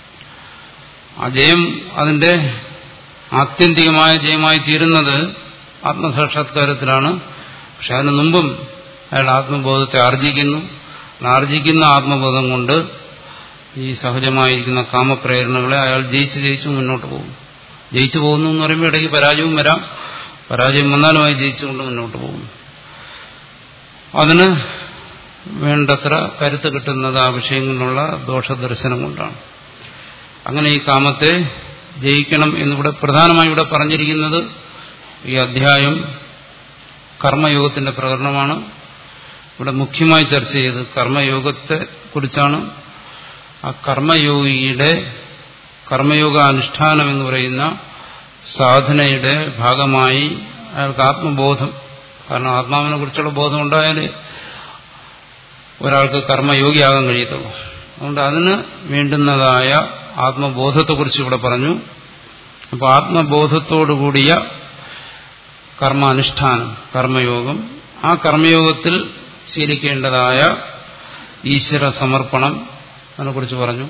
ആ ജയം അതിന്റെ ആത്യന്തികമായ ജയമായി തീരുന്നത് ആത്മസാക്ഷാത്കാരത്തിലാണ് പക്ഷെ അതിനു മുമ്പും അയാൾ ആത്മബോധത്തെ ആർജിക്കുന്നു ആർജിക്കുന്ന ആത്മബോധം കൊണ്ട് ഈ സഹജമായിരിക്കുന്ന കാമപ്രേരണകളെ അയാൾ ജയിച്ച് ജയിച്ച് മുന്നോട്ട് പോകും ജയിച്ചു പോകുന്നു എന്ന് പറയുമ്പോൾ ഇടയ്ക്ക് പരാജയവും വരാം പരാജയം വന്നാലുമായി ജയിച്ചുകൊണ്ട് മുന്നോട്ട് പോകും അതിന് വേണ്ടത്ര കരുത്ത് കിട്ടുന്നത് ആ വിഷയങ്ങളിലുള്ള ദോഷദർശനം കൊണ്ടാണ് അങ്ങനെ ഈ കാമത്തെ ജയിക്കണം എന്നിവിടെ പ്രധാനമായി ഇവിടെ പറഞ്ഞിരിക്കുന്നത് ഈ അധ്യായം കർമ്മയോഗത്തിന്റെ പ്രകടനമാണ് ഇവിടെ മുഖ്യമായി ചർച്ച ചെയ്ത് കർമ്മയോഗത്തെ കുറിച്ചാണ് ആ കർമ്മയോഗിയുടെ കർമ്മയോഗ അനുഷ്ഠാനം എന്ന് പറയുന്ന സാധനയുടെ ഭാഗമായി അയാൾക്ക് ആത്മബോധം കാരണം ആത്മാവിനെ കുറിച്ചുള്ള ബോധം ഉണ്ടായാൽ ഒരാൾക്ക് കർമ്മയോഗിയാകാൻ കഴിയത്തുള്ളൂ അതുകൊണ്ട് അതിന് വേണ്ടുന്നതായ ആത്മബോധത്തെക്കുറിച്ച് ഇവിടെ പറഞ്ഞു അപ്പോൾ ആത്മബോധത്തോടുകൂടിയ കർമാനുഷ്ഠാനം കർമ്മയോഗം ആ കർമ്മയോഗത്തിൽ ശീലിക്കേണ്ടതായ ഈശ്വര സമർപ്പണം അതിനെക്കുറിച്ച് പറഞ്ഞു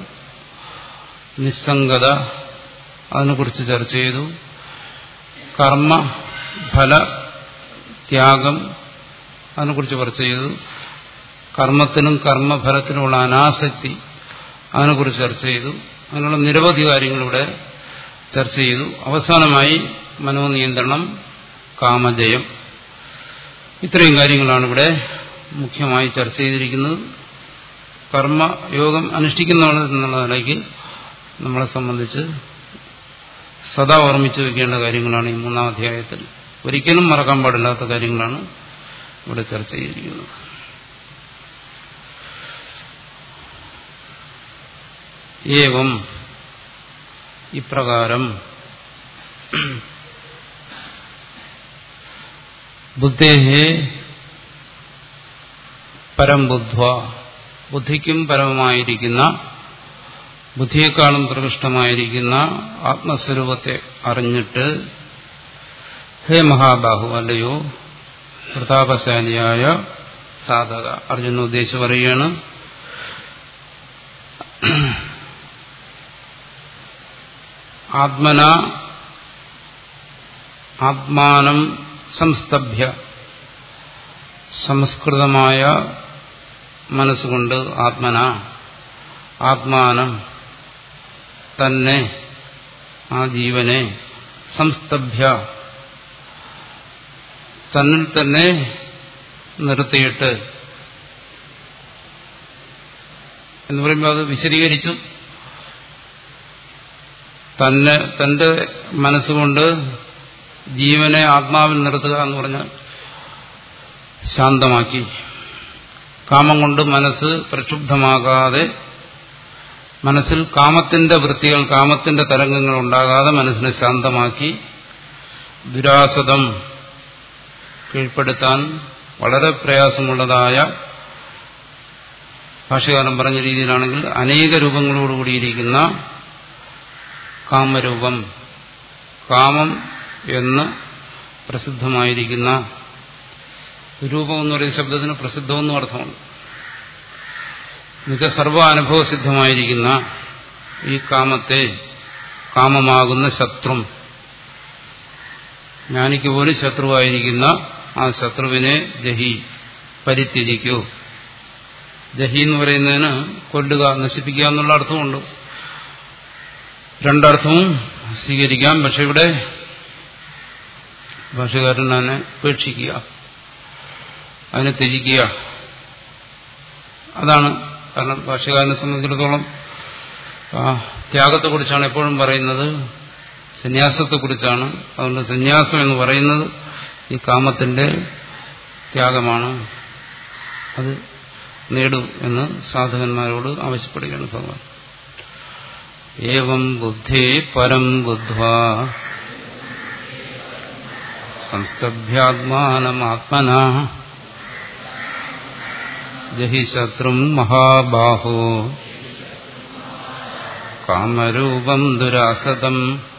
നിസ്സംഗത അതിനെക്കുറിച്ച് ചർച്ച ചെയ്തു കർമ്മ ഫല ത്യാഗം അതിനെക്കുറിച്ച് ചർച്ച ചെയ്തു കർമ്മത്തിനും കർമ്മഫലത്തിനുമുള്ള അനാസക്തി അതിനെക്കുറിച്ച് ചർച്ച ചെയ്തു അങ്ങനെയുള്ള നിരവധി കാര്യങ്ങളിവിടെ ചർച്ച ചെയ്തു അവസാനമായി മനോനിയന്ത്രണം കാമജയം ഇത്രയും കാര്യങ്ങളാണ് ഇവിടെ മുഖ്യമായി ചർച്ച ചെയ്തിരിക്കുന്നത് കർമ്മയോഗം അനുഷ്ഠിക്കുന്നവൾ എന്നുള്ള നിലയ്ക്ക് നമ്മളെ സംബന്ധിച്ച് സദാ ഓർമ്മിച്ചു വെക്കേണ്ട കാര്യങ്ങളാണ് ഈ മൂന്നാം അധ്യായത്തിൽ ഒരിക്കലും മറക്കാൻ പാടില്ലാത്ത കാര്യങ്ങളാണ് ഇവിടെ ചർച്ച ചെയ്തിരിക്കുന്നത് ഏവം ഇപ്രകാരം ബുദ്ധേഹേ പരം ബുദ്ധ്വ ബുദ്ധിക്കും പരമമായിരിക്കുന്ന ബുദ്ധിയെക്കാളും പ്രകൃഷ്ടമായിരിക്കുന്ന ആത്മസ്വരൂപത്തെ അറിഞ്ഞിട്ട് ഹേ മഹാബാഹു അല്ലയോ പ്രതാപശാലിയായ സാധക അർജുന ഉദ്ദേശിച്ച് പറയുകയാണ് ആത്മന ആത്മാനം സംസ്തഭ്യ സംസ്കൃതമായ മനസ്സുകൊണ്ട് ആത്മന ആത്മാനം തന്നെ ആ ജീവനെ സംസ്തഭ്യ തന്നിൽ തന്നെ നിർത്തിയിട്ട് എന്ന് പറയുമ്പോൾ അത് വിശദീകരിച്ചു തന്നെ തന്റെ മനസ്സുകൊണ്ട് ജീവനെ ആത്മാവിൽ നിർത്തുക എന്ന് പറഞ്ഞാൽ ശാന്തമാക്കി കാമം കൊണ്ട് മനസ്സ് പ്രക്ഷുബ്ധമാകാതെ മനസ്സിൽ കാമത്തിന്റെ വൃത്തികൾ കാമത്തിന്റെ തരംഗങ്ങൾ ഉണ്ടാകാതെ മനസ്സിനെ ശാന്തമാക്കി ദുരാസതം കീഴ്പ്പെടുത്താൻ വളരെ പ്രയാസമുള്ളതായ ഭാഷകാലം പറഞ്ഞ രീതിയിലാണെങ്കിൽ അനേക രൂപങ്ങളോടുകൂടിയിരിക്കുന്ന കാമരൂപം കാമം എന്ന് പ്രസിദ്ധമായിരിക്കുന്ന രൂപം എന്ന് പറയുന്ന ശബ്ദത്തിന് പ്രസിദ്ധമെന്നും അർത്ഥമുണ്ട് എന്നുവെച്ചാൽ സർവ അനുഭവസിദ്ധമായിരിക്കുന്ന ഈ കാമത്തെ കാമമാകുന്ന ശത്രും ജ്ഞാനിക്ക് പോലും ശത്രുവായിരിക്കുന്ന ആ ശത്രുവിനെ ജഹി പരിത്യജിക്കൂ ജഹി എന്ന് പറയുന്നതിന് കൊല്ലുക നശിപ്പിക്കുക എന്നുള്ള അർത്ഥമുണ്ട് രണ്ടർത്ഥവും സ്വീകരിക്കാം പക്ഷെ ഇവിടെ ഭാഷകാരൻ അതിനെ ഉപേക്ഷിക്കുക അതിനെ ത്യജിക്കുക അതാണ് കാരണം ഭാഷകാരനെ സംബന്ധിച്ചിടത്തോളം ആ ത്യാഗത്തെക്കുറിച്ചാണ് എപ്പോഴും പറയുന്നത് സന്യാസത്തെക്കുറിച്ചാണ് അതുകൊണ്ട് സന്യാസം എന്ന് പറയുന്നത് ഈ കാമത്തിന്റെ ത്യാഗമാണ് അത് നേടൂ എന്ന് സാധകന്മാരോട് ആവശ്യപ്പെടുകയാണ് ഭഗവാൻ ഏവം ബുദ്ധി പരം ബുദ്ധ്വ സംസ്തഭ്യാത്മാനമാത്മന ജഹി ശത്രും മഹാബാഹോ കാമരൂപം ദുരാസതം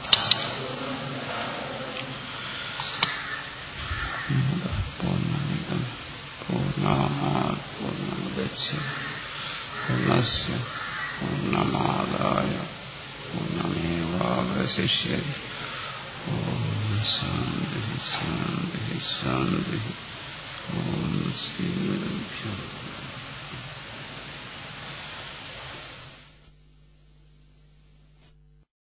പൂർണ്ണസ്യ പൂർണ്ണമാദായ പൂർണ്ണമേവാവശിഷ്യതി ഓം ശാന്തി ശാന്തി ശാന്തി ഓം ശ്രീ